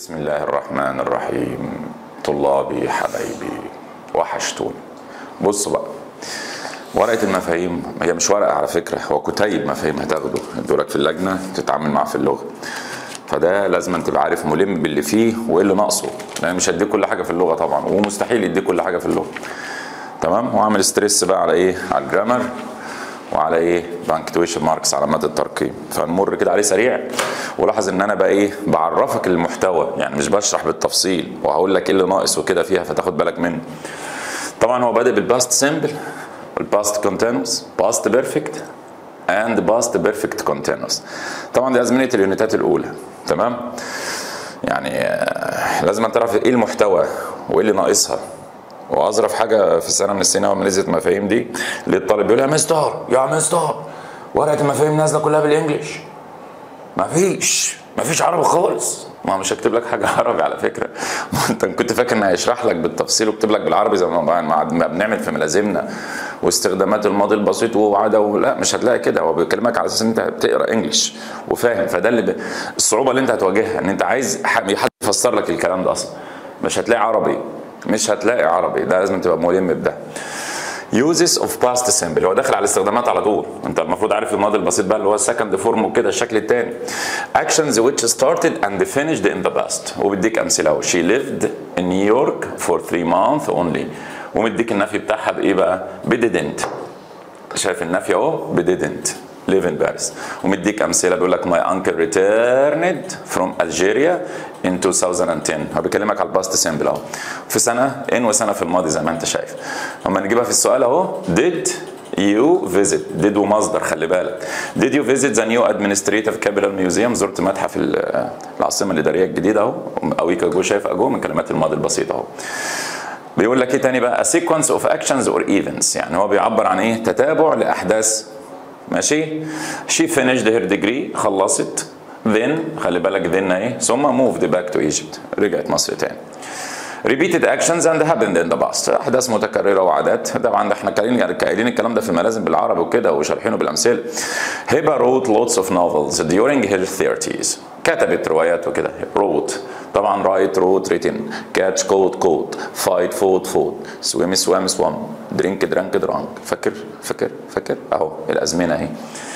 بسم الله الرحمن الرحيم طلابي حبايبي وحشتوني بصوا بقى ورقة المفاهيم هي مش ورقة على فكرة هو كتيب مفاهيم هتاخده يدولك في اللجنة تتعامل معاه في اللغة فده لازم تبقى عارف ملم باللي فيه وايه اللي ناقصه لان مش هديك كل حاجة في اللغة طبعا ومستحيل يديك كل حاجة في اللغة تمام واعمل ستريس بقى على ايه على الجرامر وعلى ايه بانكتويشن ماركس علامات الترقيم فنمر كده عليه سريع ولاحظ ان انا بقى ايه بعرفك المحتوى يعني مش بشرح بالتفصيل وهقول لك ايه اللي ناقص وكده فيها فتاخد بالك منه طبعا هو بادئ بالباست سيمبل الباست كونتينوس باست بيرفكت اند باست بيرفكت كونتينوس طبعا دي ازمنه اليونتات الاولى تمام يعني آه، لازم تعرف ايه المحتوى وايه اللي ناقصها واظرف حاجه في السنه من السنين اول ما نزلت المفاهيم دي اللي الطالب بيقول يا مستر يا مستر ورقه المفاهيم نازله كلها بالانجلش مفيش مفيش عربي خالص ما مش هكتب لك حاجه عربي على فكره ما انت كنت فاكر ان هيشرح لك بالتفصيل ويكتب لك بالعربي زي ما ما ما بنعمل في ملازمنا واستخدامات الماضي البسيط وعدا لا مش هتلاقي كده هو بيكلمك على اساس ان انت بتقرا انجلش وفاهم فده اللي ب... الصعوبه اللي انت هتواجهها ان انت عايز ح- حد يفسر لك الكلام ده اصلا مش هتلاقي عربي مش هتلاقي عربي ده لازم تبقى ملم بده uses of past simple هو داخل على الاستخدامات على طول انت المفروض عارف الماضي البسيط بقى اللي هو السكند فورم وكده الشكل الثاني actions which started and finished in the past وبيديك امثله اهو she lived in New York for three months only ومديك النفي بتاعها بايه بقى ب didn't شايف النفي اهو ب didn't live in Paris ومديك امثله بيقول لك my uncle returned from Algeria in 2010 هو بيكلمك على الباست سيمبل اهو في سنه ان وسنه في الماضي زي ما انت شايف اما نجيبها في السؤال اهو did you visit did ومصدر خلي بالك did you visit the new administrative capital museum زرت متحف ال- العاصمه الاداريه الجديده اهو او اجو شايف اجو من كلمات الماضي البسيط اهو بيقول لك ايه تاني بقى a sequence of actions or events يعني هو بيعبر عن ايه تتابع لاحداث ماشي she finished her degree خلصت then خلي بالك then ايه ثم moved back to Egypt رجعت مصر تاني repeated actions and happened in the past احداث متكرره وعادات طبعا ده احنا قايلين قايلين الكلام ده في الملازم بالعربي وكده وشارحينه بالامثله هبه wrote lots of novels during her 30s كتبت روايات وكده wrote طبعا write wrote written catch caught caught fight fought fought swim swam swam drink drank drank فاكر فاكر فاكر اهو الازمنه اهي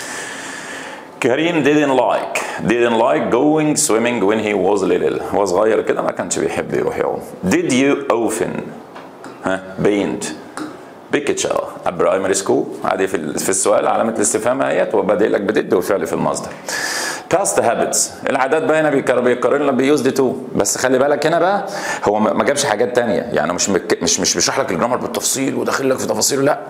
كريم didn't like didn't like going swimming when he was little هو صغير كده ما كانش بيحب يروح يعوم did you often ها paint picture at primary school عادي في ال- في السؤال علامة الاستفهام اهيت وبادئ لك بدid وفعل في المصدر past habits العادات بقى هنا بيكرر بيقارن لك بيوزد تو بس خلي بالك هنا بقى هو ما ما جابش حاجات تانية يعني مش مك- مش مش بيشرح لك الجرامر بالتفصيل وداخل لك في تفاصيله لا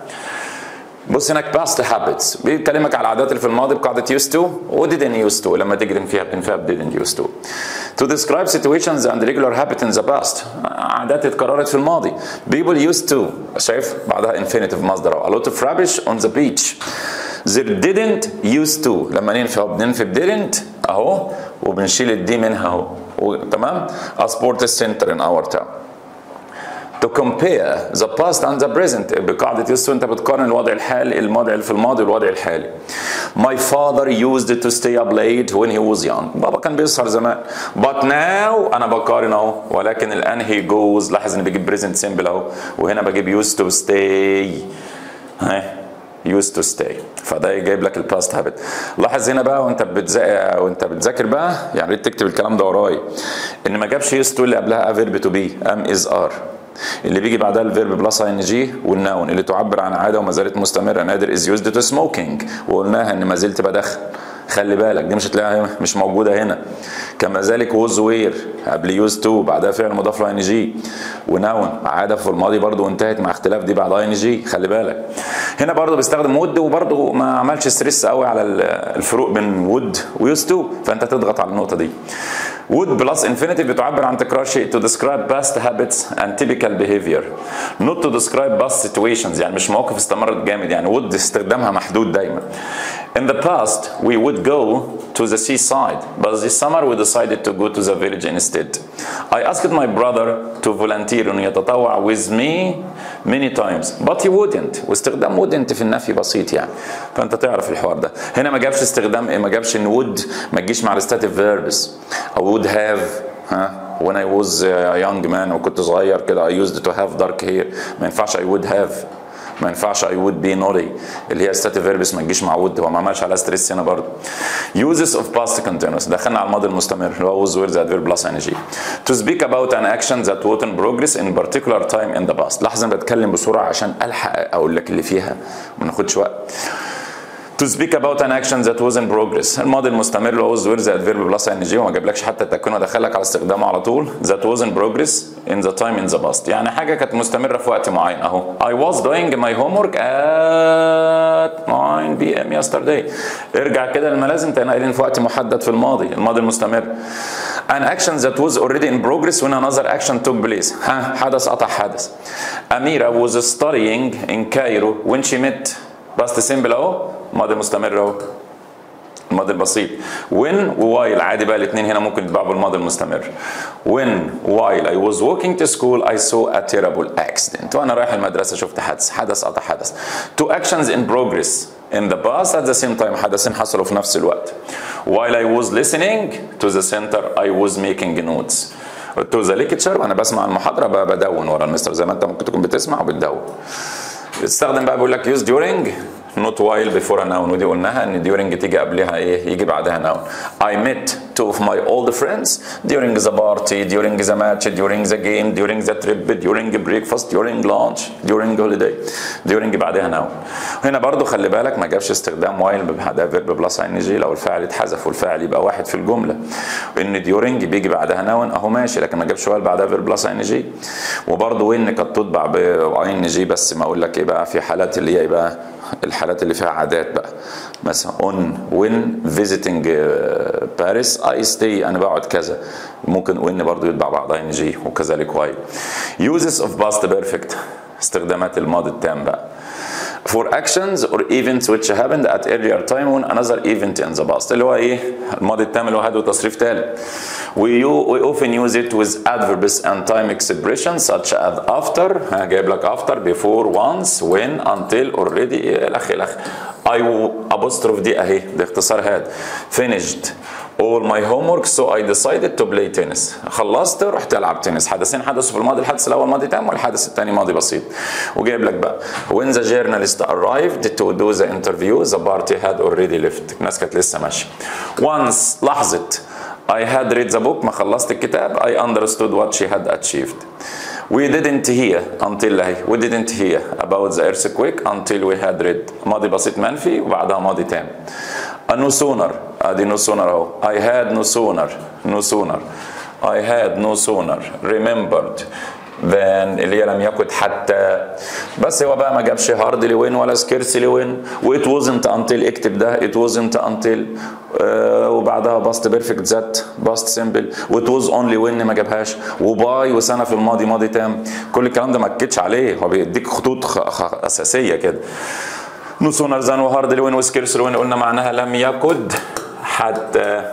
بص هناك باست هابتس بيكلمك على العادات اللي في الماضي بقاعده used to و didn't used to لما تجرم فيها بتنفيها ب didn't used to to describe situations and regular habits in the past عادات اتكررت في الماضي people used to شايف بعدها infinitive مصدر أهو. a lot of rubbish on the beach there didn't used to لما ننفي أهو بننفي ب didn't اهو وبنشيل الدي منها اهو و- تمام a sports center in our town to compare the past and the present بقاعدة يسو انت بتقارن الوضع الحالي الماضي اللي في الماضي والوضع الحالي my father used to stay up late when he was young بابا كان بيسهر زمان but now انا بقارن اهو ولكن الان he goes لاحظ اني بجيب present simple اهو وهنا بجيب used to stay ها used to stay فده جايب لك الباست هابت لاحظ هنا بقى وانت بتذاكر وانت بتذاكر بقى يعني ريت تكتب الكلام ده ورايا ان ما جابش used to اللي قبلها فيرب تو بي ام از ار اللي بيجي بعدها الفيرب بلس ان جي والنون اللي تعبر عن عاده وما زالت مستمره نادر از يوزد تو سموكينج وقلناها ان ما زلت بدخن خلي بالك دي مش هتلاقيها مش موجوده هنا كما ذلك ووز وير قبل يوز تو بعدها فعل مضاف له ان جي ونون عاده في الماضي برضو وانتهت مع اختلاف دي بعدها ان جي خلي بالك هنا برضو بيستخدم وود وبرضو ما عملش ستريس قوي على الفروق بين وود ويوز تو فانت تضغط على النقطه دي would بلس infinitive بتعبر عن تكرار شيء to describe past habits and typical behavior not to describe past situations يعني مش مواقف استمرت جامد يعني would استخدامها محدود دايما in the past we would go to the seaside but this summer we decided to go to the village instead I asked my brother to volunteer انه يتطوع with me many times but he wouldn't واستخدام wouldn't في النفي بسيط يعني فانت تعرف الحوار ده هنا ما جابش استخدام ما جابش ان would ما تجيش مع الستاتيف verbs او would have ها when I was a young man وكنت صغير كده I used to have dark hair ما ينفعش I would have ما ينفعش I would be naughty اللي هي stative verbs ما تجيش مع would هو ما عملش عليها ستريس هنا برضه uses of past continuous دخلنا على الماضي المستمر اللي هو was where the adverb plus ing to speak about an action that was in progress in particular time in the past لاحظ انا بتكلم بسرعه عشان الحق اقول لك اللي فيها ما ناخدش وقت to speak about an action that was in progress الماضي المستمر اللي هو was where the adverb plus ing وما جابلكش حتى التكوين ودخلك على استخدامه على طول that was in progress in the time in the past يعني حاجه كانت مستمره في وقت معين اهو I was doing my homework at 9 p.m. yesterday ارجع كده للملازم تنقلين في وقت محدد في الماضي الماضي المستمر an action that was already in progress when another action took place ها حدث قطع حدث أميرة was studying in Cairo when she met past simple اهو ماضي مستمر اهو الماضي البسيط when while عادي بقى الاثنين هنا ممكن يتباعوا بالماضي المستمر when while I was walking to school I saw a terrible accident وانا رايح المدرسه شفت حدث حدث قطع حدث two actions in progress in the past at the same time حدثين حصلوا في نفس الوقت while I was listening to the center I was making notes to the lecture وانا بسمع المحاضره بقى بدون ورا المستر زي ما انت ممكن تكون بتسمع وبتدون استخدم بقى بيقول لك use during not while before a noun ودي قلناها ان during تيجي قبلها ايه يجي بعدها noun I met two of my old friends during the party during the match during the game during the trip during breakfast during lunch during holiday during بعدها noun هنا برضو خلي بالك ما جابش استخدام while بعدها verb بلس ان جي لو الفاعل اتحذف والفاعل يبقى واحد في الجمله ان during بيجي بعدها noun اهو ماشي لكن ما جابش while بعدها verb بلس ان جي وبرضو when كانت تطبع ب ان جي بس ما اقول لك ايه بقى في حالات اللي هي بقى الحالات اللي فيها عادات بقى مثلا on when visiting باريس I stay انا بقعد كذا ممكن when برضو يتبع بعض ان جي وكذلك while uses of past perfect استخدامات الماضي التام بقى for actions or events which happened at earlier time when another event in the past اللي هو ايه الماضي التام اللي هو هاد تصريف ثالث we, we often use it with adverbs and time expressions such as after ها جايب لك after before once when until already الخ الخ I apostrophe دي اهي ده اختصار هاد finished all my homework so I decided to play tennis خلصت رحت العب تنس حدثين حدثوا في الماضي الحدث الاول ماضي تام والحدث الثاني ماضي بسيط وجايب لك بقى when the journalist arrived to do the interview the party had already left الناس كانت لسه ماشيه once لحظه I had read the book ما خلصت الكتاب I understood what she had achieved We didn't hear until هي we didn't hear about the earthquake until we had read ماضي بسيط منفي وبعدها ماضي تام no sooner ادي no sooner اهو I had no sooner no sooner I had no sooner remembered than اللي هي لم يكن حتى بس هو بقى ما جابش هاردلي وين ولا سكيرسلي وين وات wasn't until اكتب ده it wasn't until آه وبعدها باست بيرفكت ذات باست سيمبل وات واز اونلي وين ما جابهاش وباي وسنه في الماضي ماضي تام كل الكلام ده ما اكدش عليه هو بيديك خطوط خ... خ... اساسيه كده نو سونر ذان وهاردلي وين وسكيرسلي وين قلنا معناها لم يكد حتى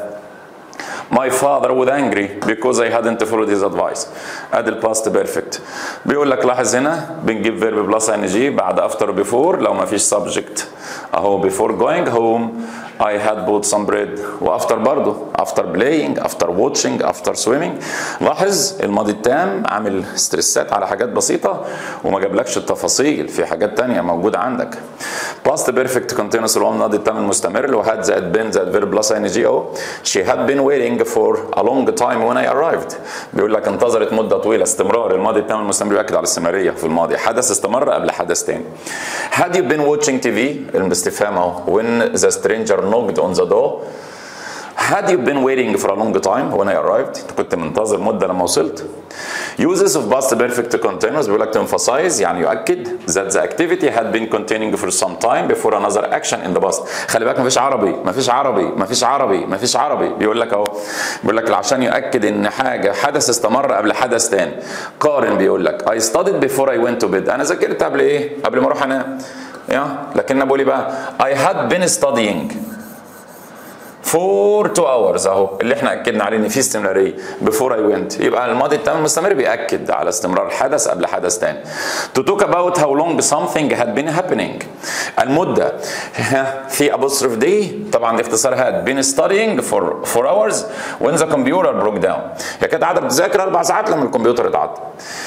My father was angry because I hadn't followed his advice. ادي الباست بيرفكت. بيقول لك لاحظ هنا بنجيب فيرب بلس ان جي بعد افتر بيفور لو ما فيش سبجكت اهو before going home I had bought some bread وافتر برضه after playing after watching after swimming لاحظ الماضي التام عامل ستريسات على حاجات بسيطة وما جابلكش التفاصيل في حاجات تانية موجودة عندك past perfect continuous اللي هو الماضي التام المستمر اللي هو had زائد been زائد verb plus ing اهو she had been waiting for a long time when I arrived بيقول لك انتظرت مدة طويلة استمرار الماضي التام المستمر بيأكد على الاستمرارية في الماضي حدث استمر قبل حدث تاني had you been watching TV الاستفهام اهو when the stranger knocked on the door had you been waiting for a long time when I arrived كنت منتظر مدة لما وصلت uses of past perfect continuous بيقول لك to emphasize يعني يؤكد that the activity had been continuing for some time before another action in the past خلي بالك مفيش عربي مفيش عربي مفيش عربي مفيش عربي بيقول لك اهو بيقول لك عشان يؤكد ان حاجة حدث استمر قبل حدث تاني قارن بيقول لك I studied before I went to bed انا ذاكرت قبل ايه قبل ما اروح انام يا لكن بقول بقى I had been studying for two hours اهو اللي احنا اكدنا عليه ان في استمراريه before I went يبقى الماضي التام المستمر بياكد على استمرار حدث قبل حدث تاني to talk about how long something had been happening المده في apostrophe دي طبعا اختصار had been studying for four hours when the computer broke down هي كانت قاعده بتذاكر اربع ساعات لما الكمبيوتر اتعطل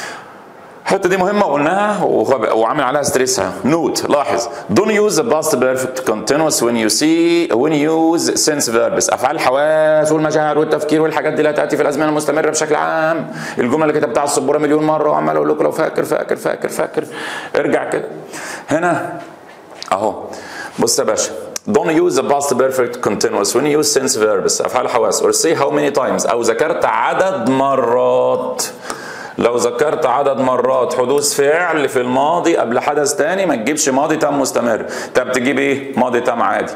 الحته دي مهمه وقلناها وعامل عليها ستريسها نوت لاحظ don't use the past perfect continuous when you see when you use sense verbs افعال الحواس والمشاعر والتفكير والحاجات دي لا تاتي في الازمنه المستمره بشكل عام الجمله اللي كتبتها على السبوره مليون مره وعمال اقول لكم لو فاكر فاكر فاكر فاكر ارجع كده هنا اهو بص يا باشا Don't use the past perfect continuous when you use sense verbs افعال الحواس or say how many times او ذكرت عدد مرات لو ذكرت عدد مرات حدوث فعل في الماضي قبل حدث تاني ما تجيبش ماضي تام مستمر طب تجيب ايه ماضي تام عادي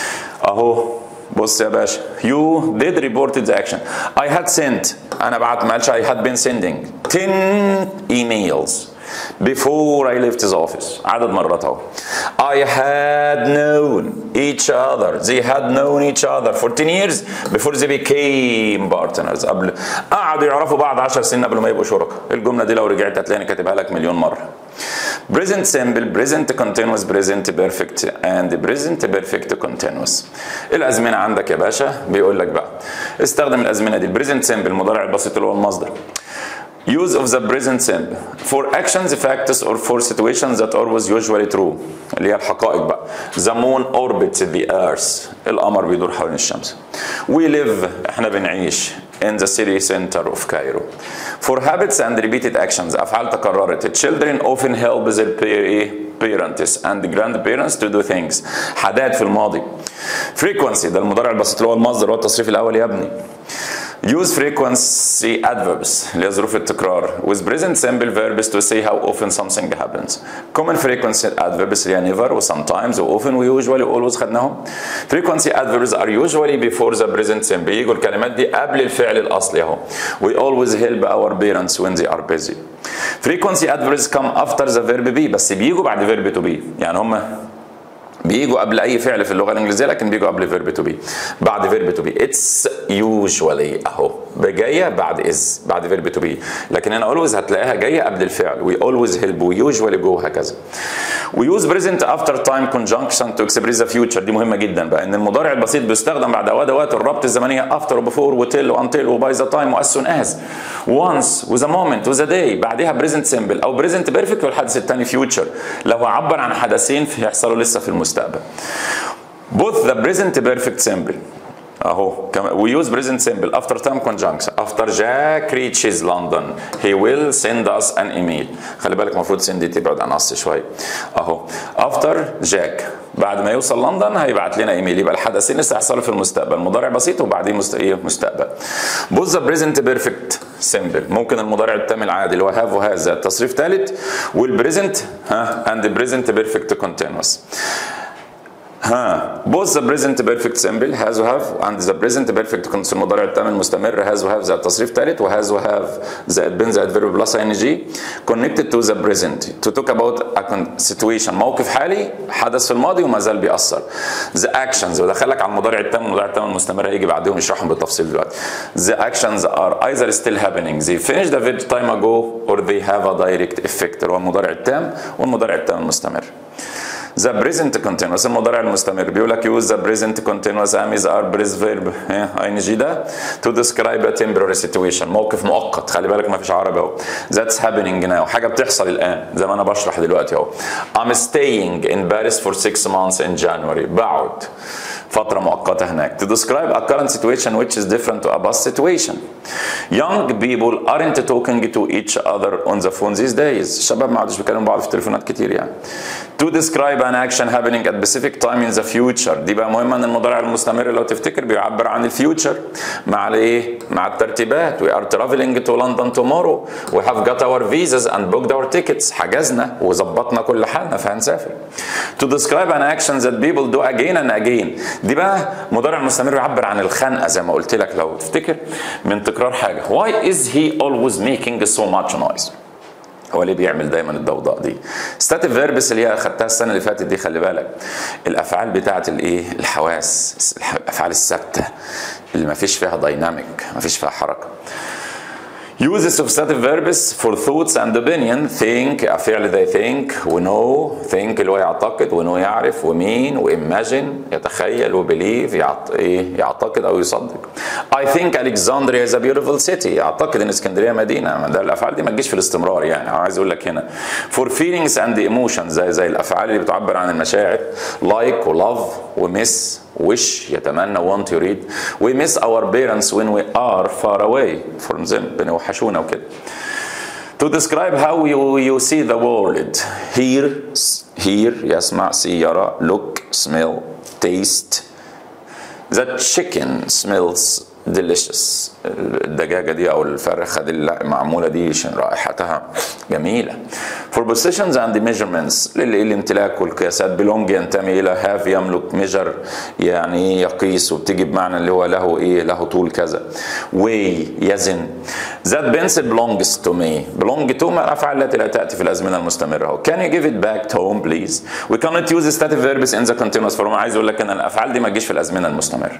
اهو بص يا باشا you did reported the action I had sent انا بعت ما قالش I had been sending 10 emails before I left his office عدد مرات اهو I had known each other they had known each other for 10 years before they became partners قبل قعدوا يعرفوا بعض 10 سنين قبل ما يبقوا شركاء الجملة دي لو رجعت هتلاقيني كاتبها لك مليون مرة present simple present continuous present perfect and present perfect continuous الازمنه عندك يا باشا بيقول لك بقى استخدم الازمنه دي البريزنت سمبل المضارع البسيط اللي هو المصدر Use of the present simple for actions, facts, or for situations that always usually true اللي هي الحقائق بقى. The moon orbits the earth. القمر بيدور حوالين الشمس. We live احنا بنعيش in the city center of Cairo. For habits and repeated actions أفعال تكررت. Children often help their parents and grandparents to do things. حدات في الماضي. Frequency ده المضارع البسيط اللي هو المصدر هو التصريف الأول يا ابني. Use frequency adverbs اللي هي ظروف التكرار with present simple verbs to say how often something happens. Common frequency adverbs اللي هي never و sometimes و often و usually و always خدناهم. Frequency adverbs are usually before the present simple يجوا الكلمات دي قبل الفعل الأصلي أهو. We always help our parents when they are busy. Frequency adverbs come after the verb be بس بيجوا بعد verb to be يعني هم بيجوا قبل اي فعل في اللغه الانجليزيه لكن بيجوا قبل فيرب تو بي بعد فيرب تو بي اتس يوجوالي اهو جايه بعد از بعد فيرب تو بي لكن هنا اولويز هتلاقيها جايه قبل الفعل وي اولويز هيلب ويوجوالي جو هكذا ويوز بريزنت افتر تايم كونجنكشن تو اكسبريس ذا فيوتشر دي مهمه جدا بقى ان المضارع البسيط بيستخدم بعد ادوات الربط الزمنيه افتر وبفور وتيل وانتل وباي ذا تايم واز سون از وانس وذا مومنت وذا داي بعدها بريزنت سيمبل او بريزنت بيرفكت والحدث الثاني فيوتشر لو عبر عن حدثين هيحصلوا لسه في المستقبل both the present perfect simple اهو we use present simple after time conjunction after Jack reaches London he will send us an email خلي بالك المفروض send دي تبعد عن us شويه اهو after Jack بعد ما يوصل لندن هيبعت لنا ايميل يبقى الحدثين لسه هيحصلوا في المستقبل مضارع بسيط وبعدين مست... ايه مستقبل both the present perfect simple ممكن المضارع التام العادي اللي هو have وهذا التصريف ثالث والبريزنت ها and the present perfect continuous ها both the present perfect simple has و have and the present perfect continuous المضارع التام المستمر has و have زائد تصريف ثالث و has و have زائد been زائد verb plus ing connected to the present to talk about a situation موقف حالي حدث في الماضي وما زال بيأثر the actions ودخلك على المضارع التام المضارع التام المستمر هيجي بعدهم يشرحهم بالتفصيل دلوقتي the actions are either still happening they finished a very time ago or they have a direct effect هو المضارع التام والمضارع التام المستمر The present continuous المضارع المستمر بيقول لك use the present continuous am is are breath verb ing ده to describe a temporary situation موقف مؤقت خلي بالك ما فيش عربي اهو that's happening now حاجه بتحصل الان زي ما انا بشرح دلوقتي اهو I'm staying in Paris for six months in January بقعد فترة مؤقتة هناك to describe a current situation which is different to a past situation young people aren't talking to each other on the phone these days الشباب ما عادش بيكلموا بعض في التليفونات كتير يعني to describe an action happening at specific time in the future دي بقى مهمة ان المضارع المستمر لو تفتكر بيعبر عن الفيوتشر مع الايه مع الترتيبات we are traveling to London tomorrow we have got our visas and booked our tickets حجزنا وظبطنا كل حالنا فهنسافر to describe an action that people do again and again دي بقى مضارع مستمر يعبر عن الخنقه زي ما قلت لك لو تفتكر من تكرار حاجه why is he always making so much noise هو ليه بيعمل دايما الضوضاء دي ستاتيف فيربس اللي هي اخدتها السنه اللي فاتت دي خلي بالك الافعال بتاعه الايه الحواس الافعال الثابته اللي ما فيش فيها دايناميك ما فيش فيها حركه uses of stative verbs for thoughts and opinion think فعل they think و know think اللي هو يعتقد و know يعرف و mean و imagine يتخيل و believe يعت... إيه؟ يعتقد او يصدق I think Alexandria is a beautiful city اعتقد ان اسكندريه مدينه ده الافعال دي ما تجيش في الاستمرار يعني أنا عايز اقول لك هنا for feelings and emotions زي زي الافعال اللي بتعبر عن المشاعر like و love و miss wish يتمنى want يريد we miss our parents when we are far away from them بنوحشونا وكده to describe how you, you see the world hear hear يسمع see يرى look smell taste the chicken smells delicious الدجاجه دي او الفرخه دي المعموله دي رائحتها جميله for possessions and measurements للامتلاك والقياسات belong ينتمي الى have يملك measure يعني يقيس وبتيجي بمعنى اللي هو له ايه له طول كذا weigh يزن that pencil belongs to me belong to ما الافعال التي لا تاتي في الازمنه المستمره can you give it back to home please we cannot use stative verbs in the continuous form عايز اقول لك ان الافعال دي ما تجيش في الازمنه المستمره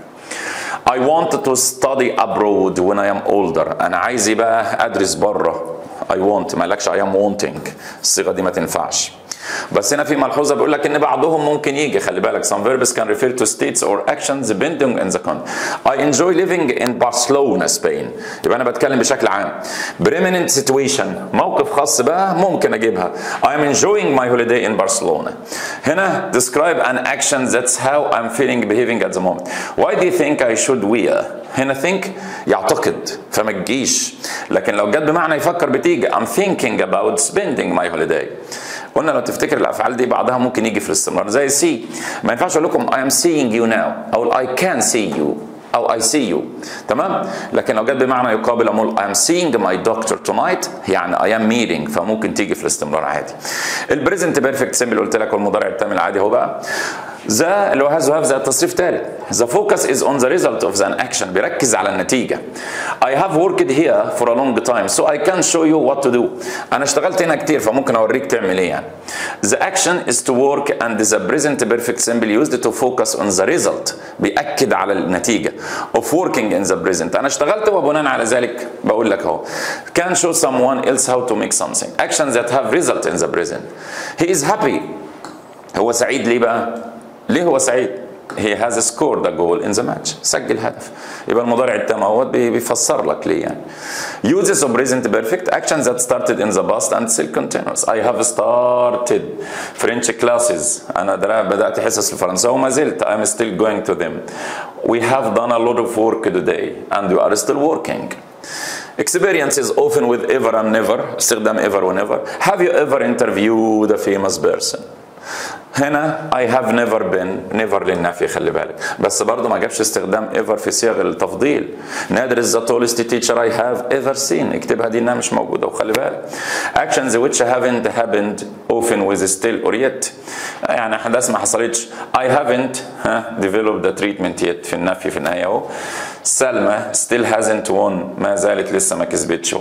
I want to study abroad when I am older أنا عايز بقى أدرس بره I want ما لكش I am wanting الصيغة دي ما تنفعش بس هنا في ملحوظه بيقول لك ان بعضهم ممكن يجي خلي بالك some verbs can refer to states or actions depending on the country I enjoy living in Barcelona Spain يبقى انا بتكلم بشكل عام permanent situation موقف خاص بقى ممكن اجيبها I am enjoying my holiday in Barcelona هنا describe an action that's how I'm feeling behaving at the moment why do you think I should wear هنا think يعتقد فما تجيش لكن لو جت بمعنى يفكر بتيجي I'm thinking about spending my holiday قلنا لو تفتكر الافعال دي بعضها ممكن يجي في الاستمرار زي سي ما ينفعش اقول لكم I am seeing you now او I can see you او I see you تمام لكن لو جت بمعنى يقابل اقول I am seeing my doctor tonight يعني I am meeting فممكن تيجي في الاستمرار عادي البريزنت بيرفكت سيمبل قلت لك والمضارع التام العادي اهو بقى ذا اللي هو هاز وهاف ذا تصريف ثالث ذا فوكس از اون ذا ريزلت اوف ذا اكشن بيركز على النتيجه I have worked here for a long time so I can show you what to do انا اشتغلت هنا كتير فممكن اوريك تعمل ايه يعني the action is to work and the present perfect simple used to focus on the result بيأكد على النتيجه of working in the present انا اشتغلت وبناء على ذلك بقول لك اهو can show someone else how to make something actions that have result in the present he is happy هو سعيد ليه بقى ليه هو سعيد he has scored a goal in the match سجل هدف يبقى المضارع التام اهوت بيفسر لك ليه يعني uses of present perfect actions that started in the past and still continuous I have started French classes انا بدات حصص الفرنساوي وما زلت I'm still going to them we have done a lot of work today and we are still working experiences often with ever and never استخدام ever و never have you ever interviewed a famous person هنا I have never been never للنفي خلي بالك بس برضه ما جابش استخدام ever في صيغ التفضيل نادر is the tallest teacher I have ever seen اكتبها دي انها مش موجوده وخلي بالك actions which haven't happened often with still or yet يعني احداث ما حصلتش I haven't ها developed the treatment yet في النفي في النهايه اهو سلمى still hasn't won ما زالت لسه ما كسبتش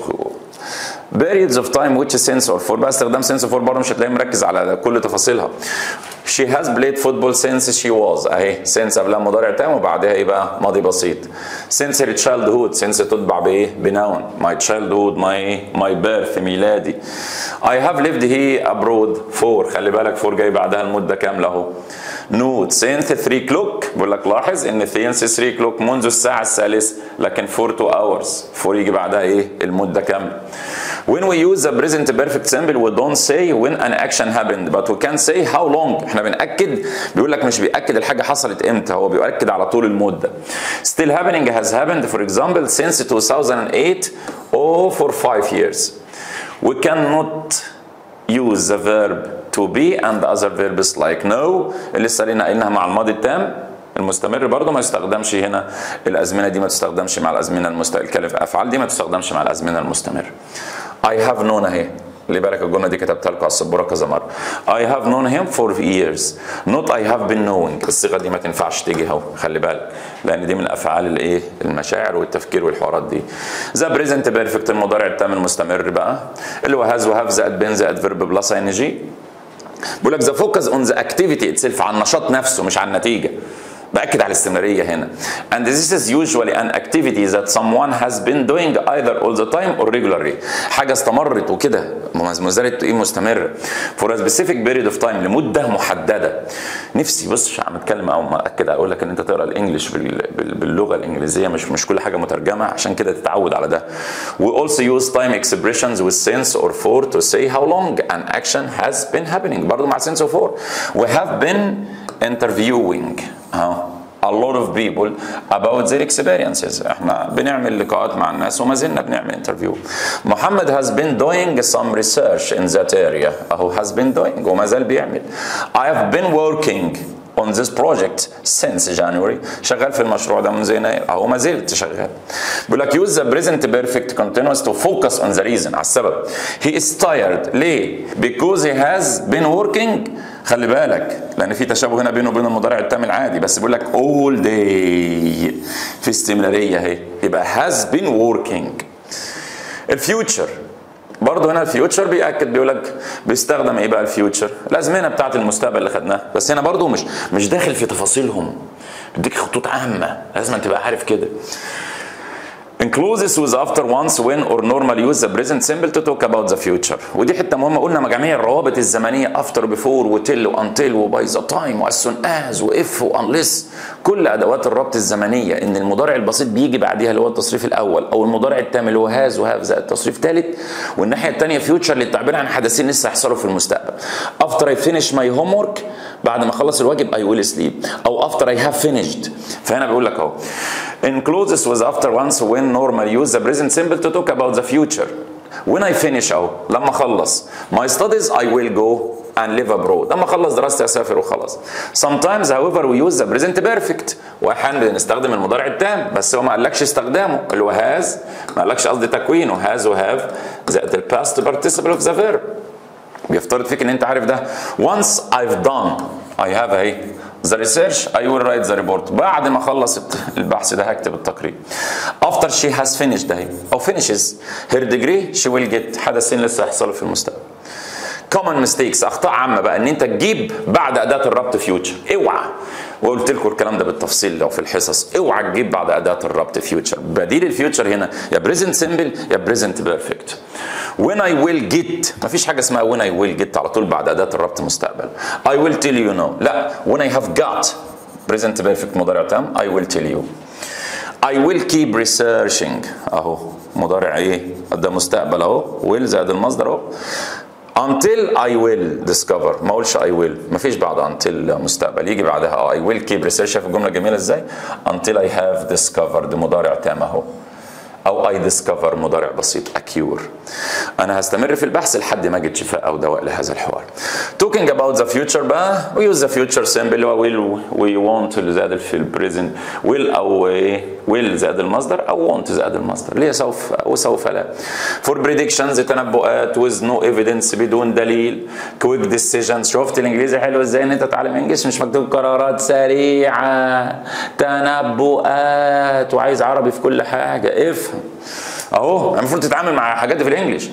periods of time which sense or for بقى استخدام sense for برضه مش هتلاقيه مركز على كل تفاصيلها she has played football since she was اهي since قبلها مضارع تام وبعدها ايه بقى ماضي بسيط since her childhood since تتبع بايه بنون my childhood my my birth ميلادي I have lived here abroad for خلي بالك for جاي بعدها المدة كاملة اهو نوت since 3 o'clock بقول لك لاحظ ان since 3 o'clock منذ الساعة الثالثة لكن for 2 hours for يجي بعدها ايه المدة كاملة when we use the present perfect simple we don't say when an action happened but we can say how long احنا بنأكد بيقول لك مش بيأكد الحاجة حصلت امتى هو بيأكد على طول المدة still happening has happened for example since 2008 or for 5 years we cannot use the verb to be and other verbs like know اللي لسه لنا قايلينها مع الماضي التام المستمر برضه ما يستخدمش هنا الازمنه دي ما تستخدمش مع الازمنه المستمر الافعال دي ما تستخدمش مع الازمنه المستمره I have known اهي ليه بالك الجمله دي كتبتها لكم على السبوره كذا مره I have known him for years not I have been knowing الصيغه دي ما تنفعش تيجي اهو خلي بالك لان دي من افعال الايه المشاعر والتفكير والحوارات دي ذا بريزنت بيرفكت المضارع التام المستمر بقى اللي هو هاز وهاف زائد بين زائد فيرب بلس ان جي بيقول لك ذا فوكس اون ذا اكتيفيتي اتسلف على النشاط نفسه مش على النتيجه باكد على الاستمراريه هنا and this is usually an activity that someone has been doing either all the time or regularly حاجه استمرت وكده ما زالت ايه مستمره for a specific period of time لمده محدده نفسي بص مش عم اتكلم او مأكد اقول لك ان انت تقرا الانجليش بال- بال- باللغه الانجليزيه مش مش كل حاجه مترجمه عشان كده تتعود على ده we also use time expressions with sense or for to say how long an action has been happening برضه مع sense or for we have been interviewing اهو a lot of people about their experiences احنا بنعمل لقاءات مع الناس وما زلنا بنعمل انترفيو محمد has been doing some research in that area اهو has been doing وما زال بيعمل I have been working on this project since January شغال في المشروع ده من يناير اهو ما زلت شغال بيقول لك use the present perfect continuous to focus on the reason على السبب he is tired ليه because he has been working خلي بالك لان في تشابه هنا بينه وبين المضارع التام العادي بس بيقول لك all day في استمراريه اهي يبقى has been working الفيوتشر برضه هنا الفيوتشر بياكد بيقول لك بيستخدم ايه بقى الفيوتشر الازمنه بتاعت المستقبل اللي خدناها بس هنا برضه مش مش داخل في تفاصيلهم بديك خطوط عامه لازم تبقى عارف كده Encloses with after once when or normally use the present simple to talk about the future ودي حته مهمه قلنا مجاميع الروابط الزمنيه after before وتل وانتل وباي ذا تايم واس soon as واف وانلس كل ادوات الربط الزمنيه ان المضارع البسيط بيجي بعديها اللي هو التصريف الاول او المضارع التام اللي هو هاز وهاف زائد تصريف ثالث والناحيه الثانيه فيوتشر للتعبير عن حدثين لسه هيحصلوا في المستقبل after I finish my homework بعد ما اخلص الواجب I will sleep او after I have finished فهنا بيقول لك اهو encloses with after once when normal use the present simple to talk about the future when I finish اهو لما اخلص my studies I will go and live abroad لما اخلص دراستي اسافر وخلاص sometimes however we use the present perfect واحيانا بنستخدم المضارع التام بس هو ما قالكش استخدامه اللي هو has ما قالكش قصدي تكوينه has وهاف زائد ال past participle of the verb بيفترض فيك ان انت عارف ده once I've done I have اهي the research I will write the report بعد ما اخلص البحث ده هكتب التقرير after she has finished اهي او finishes her degree she will get حدثين لسه هيحصلوا في المستقبل common mistakes اخطاء عامه بقى ان انت تجيب بعد اداه الربط فيوتشر اوعى وقلت لكم الكلام ده بالتفصيل لو في الحصص اوعى تجيب بعد اداه الربط فيوتشر بديل الفيوتشر هنا يا بريزنت سيمبل يا بريزنت بيرفكت when I will get مفيش حاجه اسمها when I will get على طول بعد اداه الربط مستقبل I will tell you no لا when I have got present perfect مضارع تام I will tell you I will keep researching اهو مضارع ايه ده مستقبل اهو will زائد المصدر اهو until I will discover ما اقولش I will ما فيش بعد until مستقبل يجي بعدها اه I will keep research شايف الجمله جميله ازاي until I have discovered مضارع تام اهو او I discover مضارع بسيط acure انا هستمر في البحث لحد ما اجد شفاء او دواء لهذا الحوار talking about the future بقى we use the future simple اللي هو will we want اللي زائد في البريزنت will او ايه will زائد المصدر او want زائد المصدر اللي هي سوف وسوف لا for predictions تنبؤات with no evidence بدون دليل quick decisions شفت الانجليزي حلو ازاي ان انت تتعلم انجلش مش مكتوب قرارات سريعه تنبؤات وعايز عربي في كل حاجه افهم اهو المفروض تتعامل مع حاجات دي في الانجليش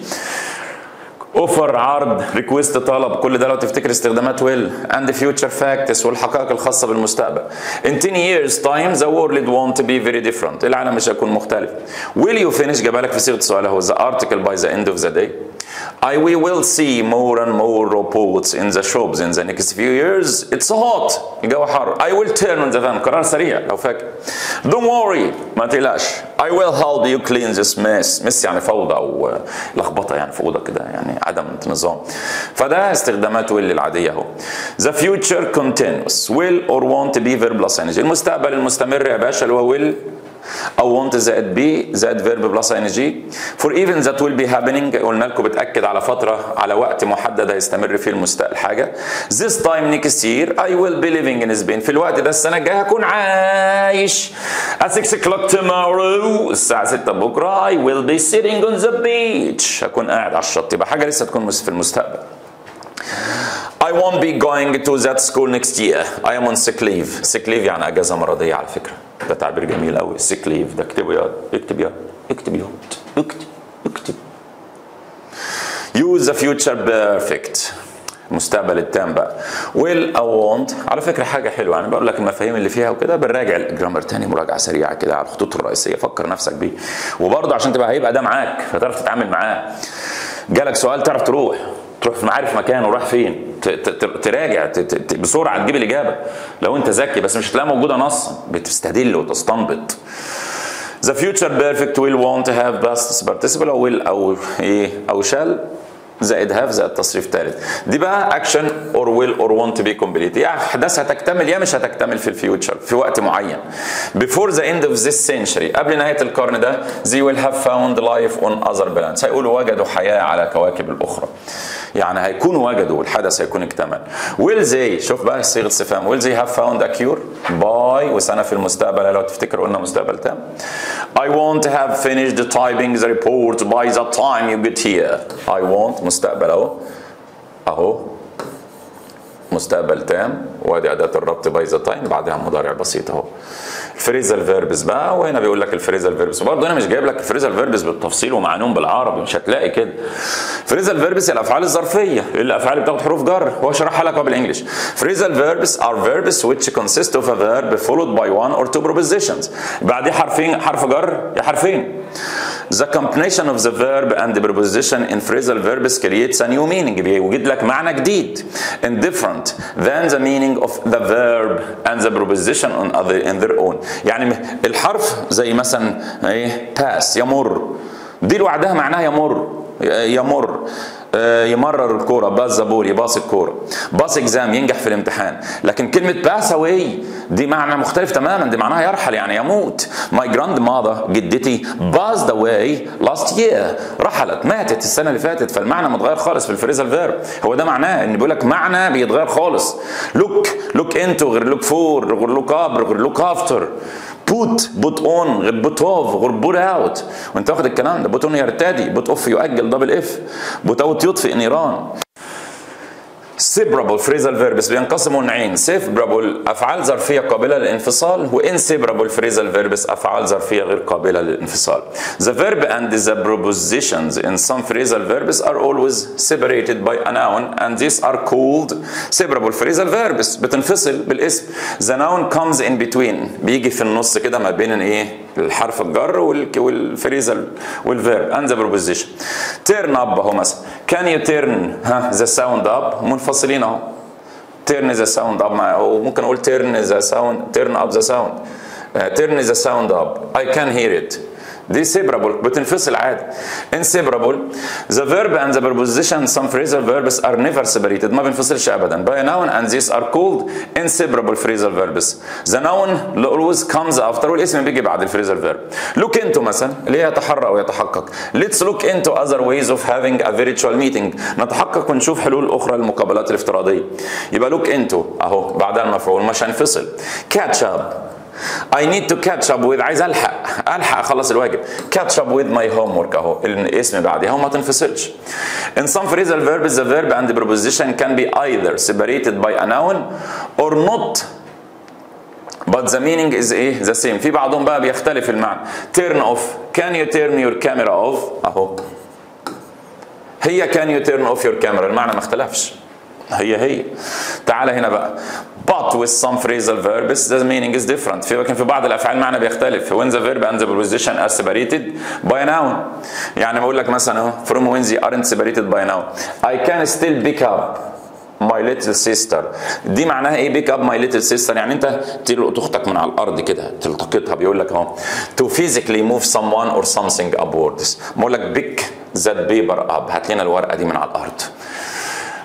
اوفر عرض ريكويست طلب كل ده لو تفتكر استخدامات ويل اند فيوتشر فاكتس والحقائق الخاصه بالمستقبل in 10 years time the world won't be very different العالم مش هيكون مختلف will you finish جابها لك في صيغه سؤال اهو the article by the end of the day I we will see more and more robots in the shops in the next few years. It's hot. الجو حر. I will turn on the van. قرار سريع لو فاكر. Don't worry. ما تقلقش. I will help you clean this mess. mess يعني فوضى أو لخبطة يعني في أوضة كده يعني عدم نظام. فده استخدامات will العادية أهو. The future continuous. Will or want to be verb plus energy. المستقبل المستمر يا باشا اللي هو will او want زائد be زائد verb plus ing for even that will be happening قلنا لكم بتاكد على فتره على وقت محدد هيستمر فيه المستقبل حاجه this time next year I will be living in Spain في الوقت ده السنه الجايه هكون عايش at 6 o'clock tomorrow الساعه 6 بكره I will be sitting on the beach هكون قاعد على الشط يبقى حاجه لسه تكون في المستقبل I won't be going to that school next year. I am on sick leave. sick leave يعني اجازه مرضيه على فكره. ده تعبير جميل قوي. sick leave ده اكتبه يا اكتب يا اكتب يا اكتب اكتب. Use the future perfect. المستقبل التام بقى will او won't على فكره حاجه حلوه يعني بقول لك المفاهيم اللي فيها وكده بنراجع الجرامر تاني مراجعه سريعه كده على الخطوط الرئيسيه فكر نفسك بيه وبرضه عشان تبقى هيبقى ده معاك فتعرف تتعامل معاه جالك سؤال تعرف تروح تروح عارف مكانه راح فين تراجع بسرعه تجيب الاجابه لو انت ذكي بس مش هتلاقيها موجوده نصا بتستدل وتستنبط The future perfect will want to have past participle او will او ايه او shall زائد هاف زائد تصريف ثالث دي بقى اكشن اور ويل اور وونت تو بي كومبليت يا احداث هتكتمل يا مش هتكتمل في الفيوتشر في وقت معين before the end of this century قبل نهايه القرن ده they will have found life on other planets هيقولوا وجدوا حياه على كواكب الاخرى يعني هيكونوا وجدوا الحدث هيكون اكتمل will they شوف بقى صيغه استفهام will they have found a cure by وسنه في المستقبل لو تفتكر قلنا مستقبل تام I won't have finished typing the report by the time you get here I won't مستقبل اهو اهو مستقبل تام وادي اداه الربط باي ذا تايم بعدها مضارع بسيط اهو الفريزال فيربس بقى وهنا بيقول لك الفريزال فيربس برضه انا مش جايب لك الفريزال فيربس بالتفصيل ومعنون بالعربي مش هتلاقي كده فريزال فيربس الافعال الظرفيه الافعال اللي بتاخد حروف جر هو شرحها لك بالانجلش فريزال فيربس are verbs which consist of a verb followed by one or two prepositions بعديه حرفين حرف جر يا حرفين The combination of the verb and the preposition in phrasal verbs creates a new meaning بيوجد لك معنى جديد and different than the meaning of the verb and the preposition on other in their own يعني الحرف زي مثلا ايه pass يمر دي لوحدها معناها يمر يمر يمرر الكوره باص زبور يباص الكوره باص اكزام ينجح في الامتحان لكن كلمه باس اواي دي معنى مختلف تماما دي معناها يرحل يعني يموت ماي جراند ماذر جدتي باز اواي لاست يير رحلت ماتت السنه اللي فاتت فالمعنى متغير خالص في الفريزال فيرب هو ده معناه ان بيقول لك معنى بيتغير خالص لوك لوك انتو غير لوك فور غير لوك اب غير لوك افتر بوت بوت اون غير بوت اوف غير بوت اوت وانت واخد الكلام ده بوت اون يرتدي بوت اوف يؤجل دبل اف بوت اوت يطفئ نيران سيبرابل فريزال فيربس بينقسموا نوعين سيبرابل افعال ظرفيه قابله للانفصال وانسيبرابل فريزال فيربس افعال ظرفيه غير قابله للانفصال The verb and the prepositions in some phrasal verbs are always separated by a noun and these are called separable phrasal verbs بتنفصل بالاسم The noun comes in between بيجي في النص كده ما بين الايه الحرف الجر والفريزال والفيرب and the preposition turn up اهو مثلا can you turn ها the sound up منفصلين اهو turn the sound up مع وممكن اقول turn the sound turn up the sound uh, turn the sound up I can hear it دي separable بتنفصل عادي inseparable the verb and the preposition some phrasal verbs are never separated ما بينفصلش ابدا by a noun and these are called inseparable phrasal verbs the noun always comes after والاسم بيجي بعد الفريزال verb look into مثلا اللي هي يتحرى او يتحقق let's look into other ways of having a virtual meeting نتحقق ونشوف حلول اخرى للمقابلات الافتراضيه يبقى look into اهو بعدها المفعول مش هنفصل catch up I need to catch up with عايز الحق الحق اخلص الواجب catch up with my homework اهو الاسم بعدها وما تنفصلش in some phrasal verbs the verb and the preposition can be either separated by a noun or not but the meaning is ايه the same في بعضهم بقى بيختلف المعنى turn off can you turn your camera off اهو هي can you turn off your camera المعنى ما اختلفش هي هي تعالى هنا بقى but with some phrasal verbs the meaning is different في لكن في بعض الافعال معنى بيختلف when the verb and the preposition are separated by a noun يعني بقول لك مثلا اهو from when they aren't separated by a noun I can still pick up my little sister دي معناها ايه بيك اب ماي ليتل سيستر يعني انت تلقط اختك من على الارض كده تلتقطها بيقول لك اهو to physically move someone or something upwards بقول لك بيك ذات بيبر اب هات لنا الورقه دي من على الارض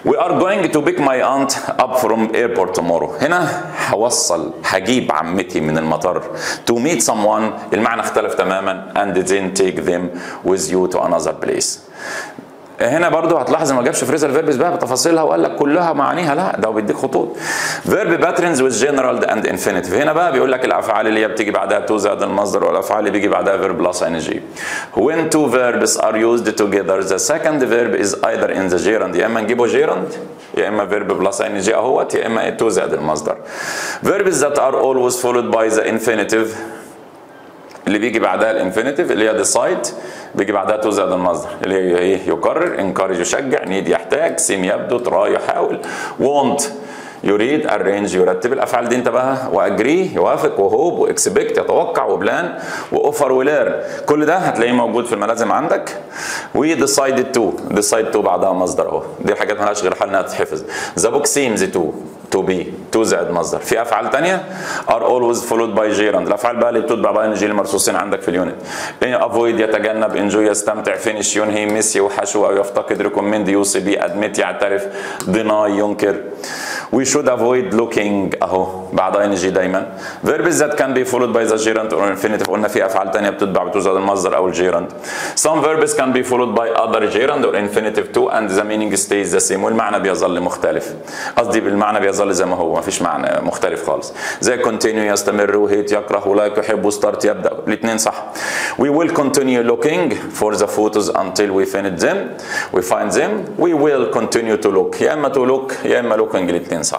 We are going to pick my aunt up from airport tomorrow. هنا هوصل هجيب عمتي من المطار to meet someone المعنى اختلف تماما and then take them with you to another place. هنا برضو هتلاحظ ما جابش فريزال فيربس بقى بتفاصيلها وقال لك كلها معانيها لا ده هو بيديك خطوط فيرب باترنز with general and infinitive هنا بقى بيقول لك الافعال اللي هي بتيجي بعدها تو زائد المصدر والافعال اللي بيجي بعدها فيرب بلس ان جي when two verbs are used together the second verb is either in the gerund يا اما نجيبه gerund يا اما فيرب بلس ان جي اهوت يا اما تو زائد المصدر verbs that are always followed by the infinitive اللي بيجي بعدها الانفينيتيف اللي هي decide بيجي بعدها تو زائد المصدر اللي هي ايه يقرر انكارج يشجع نيد يحتاج سيم يبدو تراي يحاول وونت يريد arrange يرتب الافعال دي انت بقى واجري يوافق وهوب واكسبكت يتوقع وبلان واوفر ولير كل ده هتلاقيه موجود في الملازم عندك وديسايدد تو ديسايد تو بعدها مصدر اهو دي حاجات مالهاش غير حل انها تتحفظ ذا بوك سيمز تو تو بي تو زائد مصدر في افعال تانية ار اولويز فولود باي جيراند الافعال بقى اللي بتتبع باي ان جي المرصوصين عندك في اليونت افويد يتجنب انجوي يستمتع فينش ينهي ميس يوحشو او يفتقد ريكومند يوصي بي ادمت يعترف ديناي ينكر we should avoid looking اهو بعد ان جي دايما verbs that can be followed by the gerund or infinitive قلنا في افعال تانية بتتبع بتوزن المصدر او الجيرند some verbs can be followed by other gerund or infinitive too and the meaning stays the same والمعنى بيظل مختلف قصدي بالمعنى بيظل زي ما هو ما فيش معنى مختلف خالص زي continue يستمر وهيت يكره ولايك يحب وستارت يبدا الاثنين صح we will continue looking for the photos until we finish them we find them we will continue to look يا اما to look يا اما looking الاثنين صح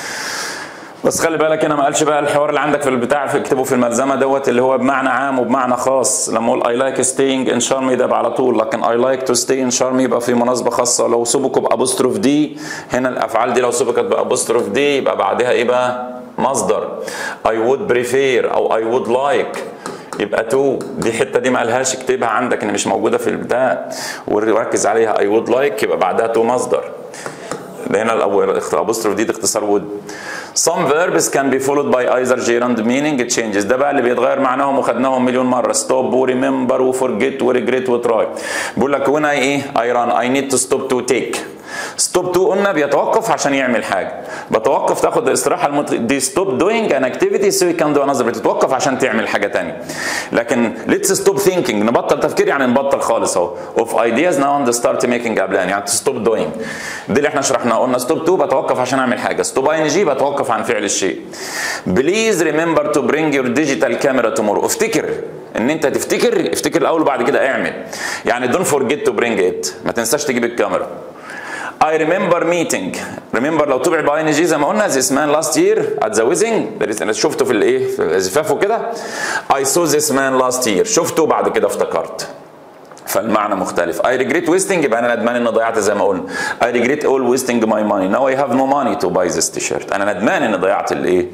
بس خلي بالك هنا ما قالش بقى الحوار اللي عندك في البتاع في اكتبه في الملزمه دوت اللي هو بمعنى عام وبمعنى خاص لما اقول اي لايك ستينج ان شارمي ده على طول لكن اي لايك تو ستي ان شارمي يبقى في مناسبه خاصه لو سبكوا بابوستروف دي هنا الافعال دي لو سبكت بابوستروف دي يبقى بعدها ايه بقى مصدر اي وود بريفير او اي وود لايك يبقى تو دي الحته دي ما قالهاش اكتبها عندك ان مش موجوده في البتاع وركز عليها اي وود لايك يبقى بعدها تو مصدر ده هنا الابوستروف دي, دي اختصار وود Some verbs can be followed by either gerund meaning changes ده بقى اللي بيتغير معناهم وخدناهم مليون مره stop وريمبر وفورجيت وريجريت وتراي بيقول لك هنا ايه I run I need to stop to take ستوب تو قلنا بيتوقف عشان يعمل حاجه بتوقف تاخد استراحه المت... دي ستوب دوينج ان اكتيفيتي سو كان دو انذر بتتوقف عشان تعمل حاجه ثانيه لكن ليتس ستوب ثينكينج نبطل تفكير يعني نبطل خالص اهو اوف ايدياز ناو اند ستارت ميكينج ا بلان يعني ستوب دوينج دي اللي احنا شرحناها قلنا ستوب تو بتوقف عشان اعمل حاجه ستوب اي ان جي بتوقف عن فعل الشيء بليز ريمبر تو برينج يور ديجيتال كاميرا تومورو افتكر ان انت تفتكر افتكر الاول وبعد كده اعمل يعني دونت فورجيت تو برينج ات ما تنساش تجيب الكاميرا I remember meeting remember لو طبع باي ان جي زي ما قلنا this man last year at the wedding انا شفته في الايه في زفافه كده I saw this man last year شفته بعد كده افتكرت فالمعنى مختلف I regret wasting يبقى انا ندمان اني ضيعت زي ما قلنا I regret all wasting my money now I have no money to buy this t-shirt انا ندمان اني ضيعت الايه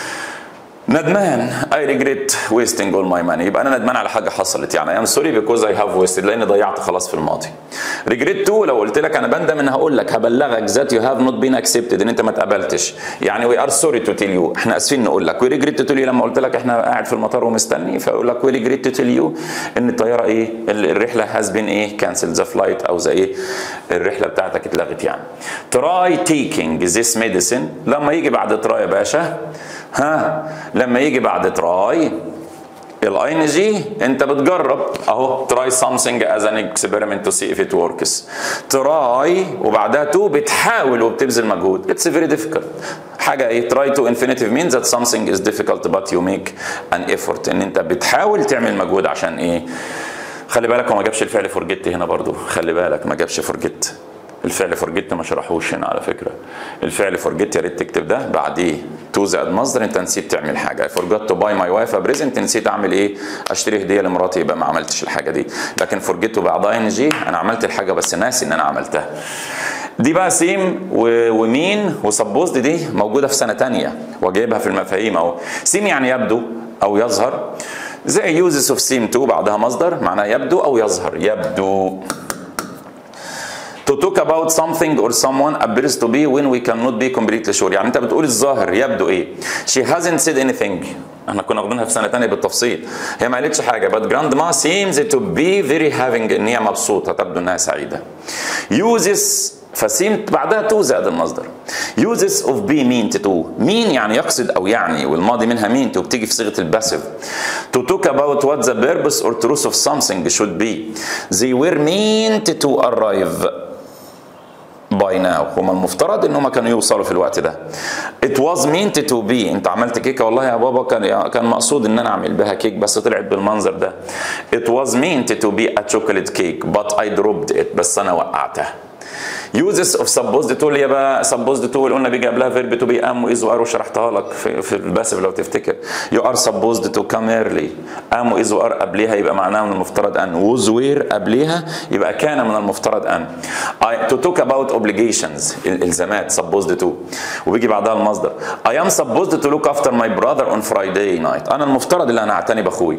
ندمان I regret wasting all my money يبقى انا ندمان على حاجه حصلت يعني I'm sorry because I have wasted لاني ضيعت خلاص في الماضي regret to لو قلت لك انا بندم ان هقول لك هبلغك that you have not been accepted ان انت ما اتقبلتش يعني we are sorry to tell you احنا اسفين نقول لك we regret to tell you لما قلت لك احنا قاعد في المطار ومستني فاقول لك we regret to tell you ان الطياره ايه الرحله has been ايه cancel the flight او زي ايه الرحله بتاعتك اتلغت يعني try taking this medicine لما يجي بعد try يا باشا ها لما يجي بعد تراي الاي ان جي انت بتجرب اهو تراي something as an experiment to see if it works تراي وبعدها تو بتحاول وبتبذل مجهود it's very difficult حاجه ايه try to infinitive means that something is difficult but you make an effort ان انت بتحاول تعمل مجهود عشان ايه خلي بالك هو ما جابش الفعل فورجيت هنا برضو خلي بالك ما جابش فورجيت الفعل فورجيت ما شرحوش هنا على فكره الفعل فورجيت يا ريت تكتب ده بعديه تو زائد مصدر انت نسيت تعمل حاجه فورجيت تو باي ماي وايف بريزنت نسيت اعمل ايه اشتري هديه لمراتي يبقى ما عملتش الحاجه دي لكن فورجيت بعدها ان جي انا عملت الحاجه بس ناسي ان انا عملتها دي بقى سيم ومين وسبوزد دي موجوده في سنه تانية وجايبها في المفاهيم اهو سيم يعني يبدو او يظهر زي يوزز اوف سيم تو بعدها مصدر معناه يبدو او يظهر يبدو to talk about something or someone appears to be when we cannot be completely sure يعني انت بتقول الظاهر يبدو ايه she hasn't said anything احنا كنا واخدينها في سنه ثانيه بالتفصيل هي ما قالتش حاجه but grandma seems to be very having ان هي مبسوطه تبدو انها سعيده uses فسيم بعدها تو زائد المصدر uses of be mean to مين يعني يقصد او يعني والماضي منها mean to بتيجي في صيغه الباسيف to talk about what the purpose or truth of something should be they were meant to arrive by now هما المفترض ان هما كانوا يوصلوا في الوقت ده it was meant to be انت عملت كيكه والله يا بابا كان كان مقصود ان انا اعمل بها كيك بس طلعت بالمنظر ده it was meant to be a chocolate cake but I dropped it بس انا وقعتها uses of supposed to اللي هي بقى supposed to اللي قلنا بيجي قبلها verb to be am is وار وشرحتها لك في, في الباسف لو تفتكر you are supposed to come early am is وار قبلها يبقى معناها من المفترض ان was were قبلها يبقى كان من المفترض ان I, to talk about obligations الالزامات supposed to وبيجي بعدها المصدر I am supposed to look after my brother on Friday night انا المفترض اللي انا اعتني باخوي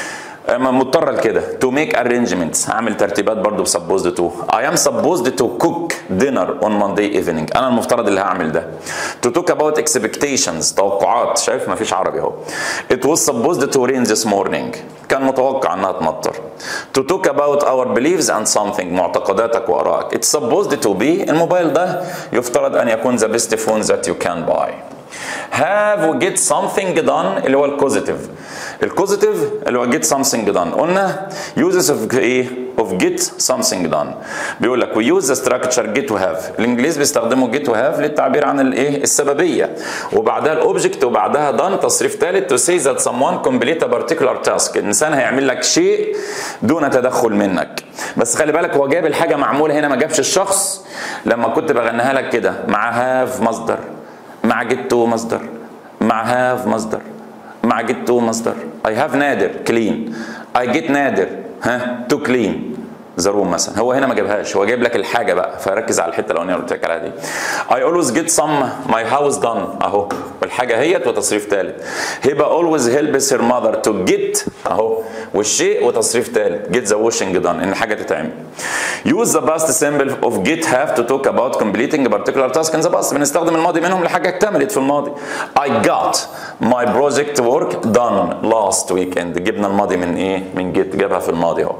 مضطر لكده to make arrangements هعمل ترتيبات برضو supposed to I am supposed to cook dinner on Monday evening انا المفترض اللي هعمل ده to talk about expectations توقعات شايف ما فيش عربي اهو it was supposed to rain this morning كان متوقع انها تمطر to talk about our beliefs and something معتقداتك وارائك it's supposed to be الموبايل ده يفترض ان يكون the best phone that you can buy have و get something done اللي هو الكوزيتيف الكوزيتيف اللي هو get something done قلنا uses of ايه of get something done بيقول لك we use the structure get to have الانجليز بيستخدموا get to have للتعبير عن الايه السببيه وبعدها الاوبجكت وبعدها done تصريف ثالث to say that someone complete a particular task الانسان هيعمل لك شيء دون تدخل منك بس خلي بالك هو جاب الحاجه معموله هنا ما جابش الشخص لما كنت بغنيها لك كده مع هاف مصدر مع جيت تو مصدر مع هاف مصدر مع جيت تو مصدر اي هاف نادر كلين اي جيت نادر ها تو كلين ذا روم مثلا هو هنا ما جابهاش هو جايب لك الحاجه بقى فركز على الحته الاولانيه اللي قلت لك عليها دي اي اولويز جيت سم ماي هاوس دان اهو والحاجه هيت وتصريف ثالث هبه اولويز هيلبس هير ماذر تو جيت اهو والشيء وتصريف ثالث جيت ذا واشنج دان ان حاجه تتعمل use the past symbol of get have to talk about completing a particular task in the past بنستخدم الماضي منهم لحاجه اكتملت في الماضي I got my project work done last weekend جبنا الماضي من ايه من get جابها في الماضي اهو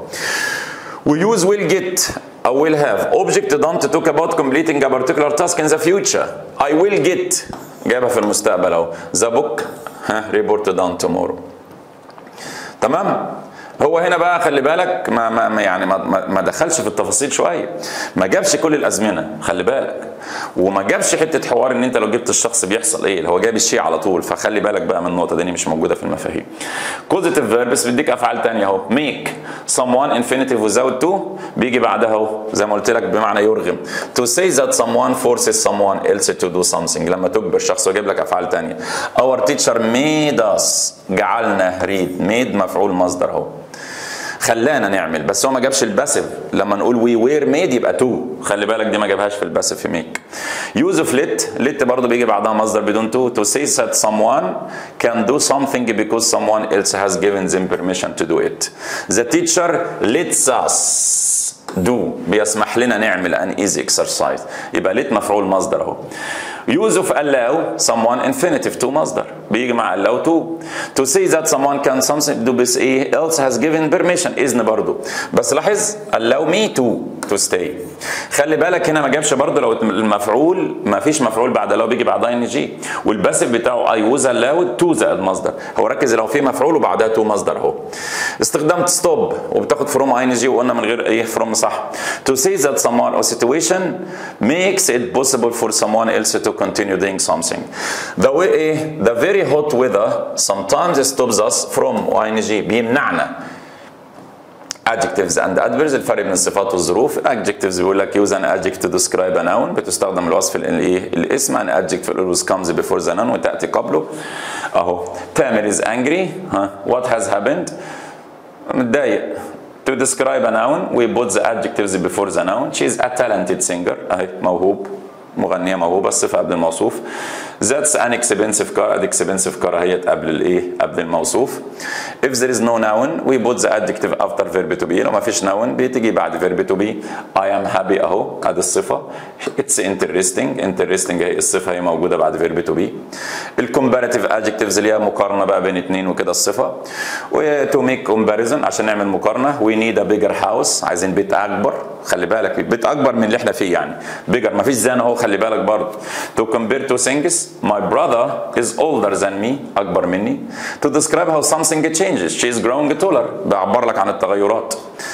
We use will get I will have object done to talk about completing a particular task in the future I will get جابها في المستقبل اهو the book ها report done tomorrow تمام هو هنا بقى خلي بالك ما, ما ما يعني ما, ما دخلش في التفاصيل شويه ما جابش كل الازمنه خلي بالك وما جابش حته حوار ان انت لو جبت الشخص بيحصل ايه هو جاب الشيء على طول فخلي بالك بقى من النقطه دي مش موجوده في المفاهيم كوزيتيف فيربس بيديك افعال تانية اهو ميك someone infinitive without to بيجي بعدها اهو زي ما قلت لك بمعنى يرغم to say that someone forces someone else to do something لما تجبر شخص ويجيب لك افعال تانية our teacher made us جعلنا read made مفعول مصدر اهو خلانا نعمل بس هو ما جابش الباسيف لما نقول وي وير ميد يبقى تو خلي بالك دي ما جابهاش في الباسيف في ميك يوز اوف ليت ليت برضه بيجي بعدها مصدر بدون تو to say that someone can do something because someone else has given them permission to do it the teacher lets us do بيسمح لنا نعمل an easy exercise يبقى ليت مفعول مصدر اهو use of allow someone infinitive to مصدر بيجي مع allow to to say that someone can something do بس ايه else has given permission اذن برضو بس لاحظ allow me to to stay خلي بالك هنا ما جابش برضو لو المفعول ما فيش مفعول بعد لو بيجي بعدها ان جي والباسف بتاعه I was allowed to زائد مصدر هو ركز لو في مفعول وبعدها to مصدر اهو استخدام ستوب وبتاخد فروم اي ان جي وقلنا من غير ايه فروم صح to say that someone or situation makes it possible for someone else to continue doing something the way ايه the very hot weather sometimes stops us from ing بيمنعنا adjectives and adverbs الفرق بين الصفات والظروف adjectives بيقول لك use an adjective to describe a noun بتستخدم الوصف الايه الاسم an adjective always comes before the noun وتاتي قبله اهو تامر is angry ها what has happened متضايق to describe a noun we put the adjectives before the noun she is a talented singer اهي موهوب مغنيه موهوبه الصفه قبل الموصوف that's an expensive car ادي expensive car هي قبل الايه قبل الموصوف if there is no noun we put the adjective after verb to be لو ما فيش noun بتيجي بعد verb to be I am happy اهو ادي الصفه it's interesting interesting هي الصفه هي موجوده بعد verb to be الكومباريتيف adjectives اللي هي مقارنه بقى بين اتنين وكده الصفه و to make comparison عشان نعمل مقارنه we need a bigger house عايزين بيت اكبر خلي بالك بيت اكبر من اللي احنا فيه يعني بيجر ما فيش زان اهو خلي بالك برضه to compare two things my brother is older than me اكبر مني to describe how something changes she is growing taller بعبر لك عن التغيرات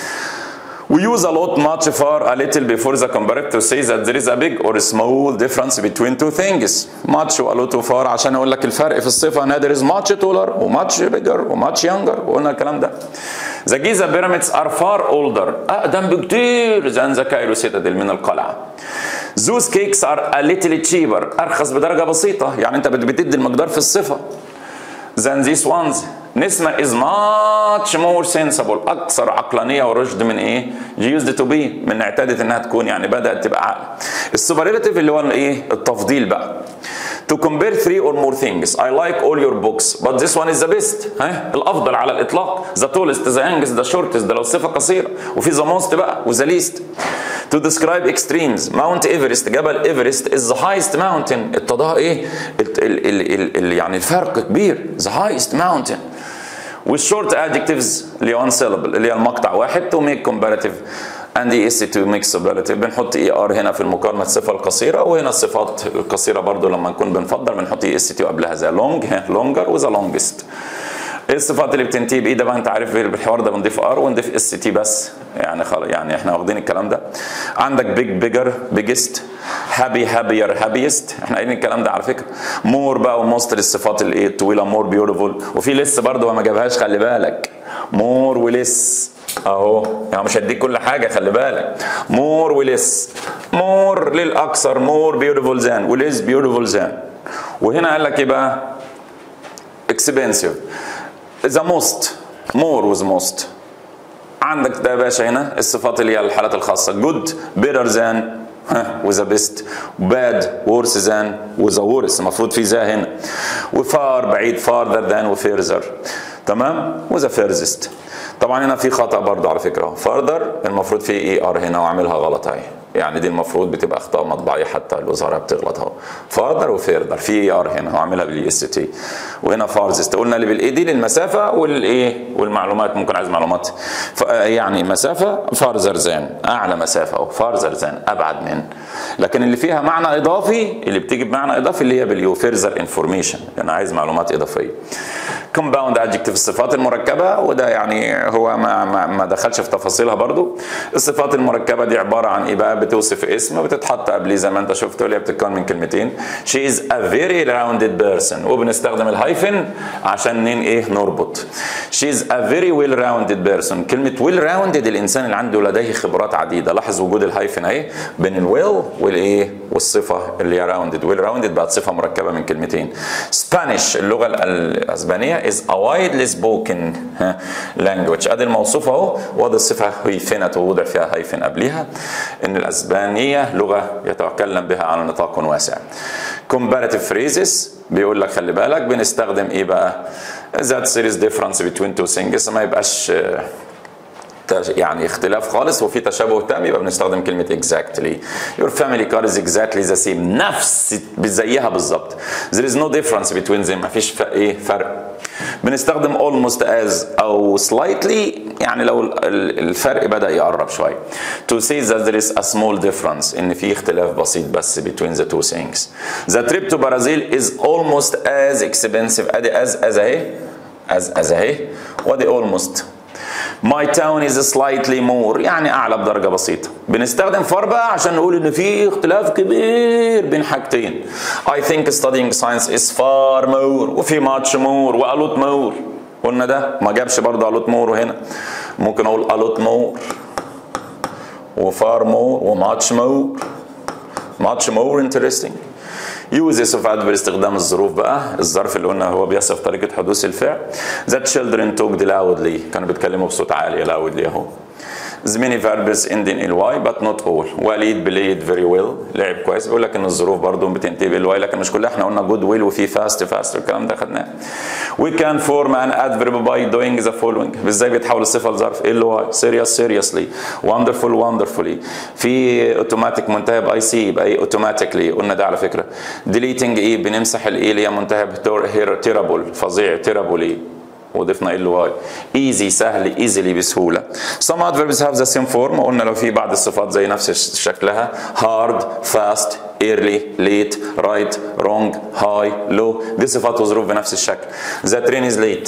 We use a lot, much, far, a little before the comparative to say that there is a big or small difference between two things. Much و a lot و far عشان اقول لك الفرق في الصفة ان there is much taller و much bigger و much younger وقلنا الكلام ده. The Giza pyramids are far older أقدم بكتير than the Cairo citadel من القلعة. Those cakes are a little cheaper أرخص بدرجة بسيطة يعني أنت بتدي المقدار في الصفة. than these ones نسمة is much more sensible أكثر عقلانية ورشد من إيه؟ used to be من اعتادت إنها تكون يعني بدأت تبقى عقل. السوبريلاتيف اللي هو الإيه؟ التفضيل بقى. To compare three or more things. I like all your books but this one is the best. ها؟ الأفضل على الإطلاق. The tallest, the youngest, the shortest ده لو صفة قصيرة. وفي the most بقى و the least. To describe extremes. Mount Everest جبل إيفرست is the highest mountain. اتضاها إيه؟ ال ال ال ال يعني الفرق كبير. The highest mountain. والشورت adjectives اللي one syllable اللي هي المقطع واحد to make comparative and es to make superlative بنحط اي ار هنا في المقارنه الصفه القصيره وهنا الصفات القصيره برضو لما نكون بنفضل بنحط اي اس تي قبلها زي لونج لونجر وذا لونجست ايه الصفات اللي بتنتهي بايه ده بقى انت عارف بالحوار ده بنضيف ار ونضيف اس تي بس يعني خلاص يعني احنا واخدين الكلام ده عندك بيج بيجر بيجست هابي هابير هابيست احنا قايلين الكلام ده على فكره مور بقى وموست للصفات الايه الطويله مور بيوتيفول وفي لسه برضه ما جابهاش خلي بالك مور ولس اهو يعني مش هديك كل حاجه خلي بالك مور ولس مور للاكثر مور بيوتيفول زان وليس بيوتيفول زان وهنا قال لك ايه بقى اكسبنسيف ذا موست مور وذ موست عندك ده يا باشا هنا الصفات اللي هي الحالات الخاصه جود بيتر ذان وذا بيست باد ورس ذان وذا ورس المفروض في ذا هنا وفار بعيد فارذر ذان وفيرزر تمام وذا فيرزست طبعا هنا في خطا برضه على فكره فاردر المفروض في اي ار هنا وعاملها غلط اهي يعني دي المفروض بتبقى اخطاء مطبعيه حتى الوزاره بتغلط اهو فاردر وفيردر في اي ار هنا وعاملها بالاي اس تي وهنا فارزست قلنا اللي بالاي دي للمسافه والايه والمعلومات ممكن عايز معلومات يعني مسافه فارزر زان اعلى مسافه اهو فارزر زان ابعد من لكن اللي فيها معنى اضافي اللي بتيجي بمعنى اضافي اللي هي باليو فيرزر انفورميشن انا عايز معلومات اضافيه كومباوند ادجكتيف الصفات المركبه وده يعني هو ما ما, ما دخلش في تفاصيلها برضو الصفات المركبه دي عباره عن ايه بقى بتوصف اسم بتتحط قبليه زي ما انت شفت اللي هي بتتكون من كلمتين شي از ا فيري راوندد بيرسون وبنستخدم الهايفن عشان نين ايه نربط شي از ا فيري ويل راوندد بيرسون كلمه ويل راوندد الانسان اللي عنده لديه خبرات عديده لاحظ وجود الهايفن اهي بين الويل والايه والصفه اللي هي راوندد ويل راوندد بقت صفه مركبه من كلمتين سبانيش اللغه الاسبانيه is a widely spoken language ادي الموصوف اهو وادي الصفه هيفنت ووضع فيها هيفن قبلها ان الاسبانيه لغه يتكلم بها على نطاق واسع comparative phrases بيقول لك خلي بالك بنستخدم ايه بقى that there is difference between two things ما يبقاش يعني اختلاف خالص وفي تشابه تام يبقى بنستخدم كلمه exactly your family car is exactly the same نفس زيها بالظبط there is no difference between them ما فيش ايه فرق بنستخدم almost as او slightly يعني لو الفرق بدا يقرب شويه to say that there is a small difference ان في اختلاف بسيط بس between the two things the trip to Brazil is almost as expensive ادي as as اهي as as اهي وادي almost My town is slightly more يعني أعلى بدرجة بسيطة. بنستخدم فار بقى عشان نقول إن في اختلاف كبير بين حاجتين. I think studying science is far more وفي much more و a lot more. قلنا ده ما جابش برضه a lot more هنا. ممكن أقول a lot more وفار more وmuch more. much more interesting. uses of adverb استخدام الظروف بقى الظرف اللي قلنا هو بيصف طريقة حدوث الفعل that children talked loudly كانوا بيتكلموا بصوت عالي loudly اهو as many verbs ending in y but not all وليد played very well لعب كويس بيقول لك ان الظروف برضه بتنتهي بالواي لكن مش كلها احنا قلنا good will وفي fast fast والكلام ده خدناه we can form an adverb by doing the following ازاي بيتحول الصفه لظرف ايه اللي هو serious seriously wonderful wonderfully في اوتوماتيك منتهى باي سي يبقى ايه اوتوماتيكلي قلنا ده على فكره deleting ايه بنمسح الايه اللي هي منتهى terrible فظيع terribly وضفنا ال واي ايزي سهل ايزيلي بسهوله some adverbs have the same form قلنا لو في بعض الصفات زي نفس شكلها hard fast early late right wrong high low دي صفات وظروف بنفس الشكل the train is late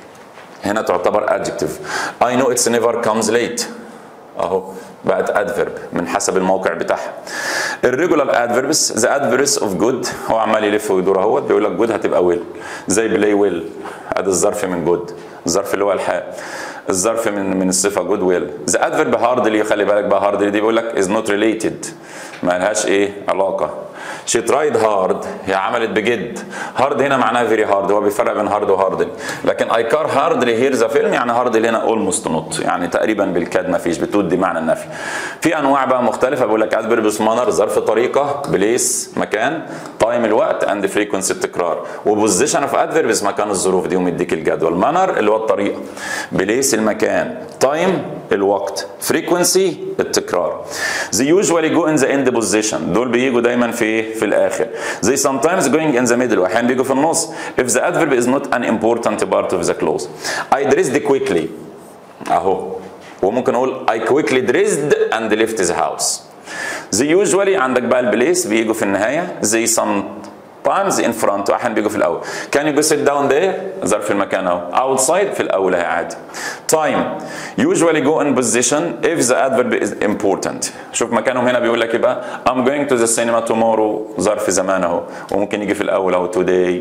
هنا تعتبر adjective I know it's never comes late اهو بقت adverb من حسب الموقع بتاعها الريجولار adverbs the adverbs of good هو عمال يلف ويدور اهوت بيقول لك good هتبقى will زي play will ادي الظرف من good الظرف اللي هو الحال الظرف من من الصفه good will the adverb hardly خلي بالك بقى hardly دي بيقول لك is not related ما لهاش ايه علاقه she tried hard هي عملت بجد hard هنا معناها very hard هو بيفرق بين hard وهاردلي لكن I car hardly here the film يعني hardly هنا almost not يعني تقريبا بالكاد ما فيش بتودي معنى النفي في انواع بقى مختلفه بيقول لك adverb manner ظرف طريقه بليس مكان تايم الوقت and frequency التكرار وبوزيشن اوف adverbs مكان الظروف دي ومديك الجدول manner اللي هو الطريقه بليس المكان تايم الوقت frequency التكرار they usually go in the end position دول بيجوا دايما في في الاخر they sometimes going in the middle واحيانا بيجوا في النص if the adverb is not an important part of the clause I dressed quickly اهو وممكن اقول I quickly dressed and left the house they usually عندك بقى البليس بيجوا في النهايه they sometimes in front واحيانا بيجوا في الاول can you go sit down there ظرف المكان اهو outside في الاول اهي عادي time usually go in position if the adverb is important شوف مكانهم هنا بيقول لك ايه بقى I'm going to the cinema tomorrow ظرف زمان اهو وممكن يجي في الاول اهو today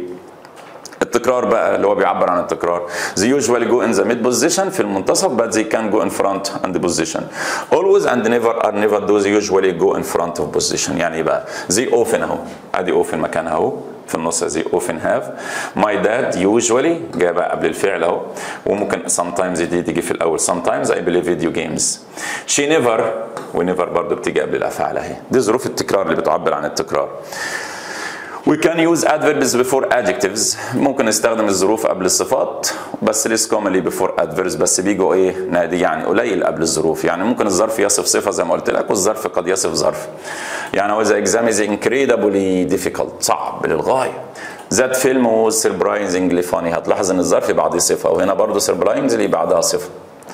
التكرار بقى اللي هو بيعبر عن التكرار they usually go in the mid position في المنتصف but they can go in front and the position always and never are never those usually go in front of position يعني ايه بقى they often اهو ادي often مكانها اهو في النص زي often have my dad usually جايه بقى قبل الفعل اهو وممكن sometimes دي تيجي في الاول sometimes I play video games she never ونيفر برضه بتيجي قبل الافعال اهي دي ظروف التكرار اللي بتعبر عن التكرار We can use adverbs before adjectives ممكن نستخدم الظروف قبل الصفات بس less commonly before adverbs بس بيجوا ايه نادي يعني قليل قبل الظروف يعني ممكن الظرف يصف صفه زي ما قلت لك والظرف قد يصف ظرف يعني هو the exam is incredibly difficult صعب للغايه That film was surprisingly funny هتلاحظ ان الظرف بعديه صفه وهنا برضه surprisingly بعدها صفه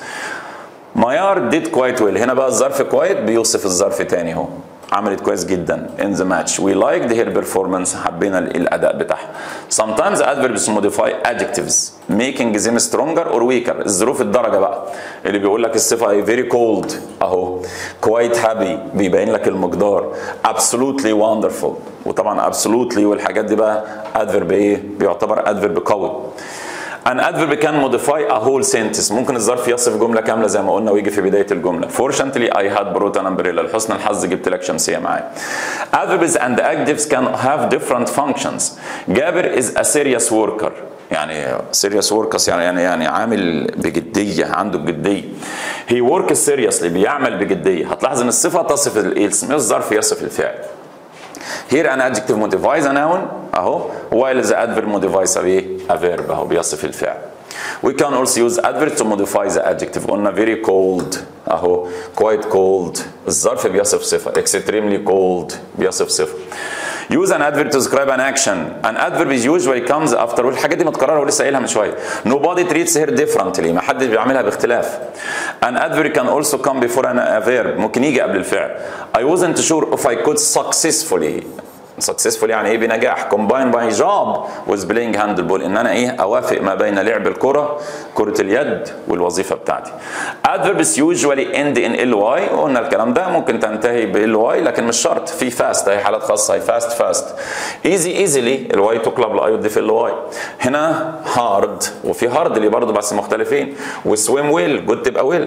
مايار did quite well هنا بقى الظرف quite بيوصف الظرف تاني اهو عملت كويس جدا in the match we liked her performance حبينا الاداء بتاعها sometimes adverbs modify adjectives making them stronger or weaker الظروف الدرجه بقى اللي بيقول لك الصفه very cold اهو quite happy بيبين لك المقدار absolutely wonderful وطبعا absolutely والحاجات دي بقى adverb ايه بيعتبر adverb قوي An adverb can modify a whole sentence ممكن الظرف يصف جملة كاملة زي ما قلنا ويجي في بداية الجملة Fortunately I had brought an umbrella لحسن الحظ جبت لك شمسية معايا Adverbs and adjectives can have different functions جابر is a serious worker يعني serious workers يعني يعني يعني عامل بجدية عنده الجدية he works seriously بيعمل بجدية هتلاحظ ان الصفة تصف الايه الظرف يصف الفعل Here an adjective modifies a noun اهو while the adverb modifies a ايه؟ a verb اهو بيصف الفعل. We can also use adverb to modify the adjective قلنا very cold اهو quite cold الظرف بيصف صفة extremely cold بيصف صفة. Use an adverb to describe an action. An adverb is usually comes after والحاجات دي متكررة ولسه قايلها من شوية. Nobody treats her differently. ما حدش بيعملها باختلاف. An adverb can also come before an, a verb. ممكن يجي قبل الفعل. I wasn't sure if I could successfully successful يعني ايه بنجاح combine my job with playing handball ان انا ايه اوافق ما بين لعب الكره كره اليد والوظيفه بتاعتي adverbs usually end in ly وقلنا الكلام ده ممكن تنتهي ب ly لكن مش شرط في fast هي حالات خاصه هي fast fast easy easily الواي تقلب لاي ودي في الواي هنا hard وفي hard اللي برضه بس مختلفين وسويم ويل جود تبقى ويل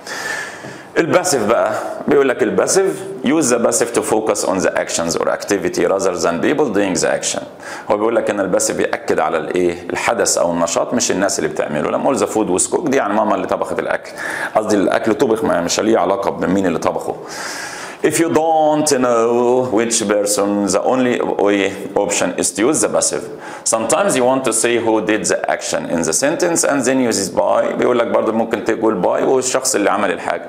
الباسيف بقى بيقول لك الباسيف use the passive to focus on the actions or activity rather than people doing the action هو بيقول لك ان الباسيف بيأكد على الايه الحدث او النشاط مش الناس اللي بتعمله لما اقول the food was cooked دي يعني ماما اللي طبخت الاكل قصدي الاكل طبخ ما مش ليه علاقه بمين اللي طبخه If you don't know which person, the only way option is to use the passive. Sometimes you want to say who did the action in the sentence and then uses by بيقول لك برضه ممكن تقول by والشخص اللي عمل الحاجة.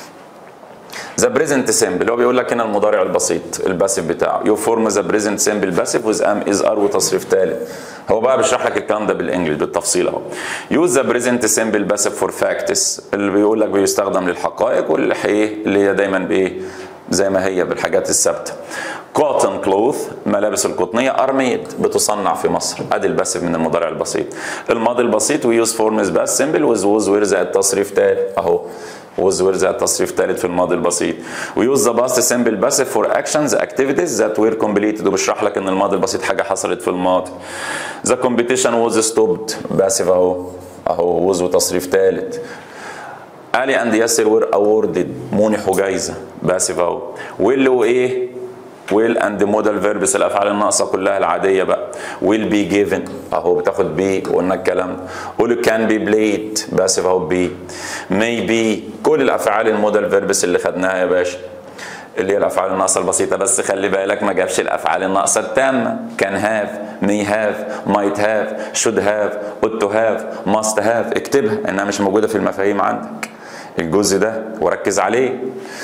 ذا بريزنت سيمبل هو بيقول لك هنا المضارع البسيط الباسيف بتاعه يو فورم ذا بريزنت سيمبل باسيف وذ ام از ار وتصريف ثالث هو بقى بيشرح لك الكلام ده بالانجلش بالتفصيل اهو يوز ذا بريزنت سيمبل باسف فور فاكتس اللي بيقول لك بيستخدم للحقائق واللي ايه اللي هي دايما بايه زي ما هي بالحاجات الثابته كوتن كلوث ملابس القطنيه ارميد بتصنع في مصر ادي الباسف من المضارع البسيط الماضي البسيط ويوز فورمز باس سيمبل ويز ووز ويرزق التصريف تاني اهو ووز ويرزق التصريف ثالث في الماضي البسيط ويوز ذا باست سيمبل باسف فور اكشنز اكتيفيتيز ذات وير كومبليتد وبيشرح لك ان الماضي البسيط حاجه حصلت في الماضي ذا كومبيتيشن ووز ستوبد باسف اهو اهو ووز وتصريف ثالث علي اند ياسر وير اووردد منحوا جايزه باسف اهو ويل وايه ويل اند مودال فيربس الافعال الناقصه كلها العاديه بقى ويل بي جيفن اهو بتاخد بي وقلنا الكلام ده قول كان بي بليد باسف اهو بي مي بي كل الافعال المودال فيربس اللي خدناها يا باشا اللي هي الافعال الناقصه البسيطه بس خلي بالك ما جابش الافعال الناقصه التامه كان هاف مي هاف مايت هاف شود هاف اوت تو هاف ماست هاف اكتبها انها مش موجوده في المفاهيم عندك الجزء ده وركز عليه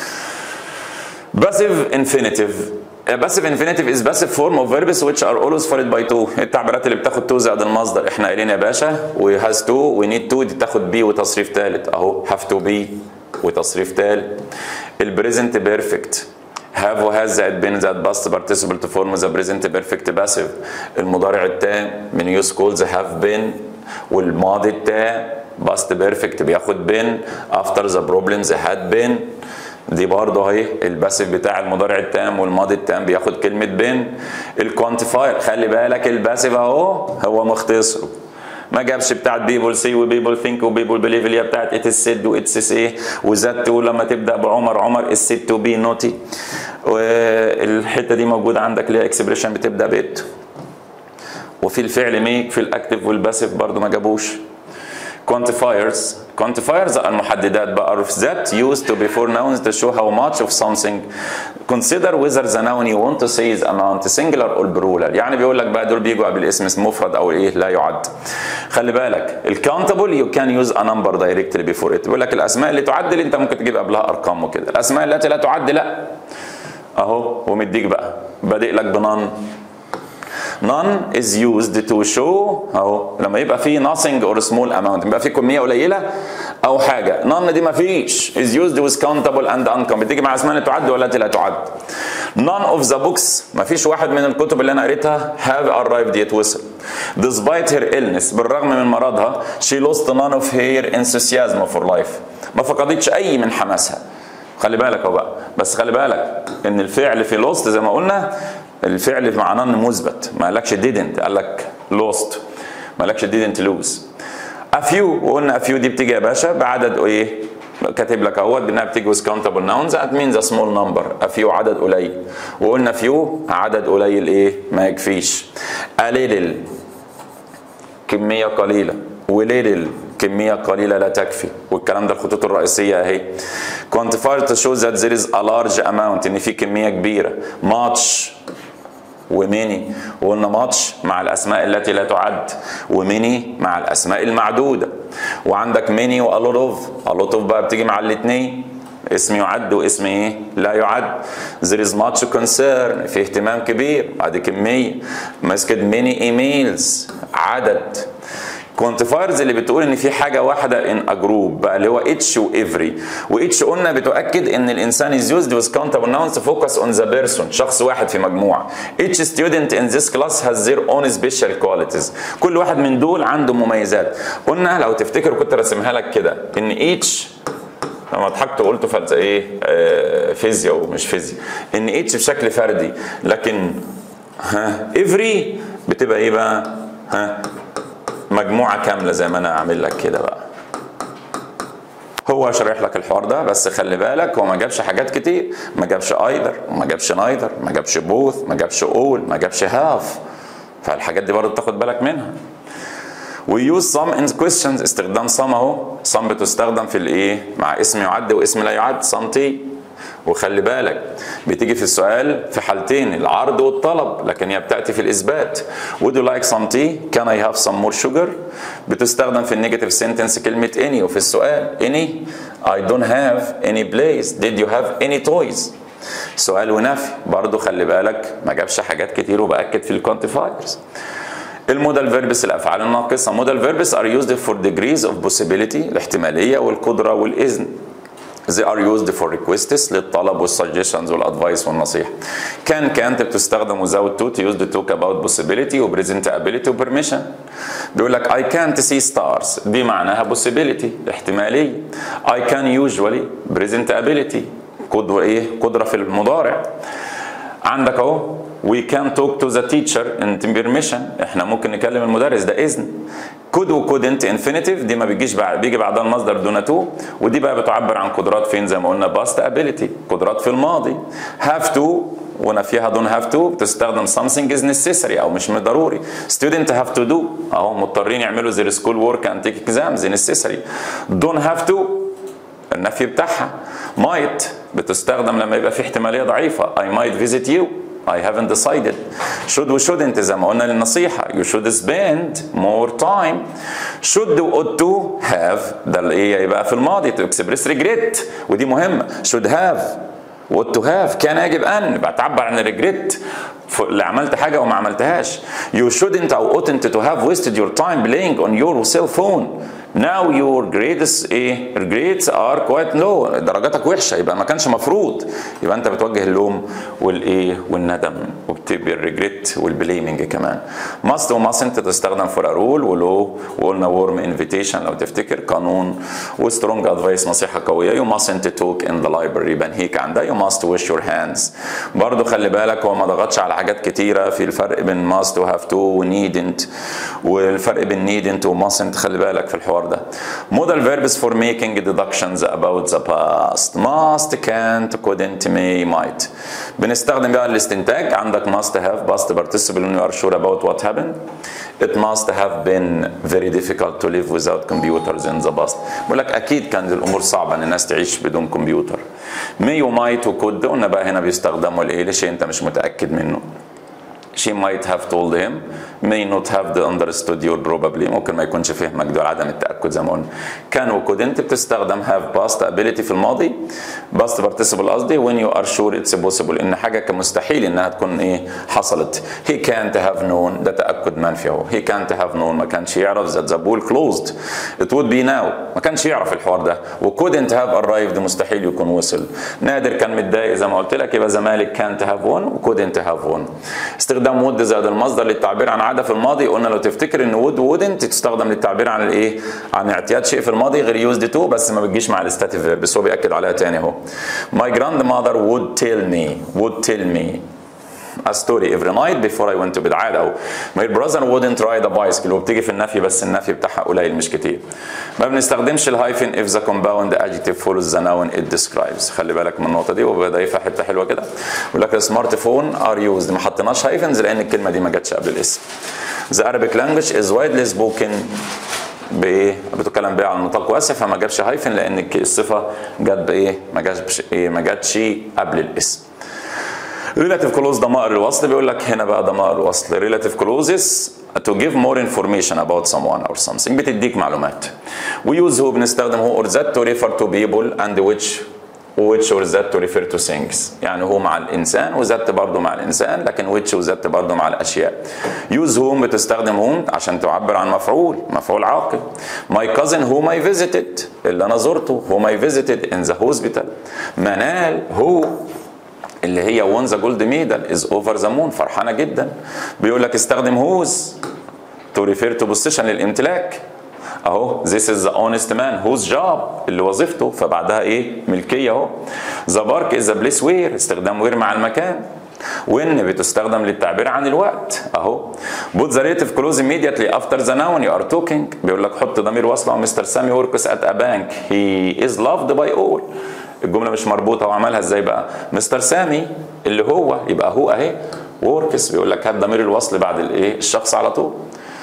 passive infinitive A passive infinitive is passive form of verbs which are always followed by to التعبيرات اللي بتاخد to زائد المصدر احنا قايلين يا باشا و has to و need to دي تاخد be وتصريف ثالث اهو have to be وتصريف ثالث البريزنت بيرفكت have و has زائد been زائد past participle to form the present perfect passive المضارع التام من use calls have been والماضي التام past perfect بياخد been after the problems had been دي برضه اهي الباسيف بتاع المضارع التام والماضي التام بياخد كلمه بين الكوانتيفاير خلي بالك الباسيف اهو هو مختصره ما جابش بتاعت بيبول سي وبيبول ثينك وبيبول بليف اللي هي بتاعت ات سيد واتس سي وذات تو لما تبدا بعمر عمر السيد تو بي نوتي والحته دي موجوده عندك ليها اكسبريشن بتبدا بات وفي الفعل ميك في الاكتف والباسيف برضه ما جابوش quantifiers quantifiers المحددات بقى that used to before nouns to show how much of something consider whether the noun you want to say is amount singular or plural يعني بيقول لك بقى دول بيجوا قبل الاسم مفرد او ايه لا يعد خلي بالك الكاونتبل you can use a number directly before it بيقول لك الاسماء اللي تعد اللي انت ممكن تجيب قبلها ارقام وكده الاسماء التي لا تعد لا اهو ومديك بقى بادئ لك بنان none is used to show اهو لما يبقى في nothing or small amount يبقى في كميه قليله او حاجه none دي ما فيش is used with countable and uncountable بتيجي مع اسماء تعد ولا لا تعد none of the books ما فيش واحد من الكتب اللي انا قريتها have arrived yet وصل despite her illness بالرغم من مرضها she lost none of her enthusiasm for life ما فقدتش اي من حماسها خلي بالك اهو بقى بس خلي بالك ان الفعل في لوست زي ما قلنا الفعل معناه انه مثبت ما قالكش didn't قال لك lost ما قالكش didn't lose a few وقلنا a few دي بتيجي يا باشا بعدد ايه كاتب لك اهوت بانها بتيجي with countable nouns that means a small number a few عدد قليل وقلنا few عدد قليل ايه ما يكفيش a little كميه قليله وليتل كمية قليلة لا تكفي والكلام ده الخطوط الرئيسية اهي quantifier to show that there is a large amount ان في كمية كبيرة much وميني وقلنا ماتش مع الاسماء التي لا تعد وميني مع الاسماء المعدوده وعندك ميني والوت اوف الوت اوف بقى بتيجي مع الاثنين اسم يعد واسم ايه لا يعد there is much concern في اهتمام كبير ادي كميه مسكت ميني ايميلز عدد كوانتيفايرز اللي بتقول ان في حاجه واحده ان ا جروب بقى اللي هو اتش وافري واتش قلنا بتؤكد ان الانسان از يوزد with countable nouns to focus on the person شخص واحد في مجموعه each student in this class has their own special qualities كل واحد من دول عنده مميزات قلنا لو تفتكر كنت راسمها لك كده ان each لما ضحكت وقلت فلت ايه آه فيزياء ومش فيزياء ان اتش بشكل فردي لكن ها افري بتبقى ايه بقى ها مجموعه كامله زي ما انا عامل لك كده بقى هو شارح لك الحوار ده بس خلي بالك هو ما جابش حاجات كتير ما جابش ايدر وما جابش نايدر ما جابش بوث ما جابش اول ما جابش هاف فالحاجات دي برضه تاخد بالك منها ويوز some in questions استخدام some اهو some بتستخدم في الايه مع اسم يعد واسم لا يعد سنتي وخلي بالك بتيجي في السؤال في حالتين العرض والطلب لكن هي بتاتي في الاثبات would you like some tea can I have some more sugar بتستخدم في النيجاتيف سنتنس كلمه any وفي السؤال any I don't have any place did you have any toys سؤال ونفي برضو خلي بالك ما جابش حاجات كتير وباكد في الكوانتيفايرز المودال فيربس الافعال الناقصه مودال فيربس ار يوزد فور degrees of possibility الاحتماليه والقدره والاذن They are used for requests للطلب والسجشنز والادفايس والنصيحه. كان كانت بتستخدم without to to use to talk about possibility وpresentability وpermission. بيقول لك I can't see stars دي معناها possibility احتماليه. I can usually presentability قدوة ايه؟ قدرة في المضارع. عندك اهو we can talk to the teacher in permission احنا ممكن نكلم المدرس ده اذن could و couldn't infinitive دي ما بيجيش بعد بيجي بعدها المصدر دون تو ودي بقى بتعبر عن قدرات فين زي ما قلنا past ability قدرات في الماضي have to ونفيها دون هاف تو بتستخدم something is necessary او مش من ضروري student have to do اهو مضطرين يعملوا زي school work and take exams necessary don't have to النفي بتاعها might بتستخدم لما يبقى في احتماليه ضعيفه I might visit you I haven't decided should و shouldn't زي ما قلنا للنصيحة you should spend more time should و ought to have ده اللي ايه يبقى في الماضي to express regret ودي مهمة should have ought to have كان يجب أن بتعبر عن الريجريت اللي عملت حاجة وما عملتهاش you shouldn't أو oughtn't to have wasted your time playing on your cell phone now your grades ايه grades are quite low درجاتك وحشه يبقى ما كانش مفروض يبقى انت بتوجه اللوم والايه والندم وبتبقى الريجريت والبليمنج كمان must و mustn't تستخدم for a rule ولو وقلنا warm invitation لو تفتكر قانون وسترونج ادفايس نصيحه قويه you mustn't talk in the library يبقى نهيك عندها you must wash your hands برضو خلي بالك هو ما ضغطش على حاجات كتيره في الفرق بين must و have to و needn't والفرق بين needn't و mustn't خلي بالك في الحوار ده modal verbs for making deductions about the past must can't couldn't may might بنستخدم بقى الاستنتاج عندك must have past participle when you are sure about what happened it must have been very difficult to live without computers in the past بقول لك اكيد كانت الامور صعبه ان الناس تعيش بدون كمبيوتر may و might و could قلنا بقى هنا بيستخدموا لايه لشيء انت مش متاكد منه she might have told him may not have the understood you probably ممكن ما يكونش فهمك دول عدم التاكد زي ما قلنا كان وكود انت بتستخدم have past ability في الماضي past participle قصدي when you are sure it's possible ان حاجه كان مستحيل انها تكون ايه حصلت he can't have known ده تاكد منفي اهو he can't have known ما كانش يعرف that the pool closed it would be now ما كانش يعرف الحوار ده و couldn't have arrived مستحيل يكون وصل نادر كان متضايق زي ما قلت لك يبقى زمالك can't have won و couldn't have won استخدام would زائد المصدر للتعبير عن عاده في الماضي قلنا لو تفتكر ان would wouldn't تستخدم للتعبير عن الايه عن اعتياد شيء في الماضي غير used to بس ما بتجيش مع الستاتيف بس هو بياكد عليها تاني اهو my grandmother would tell me would tell me a story every night before I went to bed عادة أو my brother wouldn't ride a bicycle وبتيجي في النفي بس النفي بتاعها قليل مش كتير ما بنستخدمش الهايفن if the compound adjective follows the noun it describes خلي بالك من النقطة دي وبضيفها حتة حلوة كده بيقول لك السمارت فون are used ما حطيناش هايفنز لأن الكلمة دي ما جاتش قبل الاسم the Arabic language is widely spoken بايه؟ بتتكلم بيه على نطاق واسع فما جابش هايفن لان الصفه جت بايه؟ ما جاتش ايه؟ ما جاتش قبل الاسم. relative clause ضمائر الوصل بيقول لك هنا بقى ضمائر الوصل relative clauses to give more information about someone or something بتديك معلومات we use هو بنستخدم هو or that to refer to people and which which or that to refer to things يعني هو مع الانسان وذات برضه مع الانسان لكن which وذات برضه مع الاشياء use whom بتستخدم whom عشان تعبر عن مفعول مفعول عاقل my cousin whom I visited اللي انا زرته whom I visited in the hospital منال هو اللي هي وون ذا جولد ميدال از اوفر ذا مون فرحانه جدا بيقول لك استخدم هوز تو ريفير تو بوزيشن للامتلاك اهو ذيس از ذا اونست مان هوز جوب اللي وظيفته فبعدها ايه ملكيه اهو ذا بارك از ذا بليس وير استخدام وير مع المكان وان بتستخدم للتعبير عن الوقت اهو put the relative clause immediately after the noun you are talking بيقول لك حط ضمير وصل مستر سامي works at a bank he is loved by all الجمله مش مربوطه وعملها ازاي بقى مستر سامي اللي هو يبقى هو اهي وركس بيقول لك هات ضمير الوصل بعد الايه الشخص على طول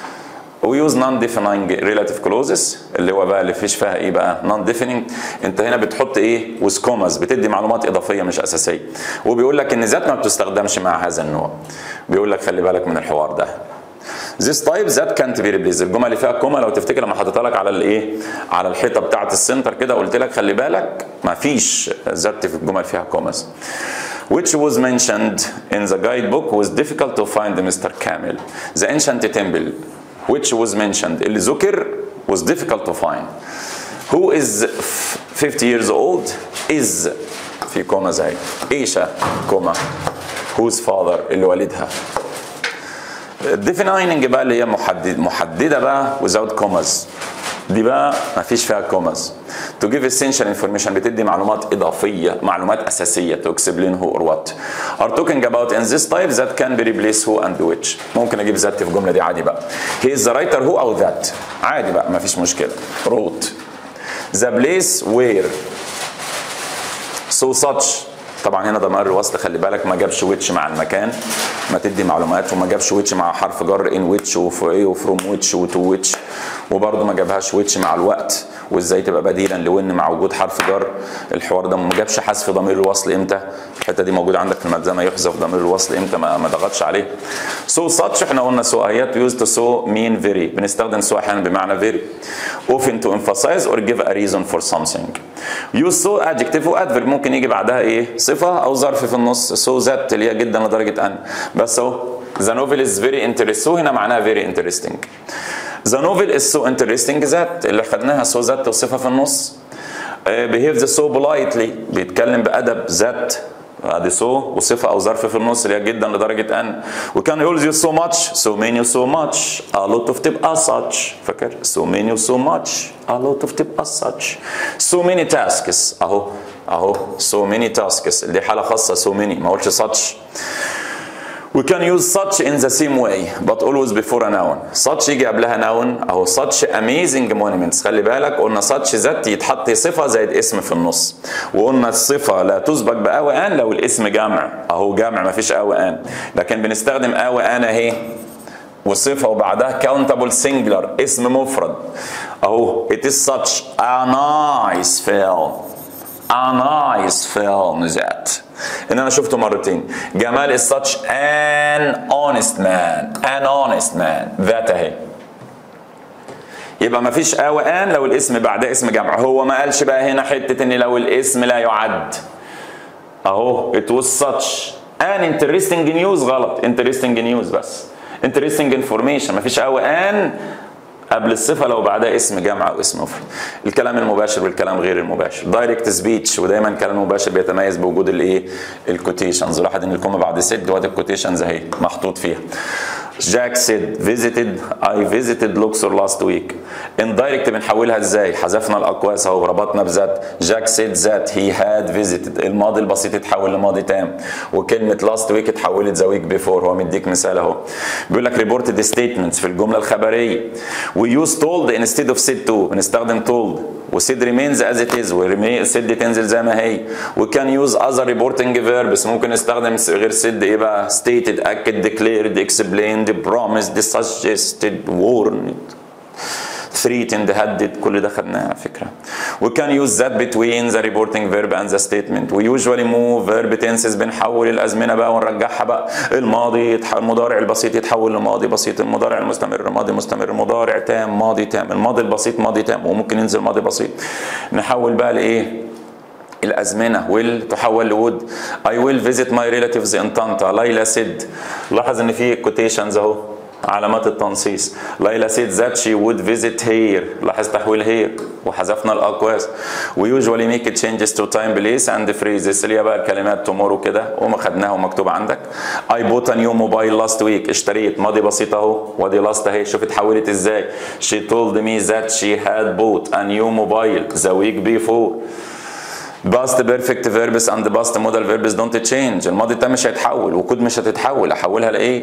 ويوز نون ديفينينج ريلاتيف كلوزز اللي هو بقى اللي فيش فيها ايه بقى نون ديفينينج انت هنا بتحط ايه وسكومز بتدي معلومات اضافيه مش اساسيه وبيقول لك ان ذات ما بتستخدمش مع هذا النوع بيقول لك خلي بالك من الحوار ده This type that can't be replaced الجمله اللي فيها كوما لو تفتكر لما حطيتها لك على الايه على الحيطه بتاعه السنتر كده قلت لك خلي بالك ما فيش ذات في الجمل فيها كوماز which was mentioned in the guidebook was difficult to find Mr. Kamil the ancient temple which was mentioned اللي ذكر was difficult to find who is 50 years old is في كوما زي ايشا كوما whose father اللي والدها defining بقى اللي هي محدد محدده بقى without commas دي بقى ما فيش فيها كوماز to give essential information بتدي معلومات اضافيه معلومات اساسيه to explain who or what are talking about in this type that can be replaced who and which ممكن اجيب ذات في الجمله دي عادي بقى he is the writer who او that عادي بقى ما فيش مشكله wrote the place where so such طبعا هنا ضمائر الوصل خلي بالك ما جابش ويتش مع المكان ما تدي معلومات وما جابش ويتش مع حرف جر ان ويتش وفور ايه وفروم ويتش وتو ويتش وبرده ما جابهاش ويتش مع الوقت وازاي تبقى بديلا لون مع وجود حرف جر الحوار ده ما جابش حذف ضمير الوصل امتى الحته دي موجوده عندك في الملزمه يحذف ضمير الوصل امتى ما, ما ضغطش عليه سو so such احنا قلنا سو ايات يوز تو سو مين فيري بنستخدم سو احيانا بمعنى فيري often to emphasize or give a reason for something use so adjective و adverb ممكن يجي بعدها ايه صفه او ظرف في النص so that اللي هي جدا لدرجه ان بس اهو the novel is very interesting so هنا معناها very interesting The novel is so interesting that اللي خدناها so that وصفة في النص uh, behaves so politely بيتكلم بأدب that ادي so وصفة أو ظرف في النص اللي هي جدا لدرجة أن we can use you so much so many so much a lot of تبقى such فاكر so many so much a lot of تبقى such so many tasks أهو أهو so many tasks دي حالة خاصة so many ما قلتش such We can use such in the same way but always before a noun. Such يجي قبلها noun أهو such amazing monuments خلي بالك قلنا such ذات يتحط صفة زائد اسم في النص وقلنا الصفة لا تسبق بأو آن لو الاسم جمع أهو جمع مفيش أو آن لكن بنستخدم أو آن أهي وصفة وبعدها countable singular اسم مفرد أهو it is such a nice film a nice film that ان انا شفته مرتين جمال is such an honest man an honest man ذات اهي يبقى ما فيش او ان لو الاسم بعدها اسم جمع هو ما قالش بقى هنا حته ان لو الاسم لا يعد اهو it was such an interesting news غلط interesting news بس interesting information ما فيش او ان قبل الصفه لو بعدها اسم جمع او اسم مفرد الكلام المباشر والكلام غير المباشر دايركت سبيتش ودايما الكلام المباشر بيتميز بوجود الايه الكوتيشنز لاحظ ان الكومه بعد سيد دلوقتي الكوتيشنز اهي محطوط فيها جاك سيد فيزيتد اي فيزيتد لوكسور لاست ويك اندايركت بنحولها ازاي حذفنا الاقواس اهو ربطنا بذات جاك سيد ذات هي هاد فيزيتد الماضي البسيط اتحول لماضي تام وكلمه لاست ويك اتحولت ذا ويك بيفور هو مديك مثال اهو بيقول لك ريبورتد ستيتمنتس في الجمله الخبريه we use told instead of said to بنستخدم told وسيد remains as it is وسيد تنزل زي ما هي we can use other reporting verbs ممكن نستخدم غير سيد ايه بقى stated اكد declared explained promised suggested warned threatened هدد كل ده خدناه على فكره we can use that between the reporting verb and the statement we usually move verb tenses بنحول الازمنه بقى ونرجعها بقى الماضي المضارع البسيط يتحول لماضي بسيط المضارع المستمر ماضي مستمر مضارع تام ماضي تام الماضي البسيط ماضي تام وممكن ينزل ماضي بسيط نحول بقى لايه الازمنه will تحول لود I will visit my relatives in طنطا ليلى سيد لاحظ ان في كوتيشنز اهو علامات التنصيص ليلى سيد ذات شي وود فيزيت هير لاحظ تحويل هير وحذفنا الاقواس ويوجوالي ميك تشينجز تو تايم بليس اند فريزز اللي هي بقى الكلمات تومورو كده وما خدناها ومكتوب عندك اي بوت نيو موبايل لاست ويك اشتريت ماضي بسيط اهو وادي لاست اهي شوف اتحولت ازاي شي تولد مي ذات شي هاد بوت ا نيو موبايل ذا ويك بيفور باست بيرفكت فيربس اند باست مودال فيربس دونت تشينج الماضي ده مش هيتحول وكود مش هتتحول احولها لايه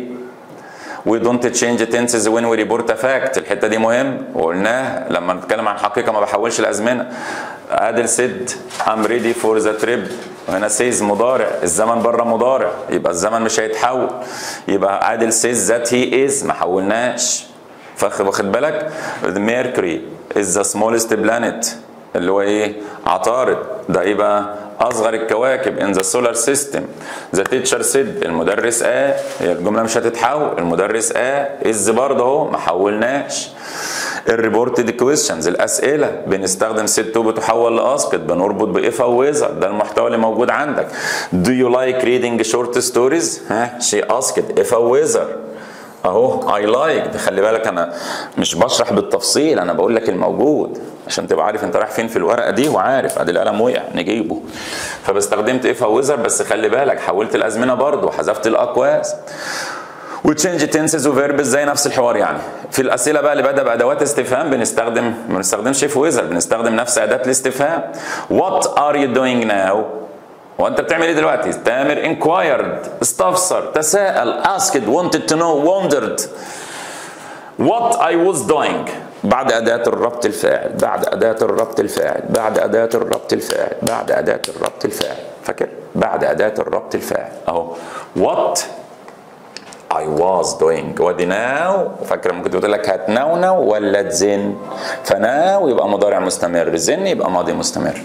we don't change tenses when we report a fact الحته دي مهم وقلناه لما نتكلم عن حقيقه ما بحولش الازمنه عادل سيد I'm ready for the trip وهنا سيز مضارع الزمن بره مضارع يبقى الزمن مش هيتحول يبقى عادل سيز ذات هي از ما حولناش واخد بالك ميركوري is the smallest planet اللي هو ايه عطارد ده يبقى اصغر الكواكب ان ذا سولار سيستم ذا تيتشر سيد المدرس اه هي الجمله مش هتتحول المدرس اه از برضه اهو ما حولناش الريبورتد كويشنز الاسئله بنستخدم سيت تو بتحول لاسكت بنربط باف او ويزر ده المحتوى اللي موجود عندك do you like reading short stories ها she asked if a wizard اهو اي لايك ده خلي بالك انا مش بشرح بالتفصيل انا بقول لك الموجود عشان تبقى عارف انت رايح فين في الورقه دي وعارف ادي القلم وقع نجيبه فبستخدمت اف ويزر بس خلي بالك حولت الازمنه برضه وحذفت الاقواس وتشينج تنسز وفيربز زي نفس الحوار يعني في الاسئله بقى اللي بدا بادوات استفهام بنستخدم ما بنستخدمش اف ويزر بنستخدم نفس اداه الاستفهام وات ار يو دوينج ناو وانت بتعمل ايه دلوقتي؟ تامر inquired استفسر تساءل asked wanted to know wondered what I was doing بعد أداة الربط الفاعل بعد أداة الربط الفاعل بعد أداة الربط الفاعل بعد أداة الربط الفاعل فاكر؟ بعد أداة الربط الفاعل أهو what I was doing ودي ناو فاكر لما كنت بقول لك هات ناو ناو ولا تزن فناو يبقى مضارع مستمر زن يبقى ماضي مستمر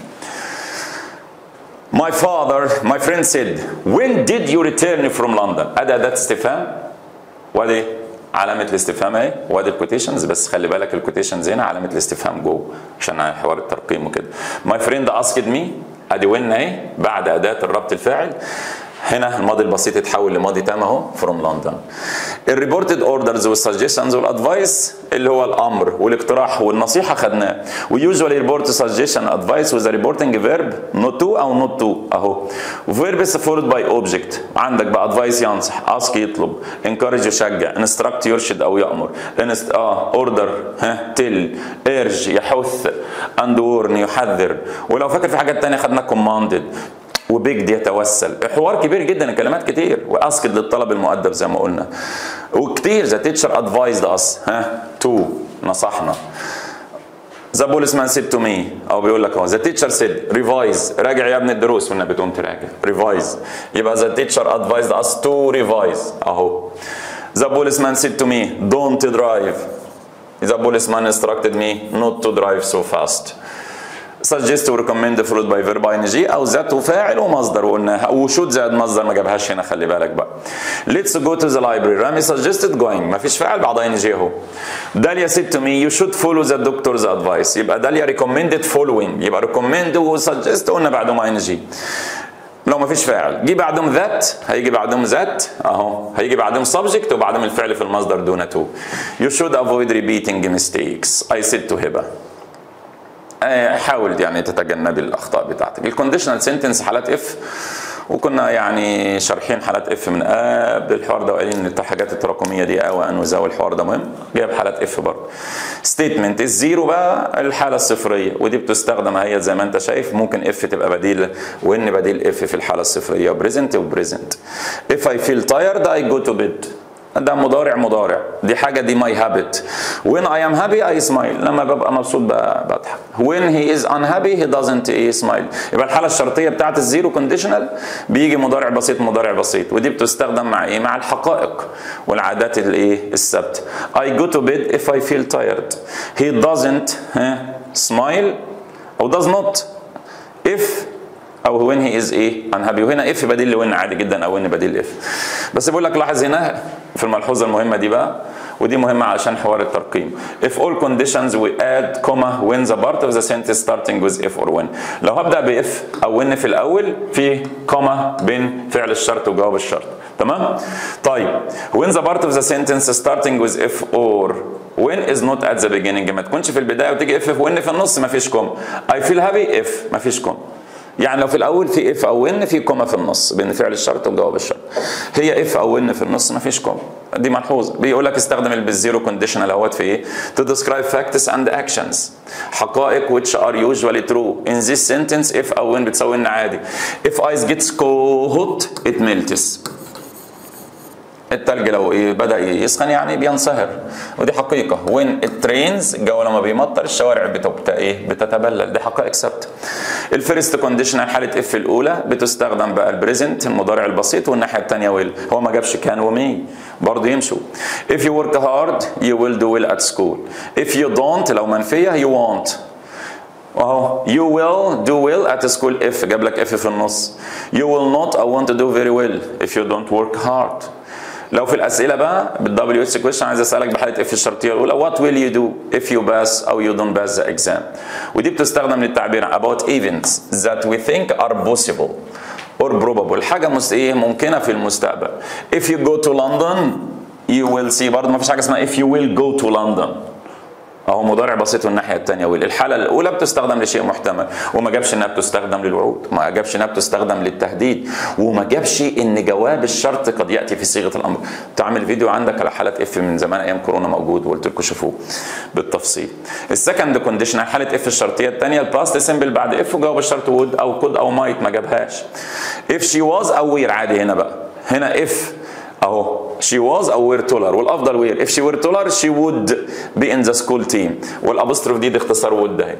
My father, my friend said, when did you return from London? أداة أداة استفهام وادي علامة الاستفهام اهي وادي الكوتيشنز بس خلي بالك الكوتيشنز هنا علامة الاستفهام جوه عشان حوار الترقيم وكده. My friend asked me ادي وين اهي بعد أداة الربط الفاعل هنا الماضي البسيط اتحول لماضي تام اهو فروم لندن الريبورتد اوردرز والسجشنز والادفايس اللي هو الامر والاقتراح والنصيحه خدناه ويوجوالي ريبورت سجشن ادفايس وذ ريبورتنج فيرب نوت تو او نوت تو اهو وفيربس فولد باي اوبجكت عندك بقى ادفايس ينصح اسك يطلب انكارج يشجع انستراكت يرشد او يامر انست اه اوردر ها تل ايرج يحث اند ورن يحذر ولو فاكر في حاجات تانية خدنا كوماندد وبيجد يتوسل حوار كبير جدا الكلمات كتير واسكت للطلب المؤدب زي ما قلنا وكتير ذا تيتشر ادفايزد اس ها تو نصحنا ذا بوليسمان سيد تو مي او بيقول لك اهو ذا تيتشر سيد ريفايز راجع يا ابني الدروس والنبي تقوم تراجع ريفايز يبقى ذا تيتشر ادفايزد اس تو ريفايز اهو ذا بوليسمان سيد تو مي دونت درايف ذا بوليسمان instructed me not to drive so fast suggest و recommend followed by verb ing او ذات وفاعل ومصدر وقلناها وشوت زائد مصدر ما جابهاش هنا خلي بالك بقى let's go to the library رامي suggested going ما فيش فاعل بعد ing اهو داليا said to me you should follow the doctor's advice يبقى داليا recommended following يبقى recommend و suggest قلنا بعدهم ing لو ما فيش فاعل جه بعدهم ذات هيجي بعدهم ذات اهو هيجي بعدهم subject وبعدهم الفعل في المصدر دون تو you should avoid repeating mistakes I said to هبه حاول يعني تتجنبي الاخطاء بتاعتك الكونديشنال سنتنس حالات اف وكنا يعني شارحين حالات اف من قبل الحوار ده وقايلين ان الحاجات التراكميه دي او ان وزاوي الحوار ده مهم جايب حالات اف برضه ستيتمنت الزيرو بقى الحاله الصفريه ودي بتستخدم هي زي ما انت شايف ممكن اف تبقى بديل وان بديل اف في الحاله الصفريه بريزنت وبريزنت if I feel tired I go to bed ده مضارع مضارع دي حاجه دي ماي هابت when I am happy I smile لما ببقى مبسوط بضحك when he is unhappy he doesn't smile يبقى الحاله الشرطيه بتاعت الزيرو كونديشنال بيجي مضارع بسيط مضارع بسيط ودي بتستخدم مع ايه مع الحقائق والعادات الايه الثابته I go to bed if I feel tired he doesn't smile او does not if او وين هي از ايه انهابي وهنا اف بديل لوين عادي جدا او ان بديل اف بس بقول لك لاحظ هنا في الملحوظه المهمه دي بقى ودي مهمه عشان حوار الترقيم if all conditions we add comma when the part of the sentence starting with if or when لو هبدا باف او when في الاول في كوما بين فعل الشرط وجواب الشرط تمام طيب when the part of the sentence starting with if or when is not at the beginning ما تكونش في البدايه وتيجي if when في النص ما فيش كوما I feel happy if ما فيش كوما يعني لو في الاول في اف او ان في كوما في النص بين فعل الشرط وجواب الشرط هي اف او ان في النص ما فيش كوما دي ملحوظه بيقول لك استخدم بالزيرو كونديشنال اهوت في ايه to describe facts and actions حقائق which are usually true in this sentence if او when بتساوي ان عادي if ice gets cold it melts التلج لو ايه بدا يسخن يعني بينصهر ودي حقيقه وين الترينز الجو لما بيمطر الشوارع بتبقى ايه بتتبلل دي حقائق ثابته الفيرست كونديشنال حاله اف الاولى بتستخدم بقى البريزنت المضارع البسيط والناحيه الثانيه ويل هو ما جابش كان ومي برضه يمشوا if you work hard you will do well at school if you don't لو منفيه you won't اهو you will do well at school if جاب لك if في النص you will not I want to do very well if you don't work hard لو في الاسئله بقى بالدبليو اتش كويشن عايز اسالك بحاله اف الشرطيه الاولى وات ويل يو دو اف يو باس او يو دونت باس ذا اكزام ودي بتستخدم للتعبير عن about events that we think are possible or probable حاجه مس ايه ممكنه في المستقبل if you go to London you will see برضه ما فيش حاجه اسمها if you will go to London اهو مضارع بسيط والناحيه الثانيه ويل الحاله الاولى بتستخدم لشيء محتمل وما جابش انها بتستخدم للوعود ما جابش انها بتستخدم للتهديد وما جابش ان جواب الشرط قد ياتي في صيغه الامر تعمل فيديو عندك على حاله اف من زمان ايام كورونا موجود وقلت لكم شوفوه بالتفصيل السكند كونديشن حاله اف الشرطيه الثانيه الباست سيمبل بعد اف وجواب الشرط وود او كود او مايت ما جابهاش اف شي واز او وير عادي هنا بقى هنا اف اهو she was او were taller والافضل were if she were taller she would be in the school team والابوستروف دي, دي اختصار would اهي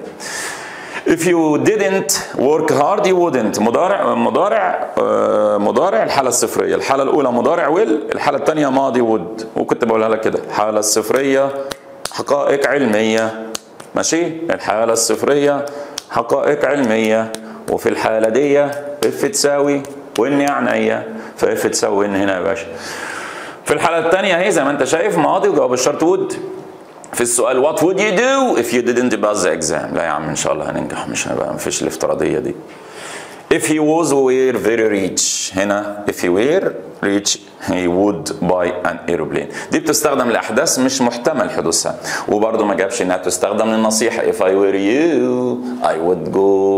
if you didn't work hard you wouldn't مضارع مضارع آه مضارع الحالة الصفرية الحالة الأولى مضارع will الحالة الثانية ماضي would وكنت بقولها لك كده الحالة الصفرية حقائق علمية ماشي الحالة الصفرية حقائق علمية وفي الحالة دي اف تساوي وان يعني فاف تساوي ان هنا يا باشا في الحالة الثانية اهي زي ما انت شايف ماضي وجواب الشرط would في السؤال what would you do if you didn't pass the exam لا يا عم ان شاء الله هننجح مش هنبقى مفيش الافتراضية دي if he was were very rich هنا if he were rich he would buy an aeroplane دي بتستخدم لاحداث مش محتمل حدوثها وبرضه ما جابش انها تستخدم للنصيحه if I were you I would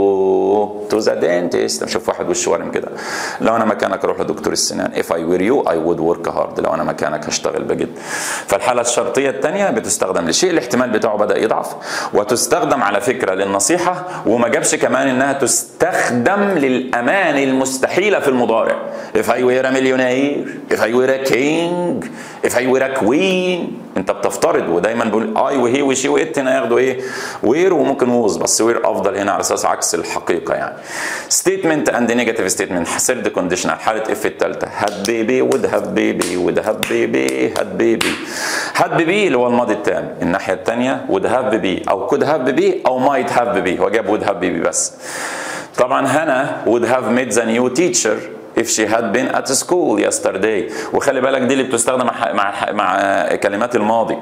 go to the dentist نشوف واحد وشه ورم كده لو انا مكانك اروح لدكتور السنان if I were you I would work hard لو انا مكانك هشتغل بجد فالحاله الشرطيه الثانيه بتستخدم لشيء الاحتمال بتاعه بدا يضعف وتستخدم على فكره للنصيحه وما جابش كمان انها تستخدم للامان المستحيله في المضارع if I were a millionaire if I were a king if I were a queen انت بتفترض ودايما بقول اي وهي وشي وات هنا ياخدوا ايه وير وممكن ووز بس وير افضل هنا على اساس عكس الحقيقه يعني ستيتمنت اند نيجاتيف ستيتمنت ثيرد كونديشنال حاله اف الثالثه هاد بيبي وود هاف بيبي وود هاف بيبي هاد بيبي هاد بيبي اللي هو الماضي التام الناحيه الثانيه وود هاف بيبي او كود هاف بيبي او مايت هاف بيبي هو جاب وود هاف بيبي بس طبعا هنا would have met the new teacher if she had been at school yesterday وخلي بالك دي اللي بتستخدم مع مع, مع كلمات الماضي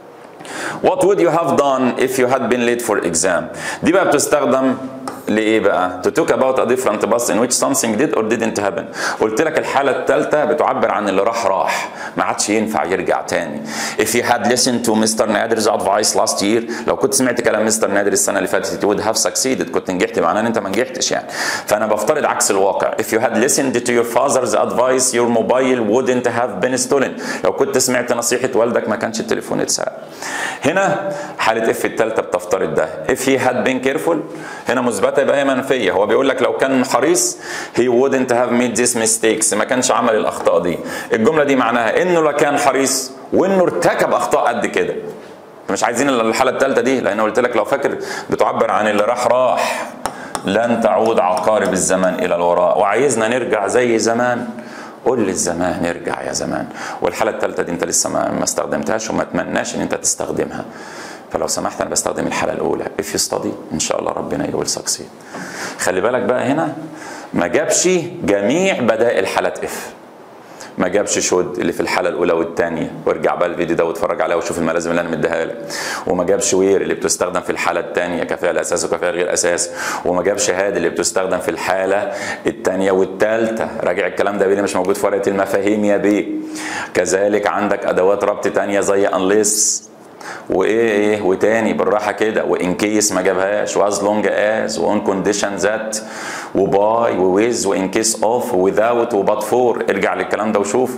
What would you have done if you had been late for exam دي بقى بتستخدم لايه بقى؟ To talk about a different past in which something did or didn't happen. قلت لك الحالة الثالثة بتعبر عن اللي راح راح، ما عادش ينفع يرجع تاني. If you had listened to Mr. Nader's advice last year، لو كنت سمعت كلام مستر نادر السنة اللي فاتت you would have succeeded، كنت نجحت معناه ان انت ما نجحتش يعني. فأنا بفترض عكس الواقع. If you had listened to your father's advice your mobile wouldn't have been stolen. لو كنت سمعت نصيحة والدك ما كانش التليفون اتسرق. هنا حالة اف الثالثة بتفترض ده. If he had been careful هنا مثبتة يبقى هي منفية هو بيقول لك لو كان حريص he wouldn't have made these mistakes ما كانش عمل الأخطاء دي الجملة دي معناها إنه لا كان حريص وإنه ارتكب أخطاء قد كده مش عايزين الحالة الثالثة دي لأن قلت لك لو فاكر بتعبر عن اللي راح راح لن تعود عقارب الزمن إلى الوراء وعايزنا نرجع زي زمان قول للزمان ارجع يا زمان والحالة الثالثة دي انت لسه ما, ما استخدمتهاش وما اتمناش ان انت تستخدمها فلو سمحت انا بستخدم الحاله الاولى if you study ان شاء الله ربنا يقول سكسيد خلي بالك بقى هنا ما جابش جميع بدائل حالات اف ما جابش شود اللي في الحاله الاولى والثانيه وارجع بقى الفيديو ده واتفرج عليها وشوف الملازم اللي انا مديها لك وما جابش وير اللي بتستخدم في الحاله الثانيه كفعل اساسي وكفعل غير اساسي وما جابش هاد اللي بتستخدم في الحاله الثانيه والثالثه راجع الكلام ده بيلي مش موجود في ورقه المفاهيم يا بيه كذلك عندك ادوات ربط ثانيه زي انليس وايه ايه وتاني بالراحه كده وان كيس ما جابهاش واز لونج از وان كونديشن ذات وباي وويز وان كيس اوف وذاوت وبات فور ارجع للكلام ده وشوف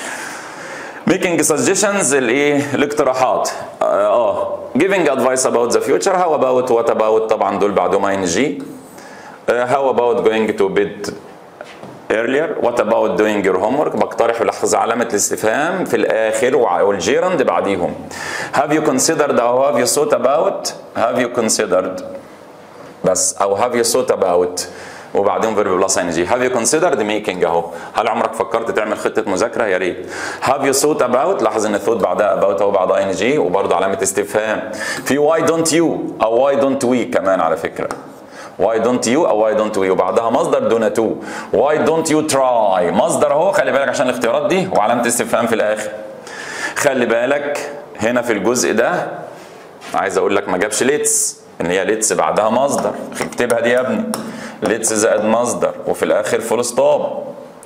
making suggestions الايه الاقتراحات اه giving advice about the future how about what about طبعا دول بعدهم ان جي how about going to bed earlier what about doing your homework بقترح بلحظة علامة الاستفهام في الآخر والجيرند بعديهم have you considered أو have you thought about have you considered بس أو have you thought about وبعدين فيرب بلس ان جي هاف يو كونسيدرد ميكينج اهو هل عمرك فكرت تعمل خطه مذاكره يا ريت هاف يو ثوت اباوت لاحظ ان الثوت بعدها اباوت اهو بعدها ان جي وبرضه علامه استفهام في واي دونت يو او واي دونت وي كمان على فكره why don't you او why don't we وبعدها مصدر دون تو why don't you try مصدر اهو خلي بالك عشان الاختيارات دي وعلامه استفهام في الاخر خلي بالك هنا في الجزء ده عايز اقول لك ما جابش ليتس ان هي ليتس بعدها مصدر اكتبها دي يا ابني ليتس زائد مصدر وفي الاخر فول ستوب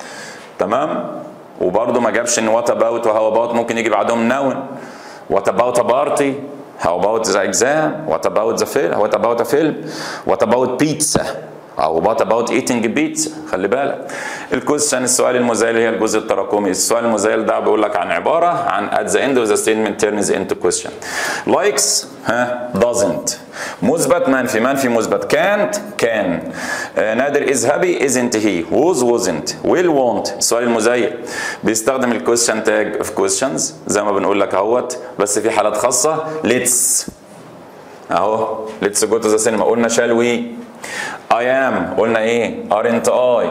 تمام وبرده ما جابش ان وات اباوت وهاو اباوت ممكن يجي بعدهم نون وات اباوت ا بارتي How about the exam? What about the film? What about a film? What about pizza? أو what about eating pizza؟ خلي بالك. الكويستشن السؤال المزايل هي الجزء التراكمي، السؤال المزايل ده بيقول لك عن عبارة عن at the end of the statement turns into question. likes ها doesn't مثبت منفي منفي مثبت can't can آه نادر is happy isn't he was wasn't will won't السؤال المزيل بيستخدم الكويستشن تاج في questions زي ما بنقول لك اهوت بس في حالات خاصة let's اهو let's go to the cinema قلنا shall we I am قلنا ايه aren't I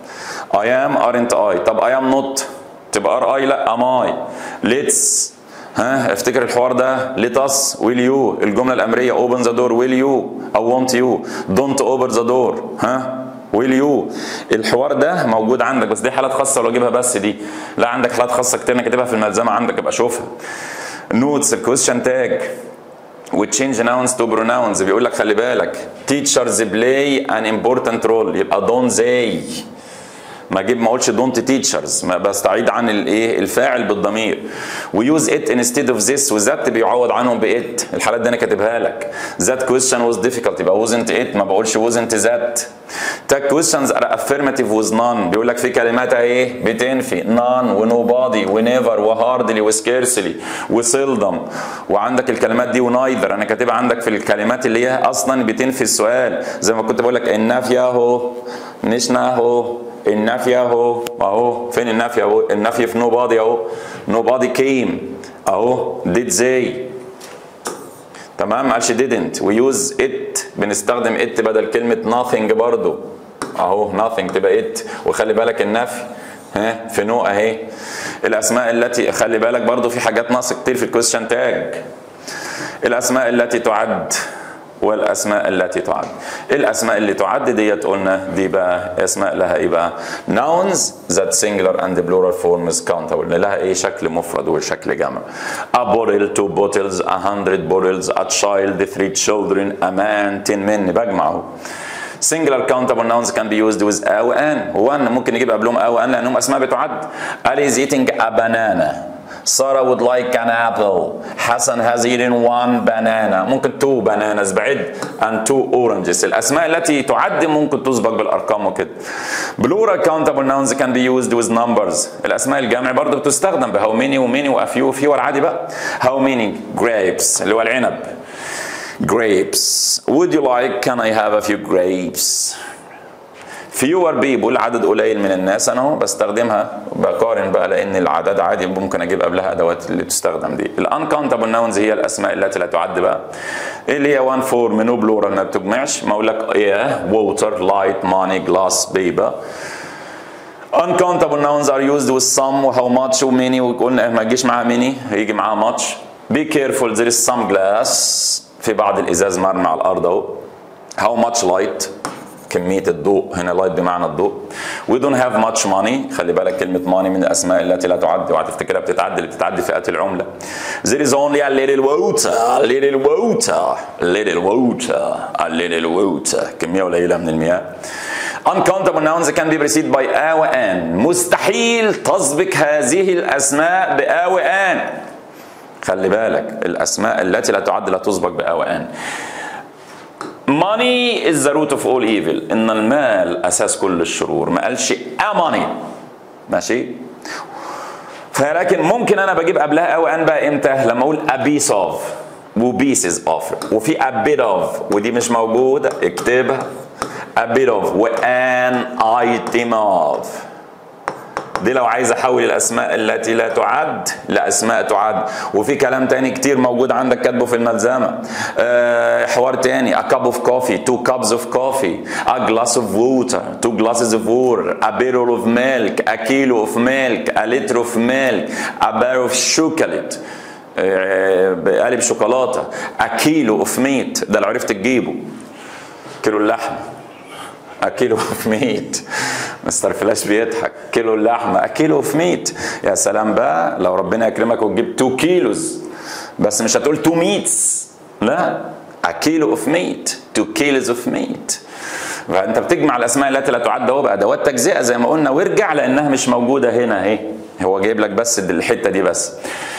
I am aren't I طب I am not تبقى ار اي لا am I let's ها افتكر الحوار ده let us will you الجمله الامريه open the door will you او want you don't open the door ها will you الحوار ده موجود عندك بس دي حالات خاصه لو اجيبها بس دي لا عندك حالات خاصه كتير انا كاتبها في الملزمه عندك ابقى شوفها نوتس الكويستشن تاج وتشينج nouns to pronouns بيقول لك خلي بالك teachers play an important role يبقى don't they ما اجيب ما اقولش دونت تيتشرز ما بستعيد عن الايه الفاعل بالضمير ويوز ات انستيد اوف ذس وذات بيعوض عنهم بات الحالات دي انا كاتبها لك ذات كويستشن واز ديفيكالت يبقى wasn't ات ما بقولش wasn't ذات تاك كويستشنز ار افيرماتيف وز نون بيقول لك في كلمات ايه بتنفي نون ونو بادي ونيفر وهاردلي وسكيرسلي وسيلدم وعندك الكلمات دي ونايذر انا كاتبها عندك في الكلمات اللي هي اصلا بتنفي السؤال زي ما كنت بقول لك النافيه اهو نشنا اهو النفي اهو اهو فين النفي اهو النفي في نو بادي اهو نو بادي كيم اهو ديد زي تمام ما قالش didn't ويوز ات بنستخدم ات بدل كلمه nothing برضو اهو nothing تبقى ات وخلي بالك النفي ها في نو اهي الاسماء التي خلي بالك برضو في حاجات ناقصه كتير في الكويستشن تاج الاسماء التي تعد والاسماء التي تعد الاسماء اللي تعد ديت قلنا دي بقى اسماء لها ايه بقى nouns that singular and plural forms countable اللي لها ايه شكل مفرد وشكل جمع a bottle two bottles a hundred bottles a child three children a man ten men بجمعه singular countable nouns can be used with a و an وان ممكن نجيب قبلهم a و an لانهم اسماء بتعد Ali is eating a banana Sarah would like an apple. Hassan has eaten one banana. ممكن two bananas بعد and two oranges. الأسماء التي تعد ممكن تسبق بالأرقام وكده. Plural countable nouns can be used with numbers. الأسماء الجمع برضه بتستخدم ب how many و many و a few few العادي بقى. How many grapes اللي هو العنب. Grapes. Would you like can I have a few grapes? fewer people عدد قليل من الناس انا اهو بستخدمها بقارن بقى لان العدد عادي ممكن اجيب قبلها ادوات اللي تستخدم دي الانكاونتبل ناونز هي الاسماء التي لا تعد بقى اللي هي وان فورم نو بلورال ما بتجمعش ما اقول لك ايه ووتر لايت ماني جلاس بيبر uncountable nouns are used with some و how much و many وقلنا ما يجيش معاها many هيجي معاها much be careful there is some glass في بعض الازاز مرمي على الارض اهو how much light كمية الضوء هنا لايت بمعنى الضوء we don't have much money خلي بالك كلمة money من الأسماء التي لا تعد وهتفتكرها بتتعد اللي بتتعد فئات العملة there is only a little water a little water a little water a little water كمية قليلة من المياه uncountable nouns can be preceded by a و an مستحيل تسبق هذه الأسماء بأ و an خلي بالك الأسماء التي لا تعد لا تسبق بأ و an money is the root of all evil ان المال اساس كل الشرور ما قالش a money ماشي فلكن ممكن انا بجيب قبلها او ان بقى امتى لما اقول a piece of و pieces of وفي a bit of ودي مش موجوده اكتبها a bit of و an item of دي لو عايز احول الاسماء التي لا تعد لاسماء تعد وفي كلام تاني كتير موجود عندك كاتبه في الملزمه أه حوار تاني a cup of coffee two cups of coffee a glass of water two glasses of water a barrel of milk a kilo of milk a liter of milk a bar of chocolate أه قالب شوكولاته a kilo of meat ده لو عرفت تجيبه كيلو اللحمه كيلو اوف ميت مستر فلاش بيضحك كيلو اللحمه كيلو اوف ميت يا سلام بقى لو ربنا يكرمك وتجيب 2 كيلوز بس مش هتقول 2 ميتس لا كيلو اوف ميت 2 كيلوز اوف ميت فانت بتجمع الاسماء التي لا تعد هو بادوات تجزئه زي ما قلنا وارجع لانها مش موجوده هنا اهي هو جايب لك بس الحته دي بس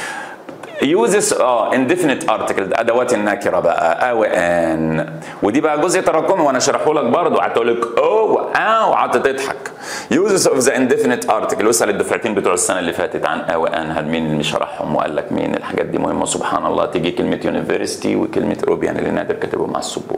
uses اه indefinite article ادوات النكره بقى او ان ودي بقى جزء تراكمي وانا شرحه لك برضه قعدت اقول لك او او وقعدت تضحك uses of the indefinite article واسال الدفعتين بتوع السنه اللي فاتت عن او ان هل مين اللي شرحهم وقال لك مين الحاجات دي مهمه سبحان الله تيجي كلمه يونيفرستي وكلمه اوروبيان اللي نادر كاتبهم على السبوره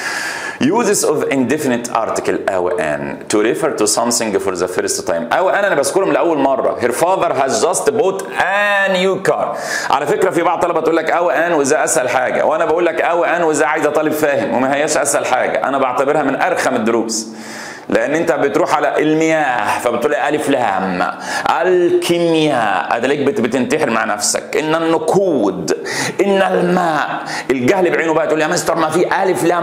uses of indefinite article أو an to refer to something for the first time أو أنا أنا بذكرهم لأول مرة her father has just bought a new car على فكرة في بعض طلبة تقول لك أو an وإذا أسهل حاجة وأنا بقول لك أو an وإذا عايزة طالب فاهم وما هياش أسهل حاجة أنا بعتبرها من أرخم الدروس لان انت بتروح على المياه فبتقول الف لام الكيمياء ادليك بتنتحر مع نفسك ان النقود ان الماء الجهل بعينه بقى تقول يا مستر ما في الف لام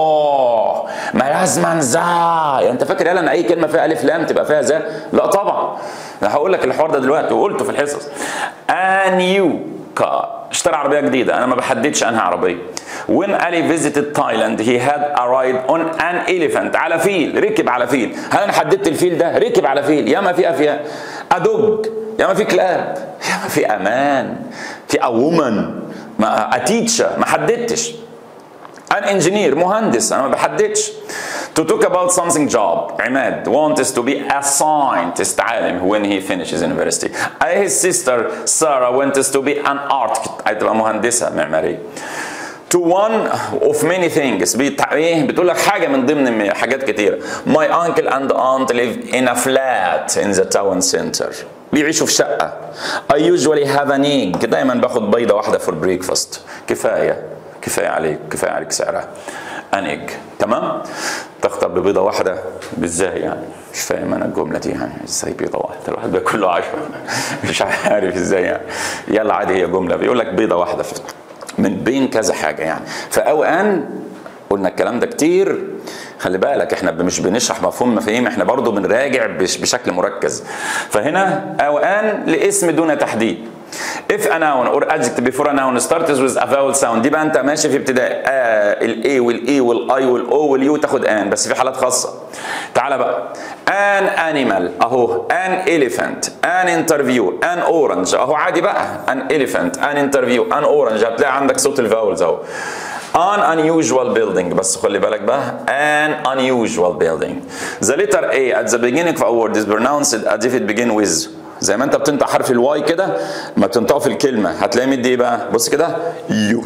اوه ما لازم زا يعني انت فاكر يلا ان اي كلمه فيها الف لام تبقى فيها زا لا طبعا انا هقول لك الحوار ده دلوقتي وقلته في الحصص ان يو كار اشترى عربيه جديده انا ما بحددش انها عربيه when Ali visited Thailand he had arrived on an elephant على فيل ركب على فيل هل انا حددت الفيل ده ركب على فيل يا ما في افياء ادوج يا ما في كلاب يا ما في امان في a woman ما a teacher ما حددتش an engineer مهندس انا ما بحددش to talk about something job عماد wants to be a scientist عالم when he finishes university his sister Sarah wants to be an architect هتبقى مهندسة معمارية to one of many things بتع... ايه بتقول لك حاجه من ضمن حاجات كتيره my uncle and aunt live in a flat in the town center بيعيشوا في شقه I usually have an egg دايما باخد بيضه واحده for breakfast كفايه كفايه عليك كفايه عليك سعرها an egg تمام تخطر ببيضه واحده ازاي يعني مش فاهم انا الجمله دي يعني ازاي بيضه واحده الواحد بياكل له 10 مش عارف ازاي يعني يلا عادي هي جمله بيقول لك بيضه واحده في من بين كذا حاجه يعني فاو ان قلنا الكلام ده كتير خلي بالك احنا مش بنشرح مفهوم مفاهيم احنا برضو بنراجع بشكل مركز فهنا او ان لاسم دون تحديد if a noun or adjective before a noun starts with a vowel sound دي بقى انت ماشي في ابتدائي آه الاي والاي والاي والاو واليو تاخد ان بس في حالات خاصه تعالى بقى an animal اهو an elephant an interview an orange اهو عادي بقى an elephant an interview an orange هتلاقي عندك صوت الفاولز اهو an unusual building بس خلي بالك بقى an unusual building the letter A at the beginning of a word is pronounced as if it begin with زي ما انت بتنطق حرف الواي كده ما بتنطقه في الكلمه هتلاقي مدي ايه بقى بص كده يو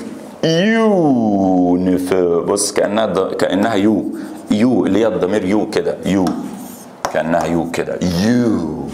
يونيف بص كانها ض... كانها يو يو اللي هي الضمير يو كده يو كانها يو كده يو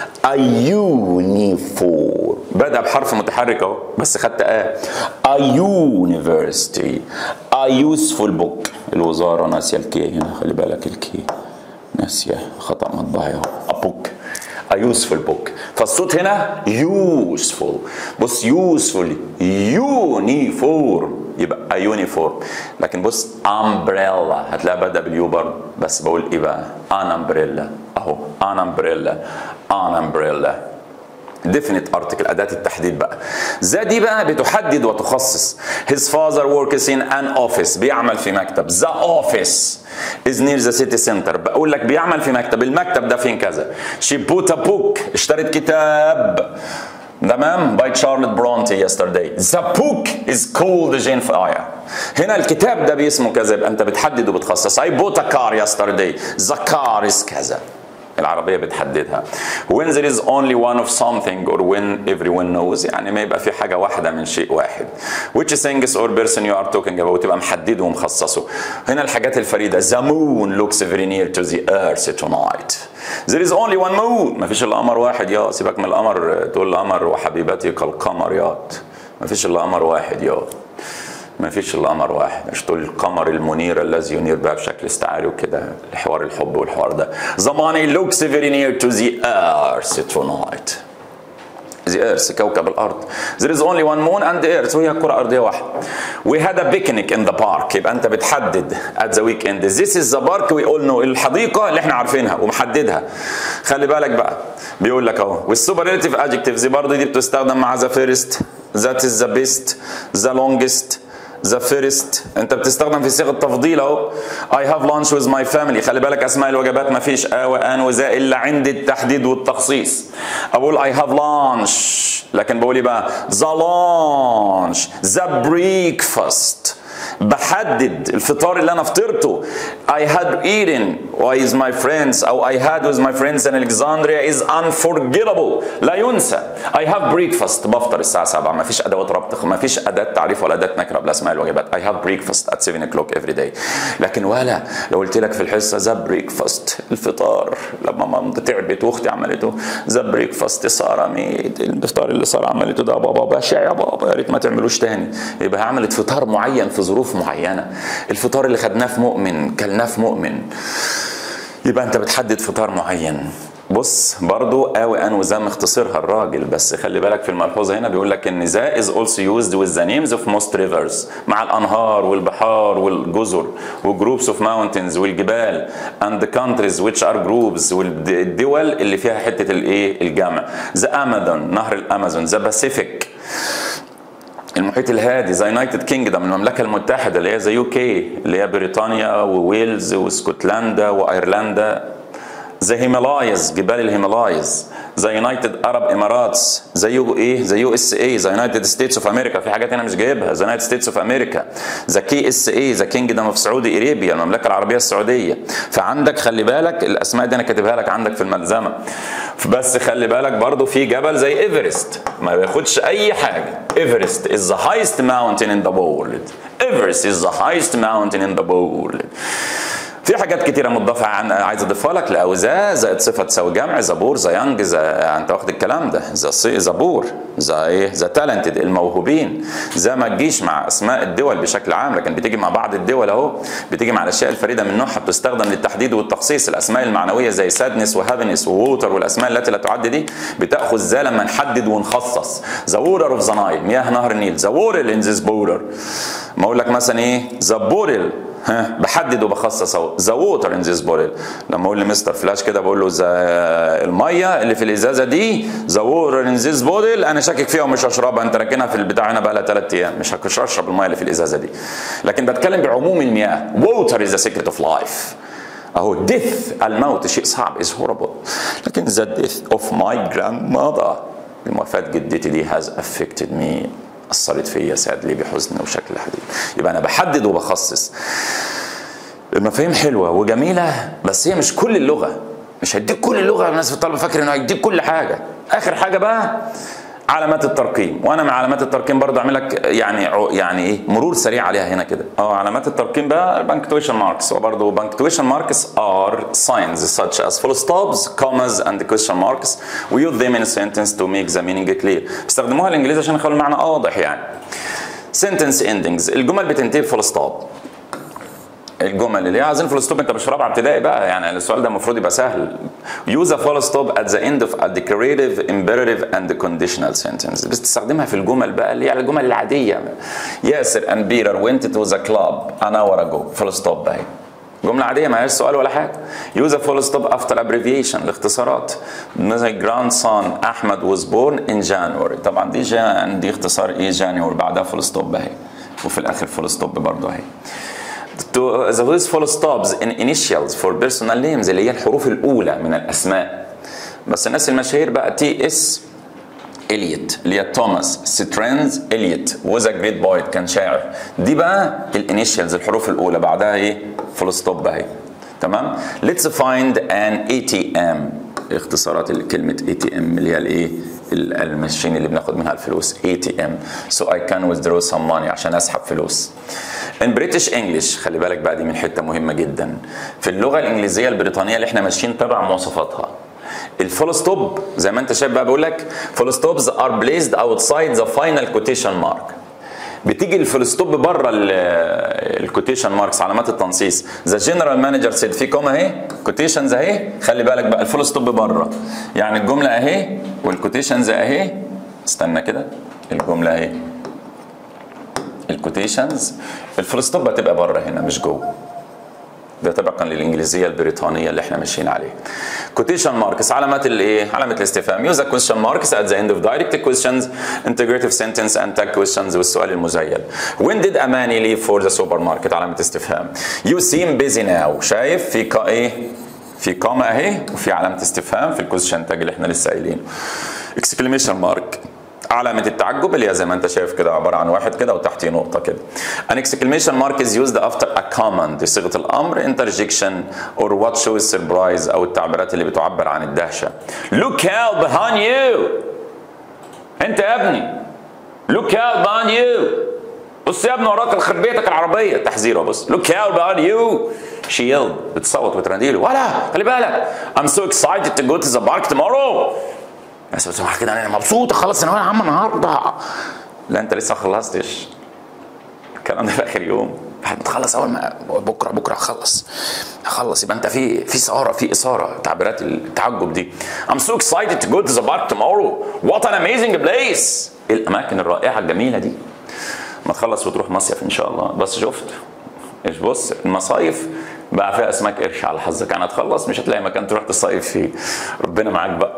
يونيفور بدا بحرف متحرك اهو بس خدت اه a university a useful book الوزاره ناسيه الكي هنا خلي بالك الكي ناسيه خطا مطبعي اهو a book a useful book فالصوت هنا useful بص useful uniform يبقى يونيفورم لكن بص umbrella هتلاقي بدا باليو برضه بس بقول ايه بقى an umbrella اهو an umbrella an umbrella definite article أداة التحديد بقى ذا دي بقى بتحدد وتخصص his father works in an office بيعمل في مكتب the office is near the city center بقول لك بيعمل في مكتب المكتب ده فين كذا she bought a book اشترت كتاب تمام باي شارلوت برونتي yesterday the book is called Jane Eyre هنا الكتاب ده باسمه كذا يبقى انت بتحدد وبتخصص I bought a car yesterday the car is كذا العربية بتحددها when there is only one of something or when everyone knows يعني ما يبقى في حاجة واحدة من شيء واحد which things or person you are talking about تبقى محدده ومخصصه هنا الحاجات الفريدة the moon looks very near to the earth tonight there is only one moon ما فيش الا قمر واحد يا سيبك من القمر تقول القمر وحبيبتي كالقمر يا ما فيش الا قمر واحد يا ما فيش الا قمر واحد مش تقول القمر المنير الذي ينير بقى بشكل استعاري وكده حوار الحب والحوار ده The money looks very near to the earth tonight the earth كوكب الارض there is only one moon and the earth وهي كره ارضيه واحده we had a picnic in the park يبقى انت بتحدد at the weekend this is the park we all know الحديقه اللي احنا عارفينها ومحددها خلي بالك بقى بيقول لك اهو والسوبرلاتيف adjectives برضه دي بتستخدم مع the first that is the best the longest ذا فيرست انت بتستخدم في صيغه تفضيل اهو اي هاف لانش ويز ماي فاميلي خلي بالك اسماء الوجبات ما فيش ا وان وذا الا عند التحديد والتخصيص اقول اي هاف لانش لكن بقول ايه بقى ذا لانش ذا بريكفاست بحدد الفطار اللي انا فطرته I had eaten with my friends او I had with my friends in Alexandria is unforgettable لا ينسى I have breakfast بفطر الساعة 7 ما فيش أدوات ربط ما فيش أداة تعريف ولا أداة نكرة بالأسماء الواجبات I have breakfast at 7 o'clock every day لكن ولا لو قلت لك في الحصة ذا بريكفاست الفطار لما مامتي تعبت واختي عملته ذا بريكفاست سارة ميت الفطار اللي سارة عملته ده بابا بشع يا بابا يا ريت ما تعملوش تاني يبقى عملت فطار معين في ظروف معينة الفطار اللي خدناه في مؤمن كلناه في مؤمن يبقى انت بتحدد فطار معين بص برضو او ان وذا مختصرها الراجل بس خلي بالك في الملحوظه هنا بيقول لك ان ذا is also used with the names of most rivers مع الانهار والبحار والجزر وجروبس اوف mountains والجبال and the countries which are groups والدول اللي فيها حته الايه الجمع ذا امازون نهر الامازون ذا باسيفيك المحيط الهادي زي يونايتد كينجدم المملكه المتحده اللي هي زي يو كي اللي هي بريطانيا وويلز واسكتلندا وايرلندا زي هيمالايز جبال الهيمالايز زي يونايتد ارب اماراتس زي يو ايه زي يو اس اي زي يونايتد ستيتس اوف امريكا في حاجات هنا مش جايبها زي يونايتد ستيتس اوف امريكا زي كي اس اي زي كينجدم اوف سعودي اريبيا المملكه العربيه السعوديه فعندك خلي بالك الاسماء دي انا كاتبها لك عندك في الملزمه بس خلي بالك برضو في جبل زي ايفرست ما بياخدش اي حاجه ايفرست is the highest mountain in the world ايفرست is the highest mountain in the world في حاجات كتيره مضافه عن عايز اضيفها لك لاوزا زائد صفه تساوي جمع زبور ذا يانج ذا انت واخد الكلام ده ذا زبور ذا ايه ذا تالنتد الموهوبين ذا ما تجيش مع اسماء الدول بشكل عام لكن بتيجي مع بعض الدول اهو بتيجي مع الاشياء الفريده من نوعها بتستخدم للتحديد والتخصيص الاسماء المعنويه زي سادنس وهابنس وووتر والاسماء التي لا تعد دي بتاخذ ذا لما نحدد ونخصص ذا ووتر اوف ذا نايل مياه نهر النيل ذا وورل ان ذيس بورر ما اقول لك مثلا ايه ذا بورل ها بحدد وبخصص اهو ذا ووتر ان ذيس بوريل لما اقول لمستر فلاش كده بقول له ذا الميه اللي في الازازه دي ذا ووتر ان ذيس بوريل انا شاكك فيها ومش هشربها انت راكنها في البتاع هنا بقى لها ثلاث ايام مش هشرب الميه اللي في الازازه دي لكن بتكلم بعموم المياه ووتر از ذا سيكريت اوف لايف اهو ديث الموت شيء صعب از هوربل لكن ذا ديث اوف ماي جراند ماذر وفاه جدتي دي هاز افكتد مي اثرت فيا سادلي بحزن وشكل حديد يبقى انا بحدد وبخصص المفاهيم حلوه وجميله بس هي مش كل اللغه مش هيديك كل اللغه الناس في الطلبه فاكر انه هيديك كل حاجه اخر حاجه بقى علامات الترقيم وانا مع علامات الترقيم برضه اعمل لك يعني يعني ايه مرور سريع عليها هنا كده اه علامات الترقيم بقى بانكتويشن ماركس وبرضه بانكتويشن ماركس ار signs such as full stops commas and question marks we use them in a sentence to make the meaning clear بيستخدموها الانجليزي عشان يخلوا المعنى واضح يعني sentence endings الجمل بتنتهي بفول ستوب الجمل اللي هي عايزين فول ستوب انت مش في رابعه ابتدائي بقى يعني السؤال ده المفروض يبقى سهل use a full stop at the end of a declarative imperative and conditional sentence بس تستخدمها في الجمل بقى اللي هي الجمل العاديه ياسر and Peter went to the club an hour ago full stop بقى جملة عادية ما هيش سؤال ولا حاجة. Use a full stop after abbreviation الاختصارات. مثلا grandson أحمد was born in January. طبعا دي جان دي اختصار إيه جانيوري بعدها full stop أهي. وفي الآخر full stop برضه أهي. to the use full stops in initials for personal names اللي هي الحروف الأولى من الأسماء بس الناس المشاهير بقى تي اس إليوت اللي هي توماس سترينز إليوت وذا جريت بويت كان شاعر دي بقى الانيشيالز الحروف الأولى بعدها إيه فول ستوب أهي تمام let's find an ATM اختصارات كلمة ATM اللي هي الايه الماشين اللي بناخد منها الفلوس ATM so I can withdraw some money عشان اسحب فلوس in British English خلي بالك بقى دي من حتة مهمة جدا في اللغة الإنجليزية البريطانية اللي احنا ماشيين تبع مواصفاتها الفول ستوب زي ما انت شايف بقى بقول لك فول ستوبز ار بليزد اوتسايد ذا فاينل كوتيشن مارك بتيجي الفول ستوب بره الكوتيشن ماركس علامات التنصيص ذا جنرال مانجر سيد في كوما اهي كوتيشنز اهي خلي بالك بقى الفول ستوب بره يعني الجمله اهي والكوتيشنز اهي استنى كده الجمله اهي الكوتيشنز الفول ستوب هتبقى بره هنا مش جوه ده طبقا للانجليزيه البريطانيه اللي احنا ماشيين عليها كوتيشن ماركس علامات الايه علامه الاستفهام يوز كويشن ماركس at the end of direct questions integrative sentence and tag questions والسؤال المزيل when did اماني leave for the supermarket علامه استفهام you seem busy now شايف في كا ايه في كاما اهي وفي علامه استفهام في الكويشن تاج اللي احنا لسه قايلينه اكسكليميشن مارك علامة التعجب اللي هي زي ما انت شايف كده عبارة عن واحد كده وتحتيه نقطة كده. An exclamation mark is used after a command صيغة الأمر interjection or what shows surprise أو التعبيرات اللي بتعبر عن الدهشة. Look out behind you. أنت يا ابني. Look out behind you. بص يا ابني وراك يخرب بيتك العربية تحذيره بص. Look out behind you. She yelled بتصوت وتناديله ولا خلي بالك I'm so excited to go to the park tomorrow. بس بصراحه كده انا مبسوط خلص ثانويه عامه النهارده لا انت لسه ما خلصتش الكلام ده في اخر يوم بعد ما تخلص اول ما بكره بكره هخلص هخلص يبقى انت في في اثاره في اثاره تعبيرات التعجب دي I'm so excited to go to the park tomorrow what an amazing place ايه الاماكن الرائعه الجميله دي ما تخلص وتروح مصيف ان شاء الله بس شفت ايش بص المصايف بقى فيها اسماك قرش على حظك انا هتخلص مش هتلاقي مكان تروح تصيف فيه ربنا معاك بقى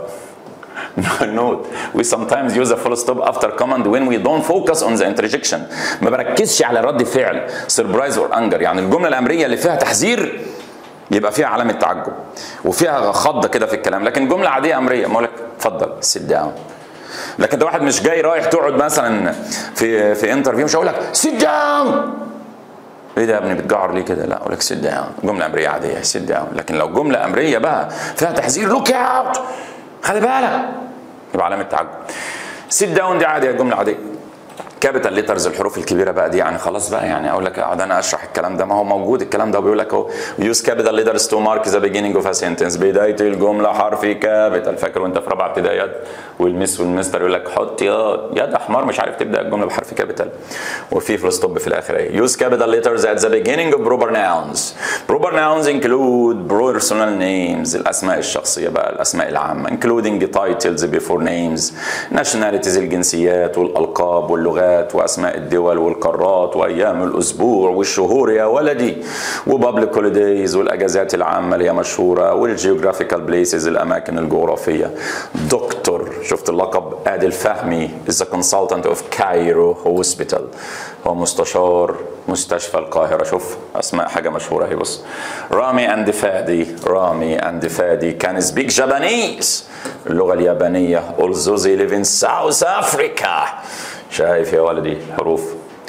note we sometimes use a full stop after command when we don't focus on the interjection ما بركزش على رد فعل surprise or anger يعني الجمله الامريه اللي فيها تحذير يبقى فيها علامه تعجب وفيها خضه كده في الكلام لكن جمله عاديه امريه ما لك اتفضل sit down لكن ده واحد مش جاي رايح تقعد مثلا في في انترفيو مش هقول لك sit down ايه ده يا ابني بتجعر ليه كده؟ لا اقول لك sit down جمله امريه عاديه sit down لكن لو جمله امريه بقى فيها تحذير look out خلي بالك يبقى علامه تعجب سيت داون دي عاديه جمله عاديه كابيتال ليترز الحروف الكبيره بقى دي يعني خلاص بقى يعني اقول لك اقعد انا اشرح الكلام ده ما هو موجود الكلام ده بيقول لك اهو يوز كابيتال ليترز تو مارك ذا بيجيننج اوف ا سنتنس بدايه الجمله حرف كابيتال فاكر وانت في رابعه ابتدائي والمس والمستر يقول لك حط يا يد حمار مش عارف تبدا الجمله بحرف كابيتال وفي فول ستوب في الاخر ايه يوز كابيتال ليترز ات ذا بيجيننج اوف بروبر ناونز بروبر ناونز انكلود بيرسونال نيمز الاسماء الشخصيه بقى الاسماء العامه including titles before names nationalities الجنسيات والالقاب واللغات واسماء الدول والقارات وايام الاسبوع والشهور يا ولدي وبابليك هوليديز والاجازات العامه اللي هي مشهوره والجيوغرافيكال بليسز الاماكن الجغرافيه دكتور شفت اللقب ادي فهمي از كونسلتنت اوف كايرو هوسبيتال هو مستشار مستشفى القاهره شوف اسماء حاجه مشهوره اهي بص رامي اند فادي رامي اند فادي كان سبيك جابانيز اللغه اليابانيه although they live in South Africa شايف يا ولدي حروف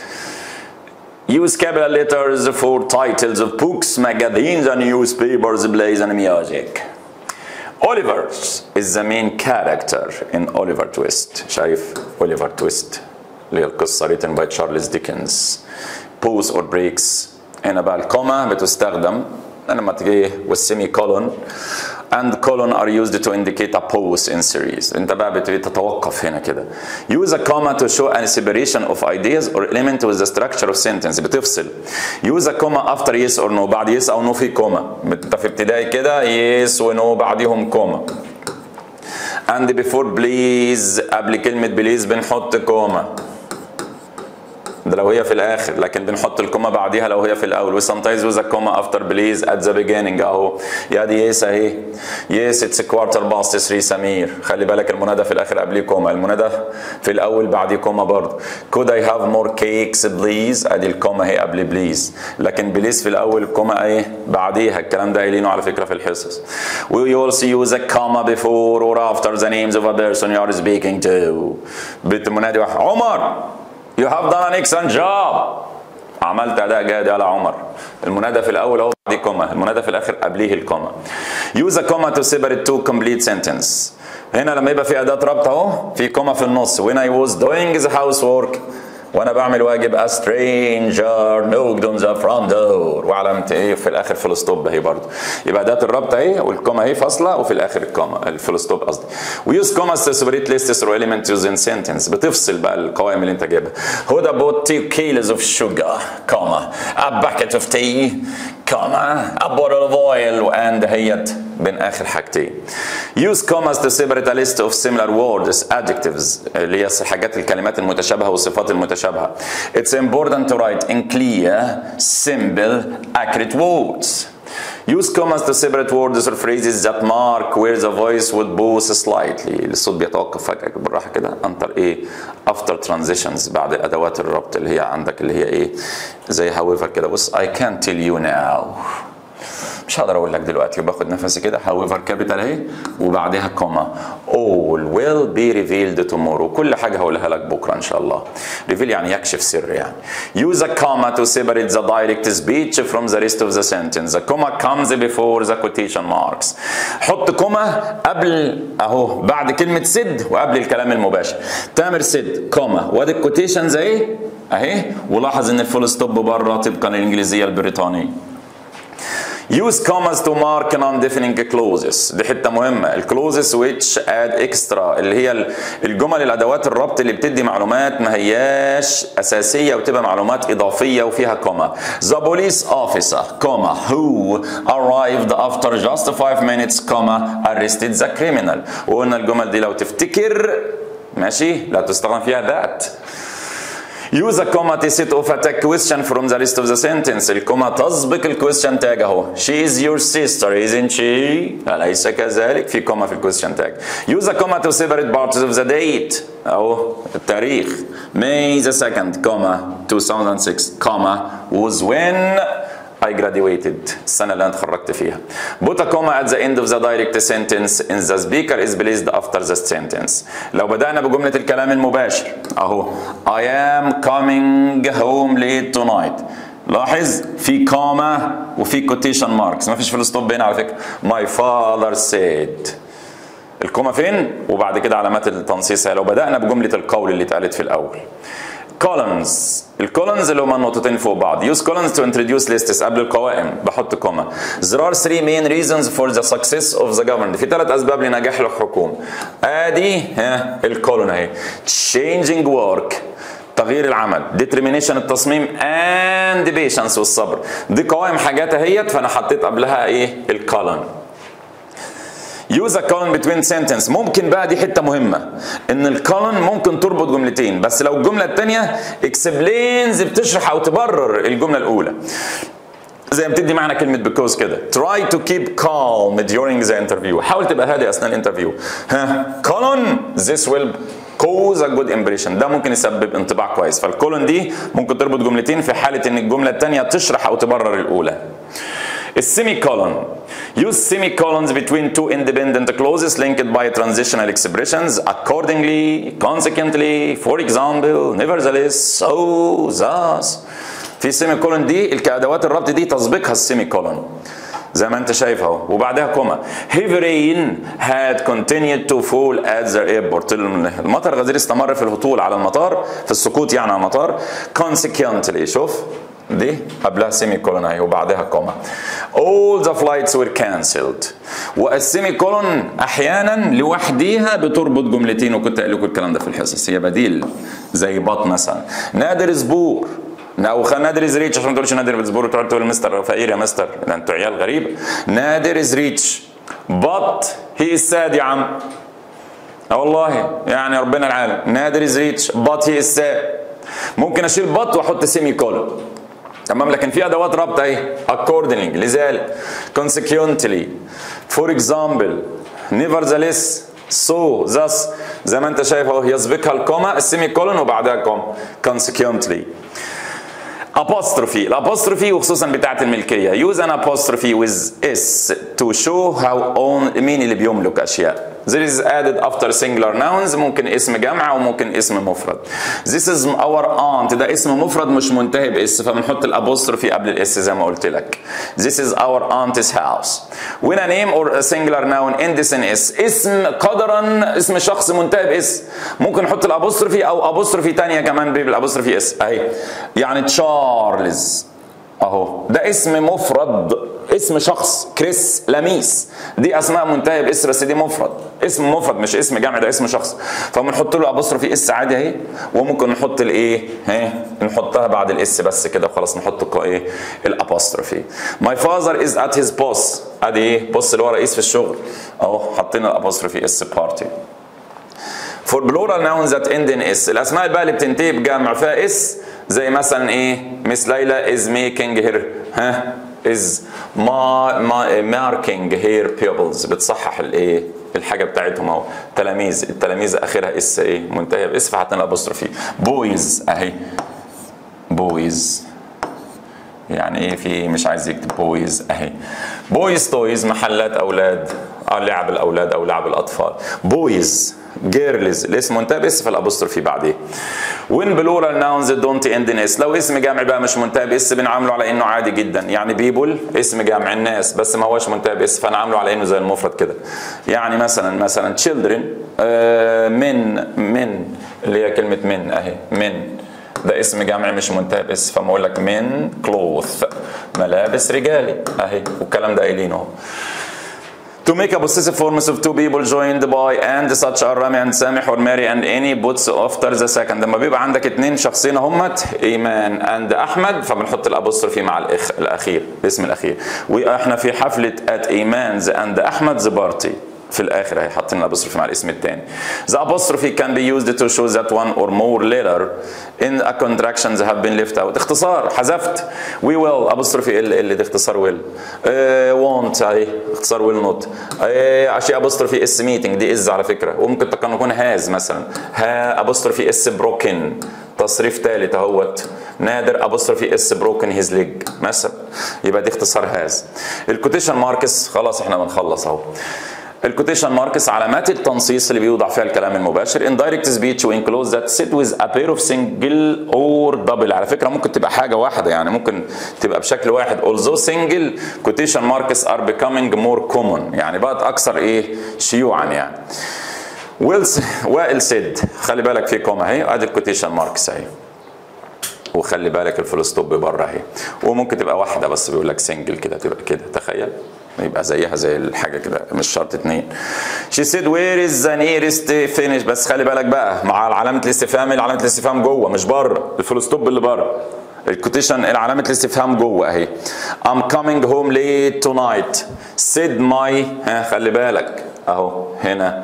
Use capital letters for titles of books, magazines, and newspapers, plays, and music. Oliver is the main character in Oliver Twist. شايف Oliver Twist اللي هي القصة written by Charles Dickens. Pause or breaks. هنا بقى الكوما بتستخدم لما تجي والسيمي كولون and colon are used to indicate a pause in series انت بقى بتتوقف هنا كده use a comma to show a separation of ideas or element with the structure of sentence بتفصل use a comma after yes or no بعد yes او no في كوما انت في ابتدائي كده yes و no بعديهم كوما and before please قبل كلمة بليز بنحط كوما ده لو هي في الاخر لكن بنحط الكوما بعديها لو هي في الاول و sometimes with a comma after please at the beginning اهو يا دي يس اهي يس اتس كوارتر باست 3 سمير خلي بالك المنادى في الاخر قبليه كوما المنادى في الاول بعديه كوما برضه could I have more cakes please ادي الكوما اهي قبل بليز لكن بليز في الاول كوما ايه بعديها الكلام ده قايلينه على فكره في الحصص we also use a comma before or after the names of a person you are speaking to بتمنادي واحد عمر You have done an excellent job. عملت اداء جيد يا عمر. المنادى في الاول اهو بعديه كوما، المنادى في الاخر قبليه الكوما. Use a comma to separate two complete sentence. هنا لما يبقى في اداه ربط اهو في كوما في النص. When I was doing the housework وانا بعمل واجب a stranger knocked on the front door وعلامة ايه في الاخر فول ستوب اهي برضه يبقى اداه الربط اهي والكوما اهي فاصله وفي الاخر الكوما الفول ستوب قصدي ويوز كوماز to separate lists or elements in sentence بتفصل بقى القوائم اللي انت جايبها هدى bought two kilos of sugar comma a bucket of tea comma a bottle of oil and هيت بين اخر حاجتين use commas to separate a list of similar words adjectives اللي هي حاجات الكلمات المتشابهه والصفات المتشابهه it's important to write in clear simple accurate words Use commas to separate words or phrases that mark where the voice would pause slightly. الصوت بيتوقف فجأة بالراحة كده انتر ايه after transitions بعد ادوات الربط اللي هي عندك اللي هي ايه زي however كده بص I can't tell you now. مش هقدر اقول لك دلوقتي وباخد نفسي كده however كابيتال اهي وبعدها كوما all will be revealed tomorrow كل حاجه هقولها لك بكره ان شاء الله reveal يعني يكشف سر يعني use a comma to separate the direct speech from the rest of the sentence the comma comes before the quotation marks حط كوما قبل اهو بعد كلمه سد وقبل الكلام المباشر تامر سد كوما وادي الكوتيشنز اهي اهي ولاحظ ان الفول ستوب بره طبقا للانجليزيه البريطانيه Use commas to mark non-defining clauses دي حتة مهمة الكلوزز which add extra اللي هي الجمل الأدوات الربط اللي بتدي معلومات ما هياش أساسية وتبقى معلومات إضافية وفيها كوما The police officer comma who arrived after just five minutes comma arrested the criminal وقلنا الجمل دي لو تفتكر ماشي لا تستخدم فيها that Use a comma to set off a tag question from the rest of the sentence. الكوما تسبق الكويستشن تاج اهو. She is your sister, isn't she? أليس كذلك؟ في كوما في الكويستشن تاج. Use a comma to separate parts of the date. اهو التاريخ. May the 2nd, comma 2006, comma was when I graduated السنة اللي أنا اتخرجت فيها. Put a comma at the end of the direct sentence in the speaker is placed after the sentence. لو بدأنا بجملة الكلام المباشر أهو I am coming home late tonight. لاحظ في كوما وفي كوتيشن ماركس ما فيش فول ستوب هنا على فكرة. My father said. الكوما فين؟ وبعد كده علامات التنصيص لو بدأنا بجملة القول اللي اتقالت في الأول. columns الكولونز اللي هما النقطتين فوق بعض use columns to introduce lists قبل القوائم بحط كوما there are three main reasons for the success of the government في ثلاث اسباب لنجاح الحكومه ادي ها الكولون اهي changing work تغيير العمل determination التصميم and patience والصبر دي قوائم حاجات اهيت فانا حطيت قبلها ايه الكولون use a colon between sentence ممكن بقى دي حته مهمه ان الكولون ممكن تربط جملتين بس لو الجمله الثانيه explains بتشرح او تبرر الجمله الاولى زي ما بتدي معنى كلمة because كده try to keep calm during the interview حاول تبقى هادي أثناء الانترفيو ها colon this will cause a good impression ده ممكن يسبب انطباع كويس فالكولون دي ممكن تربط جملتين في حالة ان الجملة الثانية تشرح أو تبرر الأولى السيمي كولون use semicolons between two independent clauses linked by transitional expressions accordingly consequently for example nevertheless so thus في السيمي كولون دي الادوات الربط دي تسبقها السيمي كولون زي ما انت شايف اهو وبعدها كوما heavy rain had continued to fall at the airport المطر غزير استمر في الهطول على المطار في السقوط يعني على المطار consequently شوف دي قبلها سيمي كولون اهي وبعدها كوما all the flights were cancelled والسيمي كولون احيانا لوحديها بتربط جملتين وكنت قايل لكم الكلام ده في الحصص هي بديل زي بط مثلا نادر زبور او نادر از ريتش عشان ما تقولش نادر زبور وتقعد تقول مستر فقير يا مستر ده انتوا عيال غريب نادر از ريتش بط هي ساد يا عم اه والله يعني ربنا العالم نادر از ريتش بط هي ساد ممكن اشيل بط واحط سيمي كولون تمام لكن في ادوات ربط اهي accordingly لذلك consequently for example nevertheless so thus زي ما انت شايف اهو يسبقها الكوما السيمي كولون وبعدها كوما consequently apostrophe الابوستروفي وخصوصا بتاعه الملكيه use an apostrophe with s to show how on مين اللي بيملك اشياء There is added after singular nouns ممكن اسم جمع وممكن اسم مفرد. This is our aunt ده اسم مفرد مش منتهي باس فبنحط الابوستروفي قبل الاس زي ما قلت لك. This is our aunt's house. When a name or a singular noun ends in s اسم قدرا اسم شخص منتهي باس ممكن نحط الابوستروفي او ابوستروفي ثانيه كمان بالابوستروفي اس اهي يعني تشارلز اهو ده اسم مفرد اسم شخص كريس لميس دي اسماء منتهيه باس بس دي مفرد اسم مفرد مش اسم جمع ده اسم شخص فبنحط له ابوستروفي اس عادي اهي وممكن نحط الايه ها نحطها بعد الاس بس كده وخلاص نحط ايه الابوستروفي ماي فازر از ات هيز بوس ادي ايه بص اللي هو رئيس في الشغل اهو حطينا الابوستروفي اس بارتي فور بلورال ناونز ذات اند ان اس الاسماء بقى اللي بتنتهي بجمع فيها اس زي مثلا ايه مس ليلى از ميكينج هير ها از ما ماركينج هير بيبلز بتصحح الايه الحاجه بتاعتهم اهو تلاميذ التلاميذ اخرها اس ايه منتهيه باس فحطينا الابوستروفي بويز اهي بويز يعني ايه في مش عايز يكتب بويز اهي بويز تويز محلات اولاد اه لعب الاولاد او لعب الاطفال بويز جيرلز الاسم منتهى باس فالابوستروفي بعديه وين بلورال ناونز دونت اند ان اس لو اسم جامع بقى مش منتهى باس بنعامله على انه عادي جدا يعني بيبل اسم جامع الناس بس ما هوش منتهى باس فنعامله على انه زي المفرد كده يعني مثلا مثلا children آه من من اللي هي كلمه من اهي من ده اسم جمع مش منتهى باس فما اقول لك من كلوث ملابس رجالي اهي والكلام ده قايلينه اهو To make a possessive forms of two people joined by and such are Rami and Samih or Mary and any puts after the second لما بيبقى عندك اتنين شخصين همت ايمان and احمد فبنحط الابوستروفي مع الأخ الاخير الاسم الاخير واحنا في حفله at ايمانز and احمد's party في الاخر هي حاطين الابوستروفي مع الاسم الثاني. The apostrophe can be used to show that one or more letter in a contractions have been left out. اختصار حذفت we will apostrophe ال اللي ده اختصار will. Uh, want اهي اختصار will not. Uh, اشياء apostrophe اس meeting دي از على فكره وممكن كان يكون هاز مثلا. ها apostrophe اس broken تصريف ثالث اهوت نادر ابوستروفي اس بروكن هيز ليج مثلا يبقى دي اختصار هاز الكوتيشن ماركس خلاص احنا بنخلص اهو الكوتيشن ماركس علامات التنصيص اللي بيوضع فيها الكلام المباشر indirect speech و enclose that sit with a pair of single or double على فكره ممكن تبقى حاجه واحده يعني ممكن تبقى بشكل واحد although single quotation marks are becoming more common يعني بقت اكثر ايه شيوعا يعني ويلز وائل سيد خلي بالك في كوما اهي ادي الكوتيشن ماركس اهي وخلي بالك الفول ستوب بره اهي وممكن تبقى واحده بس بيقول لك سنجل كده تبقى كده تخيل يبقى زيها زي الحاجه كده مش شرط اتنين شي سيد وير از ذا نيرست فينيش بس خلي بالك بقى مع علامه الاستفهام علامه الاستفهام جوه مش بره الفول ستوب اللي بره الكوتيشن علامه الاستفهام جوه اهي I'm coming home late tonight said my ها خلي بالك اهو هنا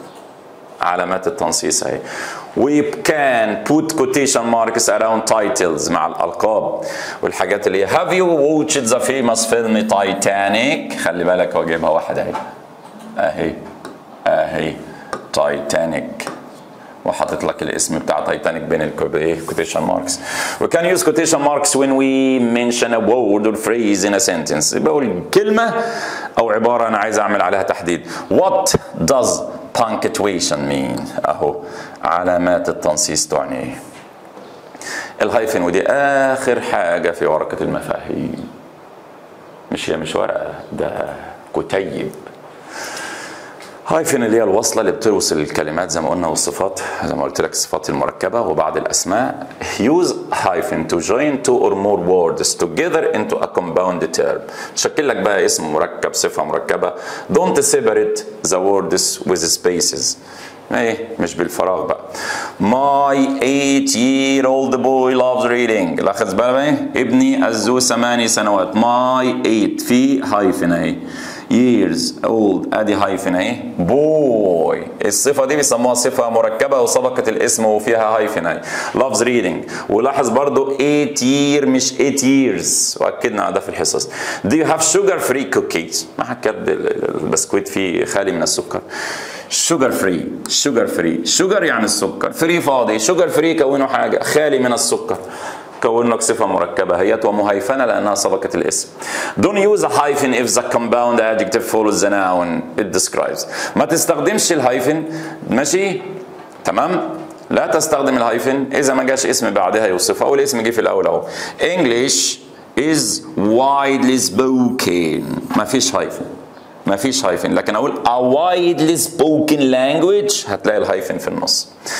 علامات التنصيص اهي we can put quotation marks around titles مع الالقاب والحاجات اللي هي have you watched the famous film Titanic خلي بالك هو جايبها واحده اهي اهي اهي تايتانيك وحاطط لك الاسم بتاع تايتانيك بين الكوتيشن ماركس we can use quotation marks when we mention a word or phrase in a sentence بقول كلمه او عباره انا عايز اعمل عليها تحديد what does punctuation mean اهو علامات التنصيص تعني ايه الهايفن ودي اخر حاجه في ورقه المفاهيم مش هي مش ورقه ده كتيب هايفن اللي هي الوصله اللي بتوصل الكلمات زي ما قلنا والصفات زي ما قلت لك الصفات المركبه وبعض الاسماء use hyphen to join two or more words together into a compound term تشكل لك بقى اسم مركب صفه مركبه don't separate the words with spaces ايه مش بالفراغ بقى my eight year old boy loves reading لا خد بالك ايه ابني ذو ثماني سنوات my eight في هايفن اهي years old ادي هايفن اهي boy الصفه دي بيسموها صفه مركبه وسبقت الاسم وفيها هايفن اهي loves reading ولاحظ برضو 8 year مش 8 years واكدنا على ده في الحصص do you have sugar free cookies ما حكيت البسكويت فيه خالي من السكر شوجر فري شوجر فري شوجر يعني السكر فري فاضي شوجر فري كونه حاجه خالي من السكر كون لك صفه مركبه هيت ومهيفنه لانها سبقت الاسم don't use a hyphen if the compound adjective follows the noun it describes ما تستخدمش الهايفن ماشي تمام لا تستخدم الهايفن اذا ما جاش اسم بعدها يوصفها والاسم جه في الاول اهو English is widely spoken ما فيش هايفن ما فيش هايفن لكن اقول a widely spoken language هتلاقي الهايفن في النص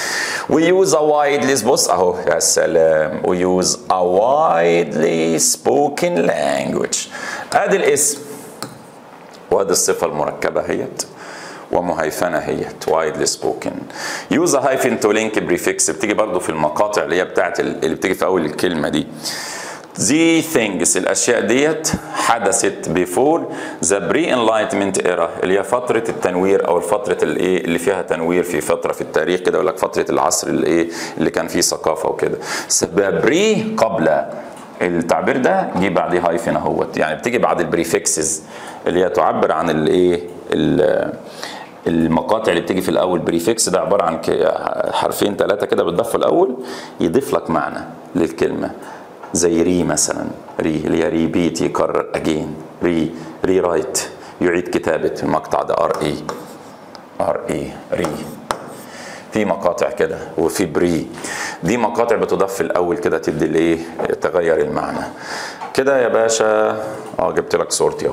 we use a widely بص اهو يا سلام we use a widely spoken language ادي الاسم وادي الصفة المركبة هيت ومهيفنة هيت widely spoken use a hyphen to link prefix بتيجي برضو في المقاطع اللي هي بتاعت اللي بتيجي في أول الكلمة دي The things الأشياء ديت حدثت before the pre-enlightenment era اللي هي فترة التنوير أو الفترة الإيه اللي فيها تنوير في فترة في التاريخ كده يقول لك فترة العصر اللي إيه اللي كان فيه ثقافة وكده بري قبل التعبير ده جه بعديه هايفن اهوت يعني بتيجي بعد البريفكسز اللي هي تعبر عن الايه المقاطع اللي بتيجي في الاول بريفكس ده عباره عن حرفين ثلاثه كده بتضاف في الاول يضيف لك معنى للكلمه زي ري مثلا ري اللي هي ريبيت يكرر اجين ري ري رايت يعيد كتابه المقطع ده ار اي ار اي ري في مقاطع كده وفي بري دي مقاطع بتضاف في الاول كده تدي الايه تغير المعنى كده يا باشا اه جبت لك صورتي اهو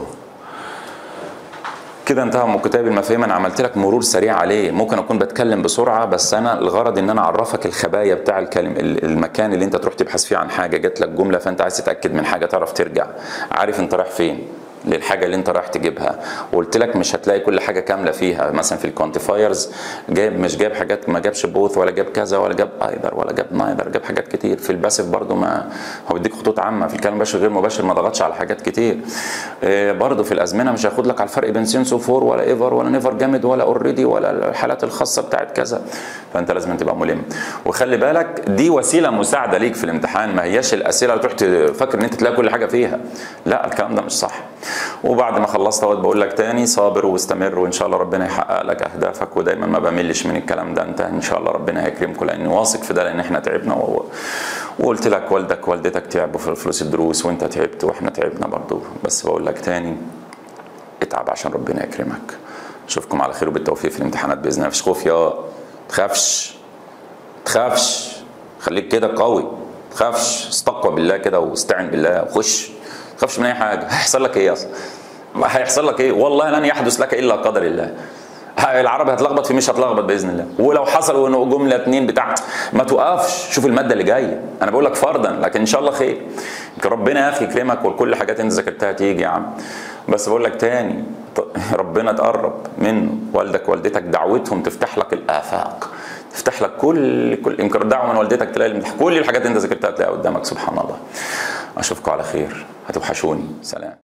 كده انتهى من كتاب المفاهيم انا عملت لك مرور سريع عليه ممكن اكون بتكلم بسرعه بس انا الغرض ان انا اعرفك الخبايا بتاع الكلم المكان اللي انت تروح تبحث فيه عن حاجه جات لك جمله فانت عايز تتاكد من حاجه تعرف ترجع عارف انت رايح فين للحاجه اللي انت رايح تجيبها وقلت لك مش هتلاقي كل حاجه كامله فيها مثلا في الكوانتيفايرز جايب مش جايب حاجات ما جابش بوث ولا جاب كذا ولا جاب ايدر ولا جاب نايدر جاب حاجات كتير في الباسف برضو ما هو بيديك خطوط عامه في الكلام المباشر غير مباشر ما ضغطش على حاجات كتير اه برضو في الازمنه مش هياخد لك على الفرق بين سينسو فور ولا ايفر ولا نيفر جامد ولا اوريدي ولا الحالات الخاصه بتاعت كذا فانت لازم تبقى ملم وخلي بالك دي وسيله مساعده ليك في الامتحان ما هياش الاسئله اللي تروح فاكر ان انت تلاقي كل حاجه فيها لا الكلام ده مش صح وبعد ما خلصت اهوت بقول لك تاني صابر واستمر وان شاء الله ربنا يحقق لك اهدافك ودايما ما بملش من الكلام ده انت ان شاء الله ربنا هيكرمكم لاني واثق في ده لان احنا تعبنا و... وقلت لك والدك والدتك تعبوا في فلوس الدروس وانت تعبت واحنا تعبنا برضو بس بقول لك تاني اتعب عشان ربنا يكرمك اشوفكم على خير وبالتوفيق في الامتحانات باذن الله مفيش خوف يا تخافش تخافش خليك كده قوي تخافش استقوى بالله كده واستعن بالله وخش تخافش من اي حاجه هيحصل لك ايه اصلا هيحصل لك ايه والله لن يحدث لك الا قدر الله العربي هتلخبط في مش هتلخبط باذن الله ولو حصل وانه جمله اتنين بتاع ما توقفش شوف الماده اللي جايه انا بقول لك فرضا لكن ان شاء الله خير ربنا يا اخي يكرمك وكل حاجات انت ذاكرتها تيجي يا عم بس بقول لك تاني ربنا تقرب منه والدك والدتك دعوتهم تفتح لك الافاق تفتح لك كل كل يمكن دعوه من والدتك تلاقي كل الحاجات اللي انت ذاكرتها تلاقيها قدامك سبحان الله اشوفكم على خير هتوحشوني سلام